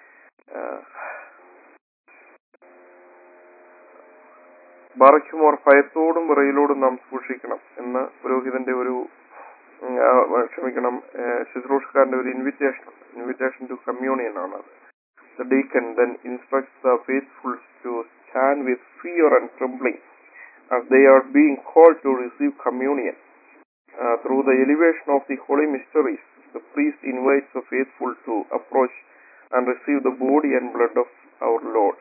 ബാറയ്ക്കുമോർ ഭയത്തോടും വിറയിലോടും നാം സൂക്ഷിക്കണം എന്ന് പുരോഹിതന്റെ ഒരു ഉം, ആ, ക്ഷമിക്കണം ഏ, ശുശ്രൂഷക്കാരന്റെ ഒരു ഇൻവിറ്റേഷൻ ഇൻവിറ്റേഷൻ ടു കമ്മ്യൂണിയൻ ആണ് അത് The deacon then instructs the faithful to stand with fear and trembling as they are being called to receive communion. Uh, through the elevation of the holy mysteries, the priest invites the faithful to approach and receive the body and blood of our Lord.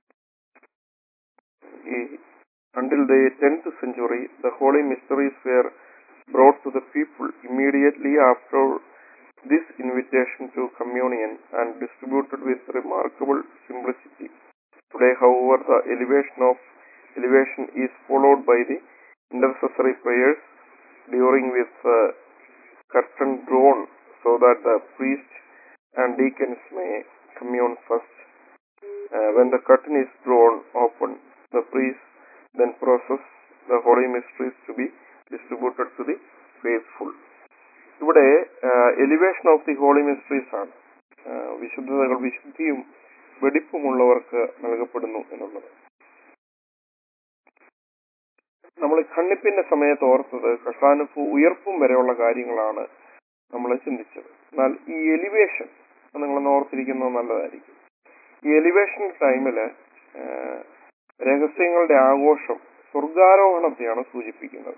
He- Until the 10th century, the holy mysteries were brought to the people immediately after this invitation to communion and distributed with remarkable simplicity. Today, however, the elevation of elevation is followed by the intercessory prayers during with uh, curtain drawn so that the priest and deacons may commune first. Uh, when the curtain is drawn open, the priest then process the holy mysteries to be distributed to the faithful. ഇവിടെ elevation of the holy mysteries ആണ് ആ, വിശുദ്ധതകൾ വിശുദ്ധിയും വെടിപ്പുമുള്ളവർക്ക് നൽകപ്പെടുന്നു എന്നുള്ളത് നമ്മൾ ഖണ്ഡിപ്പിന്റെ സമയത്ത് ഓർത്തത് കഷാനുഭൂ ഉയർപ്പും വരെയുള്ള കാര്യങ്ങളാണ് നമ്മൾ ചിന്തിച്ചത് എന്നാൽ ഈ എലിവേഷൻ നിങ്ങളൊന്ന് ഓർത്തിരിക്കുന്നത് നല്ലതായിരിക്കും ഈ എലിവേഷൻ ടൈമില് രഹസ്യങ്ങളുടെ ആഘോഷം സ്വർഗാരോഹണത്തെയാണ് സൂചിപ്പിക്കുന്നത്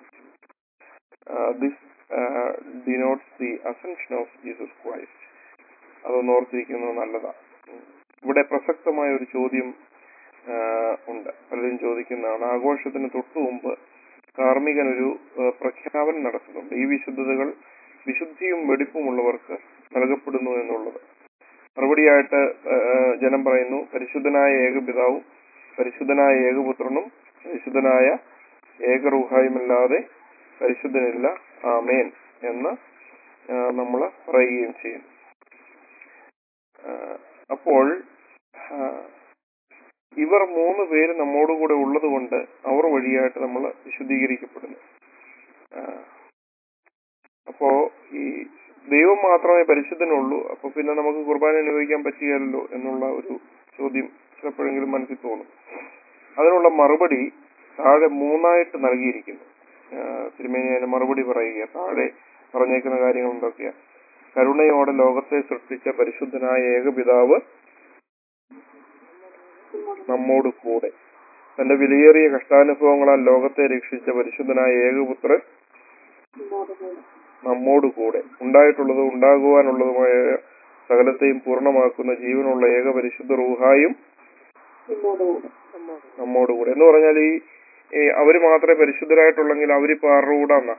this denotes the ascension of Jesus Christ അതൊന്ന് ഓർത്തിരിക്കുന്നത് നല്ലതാണ് ഉം. ഇവിടെ പ്രസക്തമായ ഒരു ചോദ്യം ആ, ഉണ്ട് പലരും ചോദിക്കുന്നതാണ് ആഘോഷത്തിന് തൊട്ടു മുമ്പ് കാർമികൻ ഒരു ആ, പ്രഖ്യാപനം നടത്തുന്നുണ്ട് ഈ വിശുദ്ധതകൾ വിശുദ്ധിയും വെടിപ്പുമുള്ളവർക്ക് നൽകപ്പെടുന്നു എന്നുള്ളത് മറുപടിയായിട്ട് ആ, ജനം പറയുന്നു പരിശുദ്ധനായ ഏകപിതാവും പരിശുദ്ധനായ ഏകപുത്രനും പരിശുദ്ധനായ ഏകറൂഹായുമല്ലാതെ പരിശുദ്ധനില്ല ആമേൻ എന്ന് നമ്മൾ പറയുകയും ചെയ്യും ആ, അപ്പോൾ ആ, ഇവർ മൂന്ന് പേര് നമ്മോടുകൂടെ ഉള്ളത് കൊണ്ട് അവർ വഴിയായിട്ട് നമ്മൾ വിശുദ്ധീകരിക്കപ്പെടുന്നു ആ, അപ്പോ ഈ ദൈവം മാത്രമേ പരിശുദ്ധനുള്ളൂ അപ്പൊ പിന്നെ നമുക്ക് കുർബാന അനുഭവിക്കാൻ പറ്റുകയല്ലോ എന്നുള്ള ഒരു ചോദ്യം ചിലപ്പോഴെങ്കിലും മനസ്സിൽ തോന്നും അതിനുള്ള മറുപടി താഴെ മൂന്നായിട്ട് നൽകിയിരിക്കുന്നു ആ, തിരുമേനി അതിന് മറുപടി പറയുക താഴെ പറഞ്ഞേക്കുന്ന കാര്യങ്ങൾ എന്തൊക്കെയാ കരുണയോടെ ലോകത്തെ സൃഷ്ടിച്ച പരിശുദ്ധനായ ഏകപിതാവ് നമ്മോട് കൂടെ തന്റെ വിലയേറിയ കഷ്ടാനുഭവങ്ങളാൽ ലോകത്തെ രക്ഷിച്ച പരിശുദ്ധനായ ഏകപുത്രൻ നമ്മോട് കൂടെ ഉണ്ടായിട്ടുള്ളതും ഉണ്ടാകുവാനുള്ളതുമായ സകലത്തെയും പൂർണ്ണമാക്കുന്ന ജീവനുള്ള ഏക പരിശുദ്ധ റൂഹായും നമ്മോട് കൂടെ എന്ന് പറഞ്ഞാൽ ഈ ഈ അവര് മാത്രമേ പരിശുദ്ധരായിട്ടുള്ളെങ്കിൽ അവരിപ്പോ ആരുടെ കൂടെ എന്നാ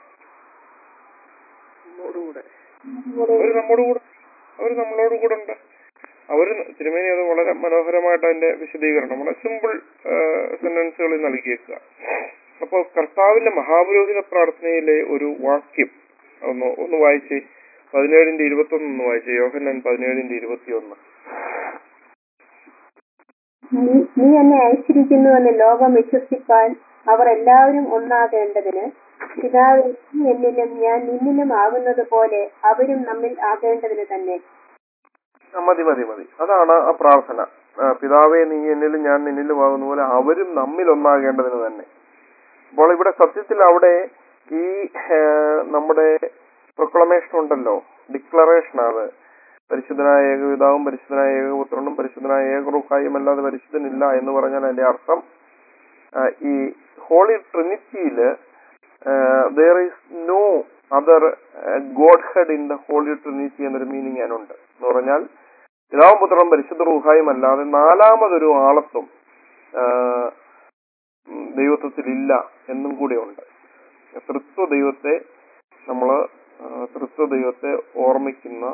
അവര് നമ്മോട് കൂടെ അവര് നമ്മളോട് കൂടെ ഉണ്ട് അവര് തിരുമേനി അത് വളരെ മനോഹരമായിട്ട് അതിന്റെ വിശദീകരണം വളരെ സിമ്പിൾ സെന്റൻസുകളിൽ നൽകിയേക്കുക അപ്പോൾ കർത്താവിന്റെ മഹാപുരോഹിത പ്രാർത്ഥനയിലെ ഒരു വാക്യം ഒന്ന് ഒന്ന് വായിച്ച് പതിനേഴിന്റെ ഇരുപത്തി ഒന്ന് വായിച്ച് യോഹന്നാൻ പതിനേഴിന്റെ ഇരുപത്തി ഒന്ന് നീ നീ എന്നെ അയച്ചിരിക്കുന്നുവെന്ന് ലോകം വിശ്വസിപ്പാൻ അവർ എല്ലാവരും ഒന്നാകേണ്ടതിന് പിതാവ് നീ എന്നിലും ഞാൻ നിന്നിലും ആകുന്നത് പോലെ അവരും നമ്മിൽ ആകേണ്ടതിന് തന്നെ ആ, മതി മതി മതി അതാണ് ആ പ്രാർത്ഥന ആ, പിതാവേ നീ എന്നിലും ഞാൻ നിന്നിലും ആകുന്ന പോലെ അവരും നമ്മിൽ ഒന്നാകേണ്ടതിന് തന്നെ അപ്പോൾ ഇവിടെ സത്യത്തിൽ അവിടെ ഈ ആ, നമ്മുടെ പ്രൊക്ലമേഷൻ ഉണ്ടല്ലോ ഡിക്ലറേഷൻ അത് പരിശുദ്ധനായ ഏകപിതാവും പരിശുദ്ധനായ ഏകപുത്രനും പരിശുദ്ധനായ ഏകറുക്കായും അല്ലാതെ പരിശുദ്ധനില്ല എന്ന് പറഞ്ഞാൽ അതിന്റെ അർത്ഥം ആ, ഈ ഹോളി ട്രിനിറ്റിയില് there is no other godhead in the holy trinity എന്നൊരു മീനിങ് അതിനുണ്ട് എന്ന് പറഞ്ഞാൽ പിതാവും പുത്രനും പരിശുദ്ധ റൂഹായും അല്ലാതെ നാലാമതൊരു ആളത്വം ആ, ഉം, ദൈവത്വത്തിലില്ല എന്നും കൂടെ ഉണ്ട് തൃത്വ ദൈവത്തെ നമ്മള് ആ, തൃത്വ ദൈവത്തെ ഓർമ്മിക്കുന്ന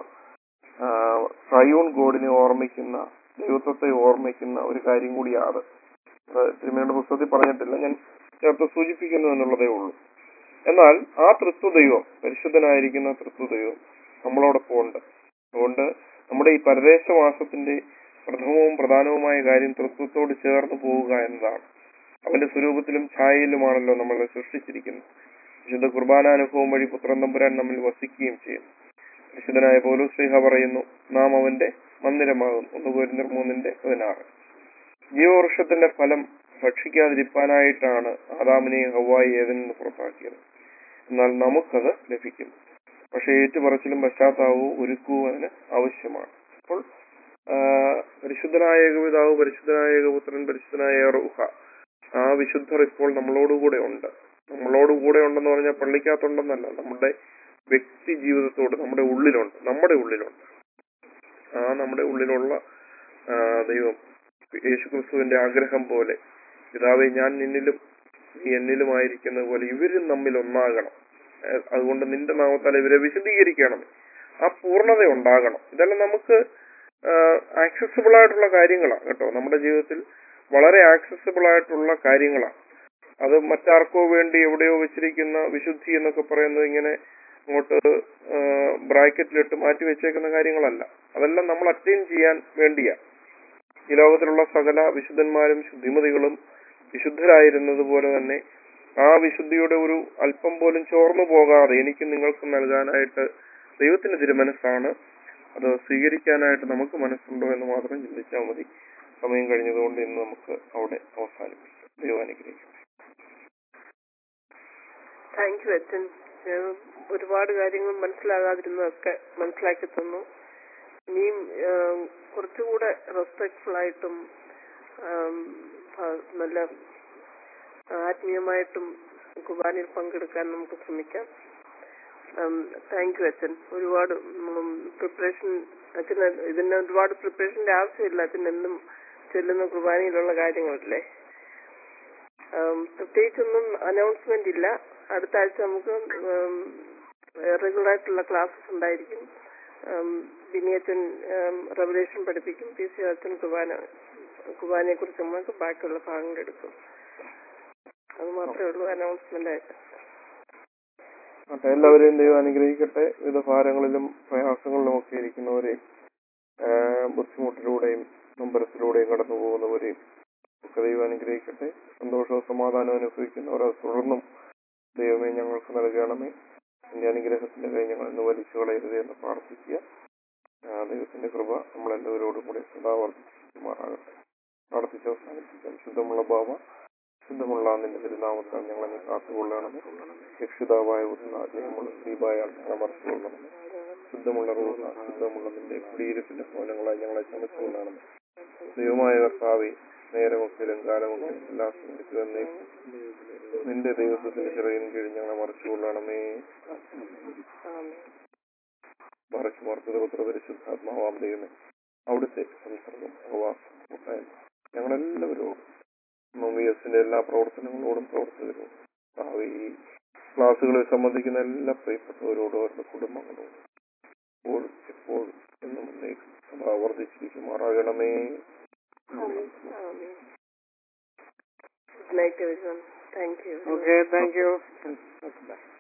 ട്രയൂൺ ഗോഡിനെ ഓർമ്മിക്കുന്ന ദൈവത്വത്തെ ഓർമ്മിക്കുന്ന ഒരു കാര്യം കൂടിയാണ് അത് തിരുമേനിയുടെ പുസ്തകത്തിൽ പറഞ്ഞിട്ടില്ല ഞാൻ ചേർത്ത് സൂചിപ്പിക്കുന്നു എന്നുള്ളതേ ഉള്ളൂ എന്നാൽ ആ തൃത്വ ദൈവം പരിശുദ്ധനായിരിക്കുന്ന തൃത്വ ദൈവം നമ്മളോടൊപ്പം ഉണ്ട് അതുകൊണ്ട് നമ്മുടെ ഈ പരദേശവാസത്തിന്റെ പ്രഥമവും പ്രധാനവുമായ കാര്യം തൃത്വത്തോട് ചേർന്ന് പോവുക എന്നതാണ് അവന്റെ സ്വരൂപത്തിലും ഛായയിലുമാണല്ലോ നമ്മളെ സൃഷ്ടിച്ചിരിക്കുന്നത് വിശുദ്ധ കുർബാനാനുഭവം വഴി പുത്രൻ തമ്പുരാൻ നമ്മിൽ വസിക്കുകയും ചെയ്യുന്നു വിശുദ്ധനായ പൗലോസ് ശ്രീഹ പറയുന്നു നാം അവന്റെ മന്ദിരമാകും ഒന്ന് പോരിന്തർ മൂന്നിന്റെ പതിനാറ് ജീവവൃക്ഷത്തിന്റെ ഫലം ഭക്ഷിക്കാതിരിക്കാനായിട്ടാണ് ആദാമിനെയും ഹവായി ഏതെന്ന് പുറത്താക്കിയത് എന്നാൽ നമുക്കത് ലഭിക്കും പക്ഷെ ഏറ്റുപറച്ചിലും പശ്ചാത്താപവും ഒരുക്കവും അതിന് ആവശ്യമാണ് അപ്പോൾ ആ, പരിശുദ്ധനായ ഏകപിതാവ് പരിശുദ്ധനായ ഏകപുത്രൻ പരിശുദ്ധനായ ഏറുഹ ആ വിശുദ്ധർ ഇപ്പോൾ നമ്മളോടുകൂടെ ഉണ്ട് നമ്മളോടുകൂടെ ഉണ്ടെന്ന് പറഞ്ഞാൽ പള്ളിക്കകത്തുണ്ടെന്നല്ല നമ്മുടെ വ്യക്തി ജീവിതത്തോട് നമ്മുടെ ഉള്ളിലുണ്ട് നമ്മുടെ ഉള്ളിലുണ്ട് ആ നമ്മുടെ ഉള്ളിലുള്ള ആ, ദൈവം യേശുക്രിസ്തുവിന്റെ ആഗ്രഹം പോലെ പിതാവെ ഞാൻ നിന്നിലും നീ എന്നിലുമായിരിക്കുന്നത് പോലെ ഇവരും നമ്മിൽ ഒന്നാകണം ഏഹ് അതുകൊണ്ട് നിന്റെ നാമത്താൽ ഇവരെ വിശദീകരിക്കണം ആ പൂർണ്ണത ഉണ്ടാകണം ഇതെല്ലാം നമുക്ക് ആക്സസിബിൾ ആയിട്ടുള്ള കാര്യങ്ങളാണ് കേട്ടോ നമ്മുടെ ജീവിതത്തിൽ വളരെ ആക്സസിബിൾ ആയിട്ടുള്ള കാര്യങ്ങളാണ് അത് മറ്റാർക്കോ വേണ്ടി എവിടെയോ വെച്ചിരിക്കുന്ന വിശുദ്ധി എന്നൊക്കെ പറയുന്നത് ഇങ്ങനെ അങ്ങോട്ട് ബ്രാക്കറ്റിലിട്ട് മാറ്റി വെച്ചേക്കുന്ന കാര്യങ്ങളല്ല അതെല്ലാം നമ്മൾ അറ്റൈൻ ചെയ്യാൻ വേണ്ടിയാ ഈ ലോകത്തിലുള്ള സകല വിശുദ്ധന്മാരും ശുദ്ധിമതികളും വിശുദ്ധരായിരുന്നത് പോലെ തന്നെ ആ വിശുദ്ധിയുടെ ഒരു അല്പം പോലും ചോർന്നു പോകാതെ എനിക്ക് നിങ്ങൾക്ക് നൽകാനായിട്ട് ദൈവത്തിന് തിരുമനസ്സാണ് അത് സ്വീകരിക്കാനായിട്ട് നമുക്ക് മനസ്സുണ്ടോ എന്ന് മാത്രം ചിന്തിച്ചാൽ മതി സമയം കഴിഞ്ഞതുകൊണ്ട് ഇന്ന് നമുക്ക് അവിടെ അവസാനിപ്പിക്കാം ദൈവം അനുഗ്രഹിക്കും താങ്ക് യു അച്ഛൻ ഏഹ് ഒരുപാട് കാര്യങ്ങൾ മനസ്സിലാകാതിരുന്നതൊക്കെ മനസ്സിലാക്കി തന്നു ഇനിയും ഏഹ് കുറച്ചുകൂടെ റെസ്പെക്ട്ഫുൾ ആയിട്ടും ആം, ആ, നല്ല ആത്മീയമായിട്ടും കുർബാനയിൽ പങ്കെടുക്കാൻ നമുക്ക് ശ്രമിക്കാം താങ്ക് യു അച്ഛൻ ഒരുപാട് പ്രിപ്പറേഷൻ അച്ഛന് ഇതിന് ഒരുപാട് പ്രിപ്പറേഷന്റെ ആവശ്യമില്ല അച്ഛൻ എന്നും ചെല്ലുന്ന കുർബാനയിലുള്ള കാര്യങ്ങളല്ലേ ഉം, പ്രത്യേകിച്ചൊന്നും അനൗൺസ്മെന്റ് ഇല്ല അടുത്ത ആഴ്ച നമുക്ക് റെഗുലർ ആയിട്ടുള്ള ക്ലാസ്സസ് ഉണ്ടായിരിക്കും ബിനിയച്ചൻ റെവലേഷൻ പഠിപ്പിക്കും പി സി അച്ഛൻ കുർബാന കുർബാനയെ കുറിച്ച് നമുക്ക് ബാക്കിയുള്ള ഭാഗങ്ങൾ എടുക്കും അത് മാത്രമേ ഉള്ളൂ അനൗൺസ്മെന്റ് ആയിട്ട് ആട്ടെ എല്ലാവരെയും ദൈവം അനുഗ്രഹിക്കട്ടെ വിവിധ ഭാരങ്ങളിലും പ്രയാസങ്ങളിലും ഒക്കെ ഇരിക്കുന്നവരെയും ആ, ബുദ്ധിമുട്ടിലൂടെയും നമ്പരത്തിലൂടെയും കടന്നു പോകുന്നവരെയും ഒക്കെ ദൈവം അനുഗ്രഹിക്കട്ടെ സന്തോഷവും സമാധാനവും അനുഭവിക്കുന്നവർ അത് തുടർന്നും ദൈവമേ ഞങ്ങൾക്ക് നൽകണമേ എന്റെ അനുഗ്രഹത്തിന്റെ കൈ ഞങ്ങൾ ഇന്ന് വലിച്ചു കളയരുത് എന്ന് പ്രാർത്ഥിക്കുക ആ, ദൈവത്തിന്റെ കൃപ നമ്മളെല്ലാവരോടും കൂടെ സദാ വർദ്ധിക്കുമാറാകട്ടെ പ്രാർത്ഥിച്ച് അവസാനിപ്പിക്കാം ശുദ്ധമുള്ള ഭാവ ശുദ്ധമുള്ള നിന്റെ തിരുനാമത്താൽ ഞങ്ങളെ കാത്തുകൊള്ളണമേ രക്ഷിതാവായ ഉള്ള ജയമുള്ള ദീപായ ഞങ്ങളെ മറച്ചുകൊള്ളണമേ ശുദ്ധമുള്ള റൂഹ ശുദ്ധമുള്ള നിന്റെ കുടിയിരുപ്പിന്റെ ഭവനങ്ങളായി ഞങ്ങളെ ചമച്ചുകൊള്ളണമേ ദൈവമായ കർത്താവെ നേരമൊക്കെയും കാലമൊക്കെയും എല്ലാ സമയത്തും എന്നേക്കും നിന്റെ ദൈവത്തിന്റെ ചിറകിൻ കീഴിൽ ഞങ്ങളെ മറച്ചുകൊള്ളണമേ മറച്ചു മറച്ചത് പുത്ര പരിശുദ്ധാത്മാവാം ദൈവമേ അവിടുത്തെ സംസർഗം ഉപവാസം കൂട്ടായ്മ ഞങ്ങളെല്ലാവരോടും വി എസിന്റെ എല്ലാ പ്രവർത്തനങ്ങളോടും പ്രവർത്തകരോടും കർത്താവേ, ഈ ക്ലാസ്സുകളിൽ സംബന്ധിക്കുന്ന എല്ലാ പ്രിയപ്പെട്ടവരോടും അവരുടെ കുടുംബങ്ങളോടും എപ്പോഴും എപ്പോഴും എന്നും എന്നേക്കും സദാ വർദ്ധിച്ചിരിക്കുമാറാകണമേ good night every thank you okay thank you okay by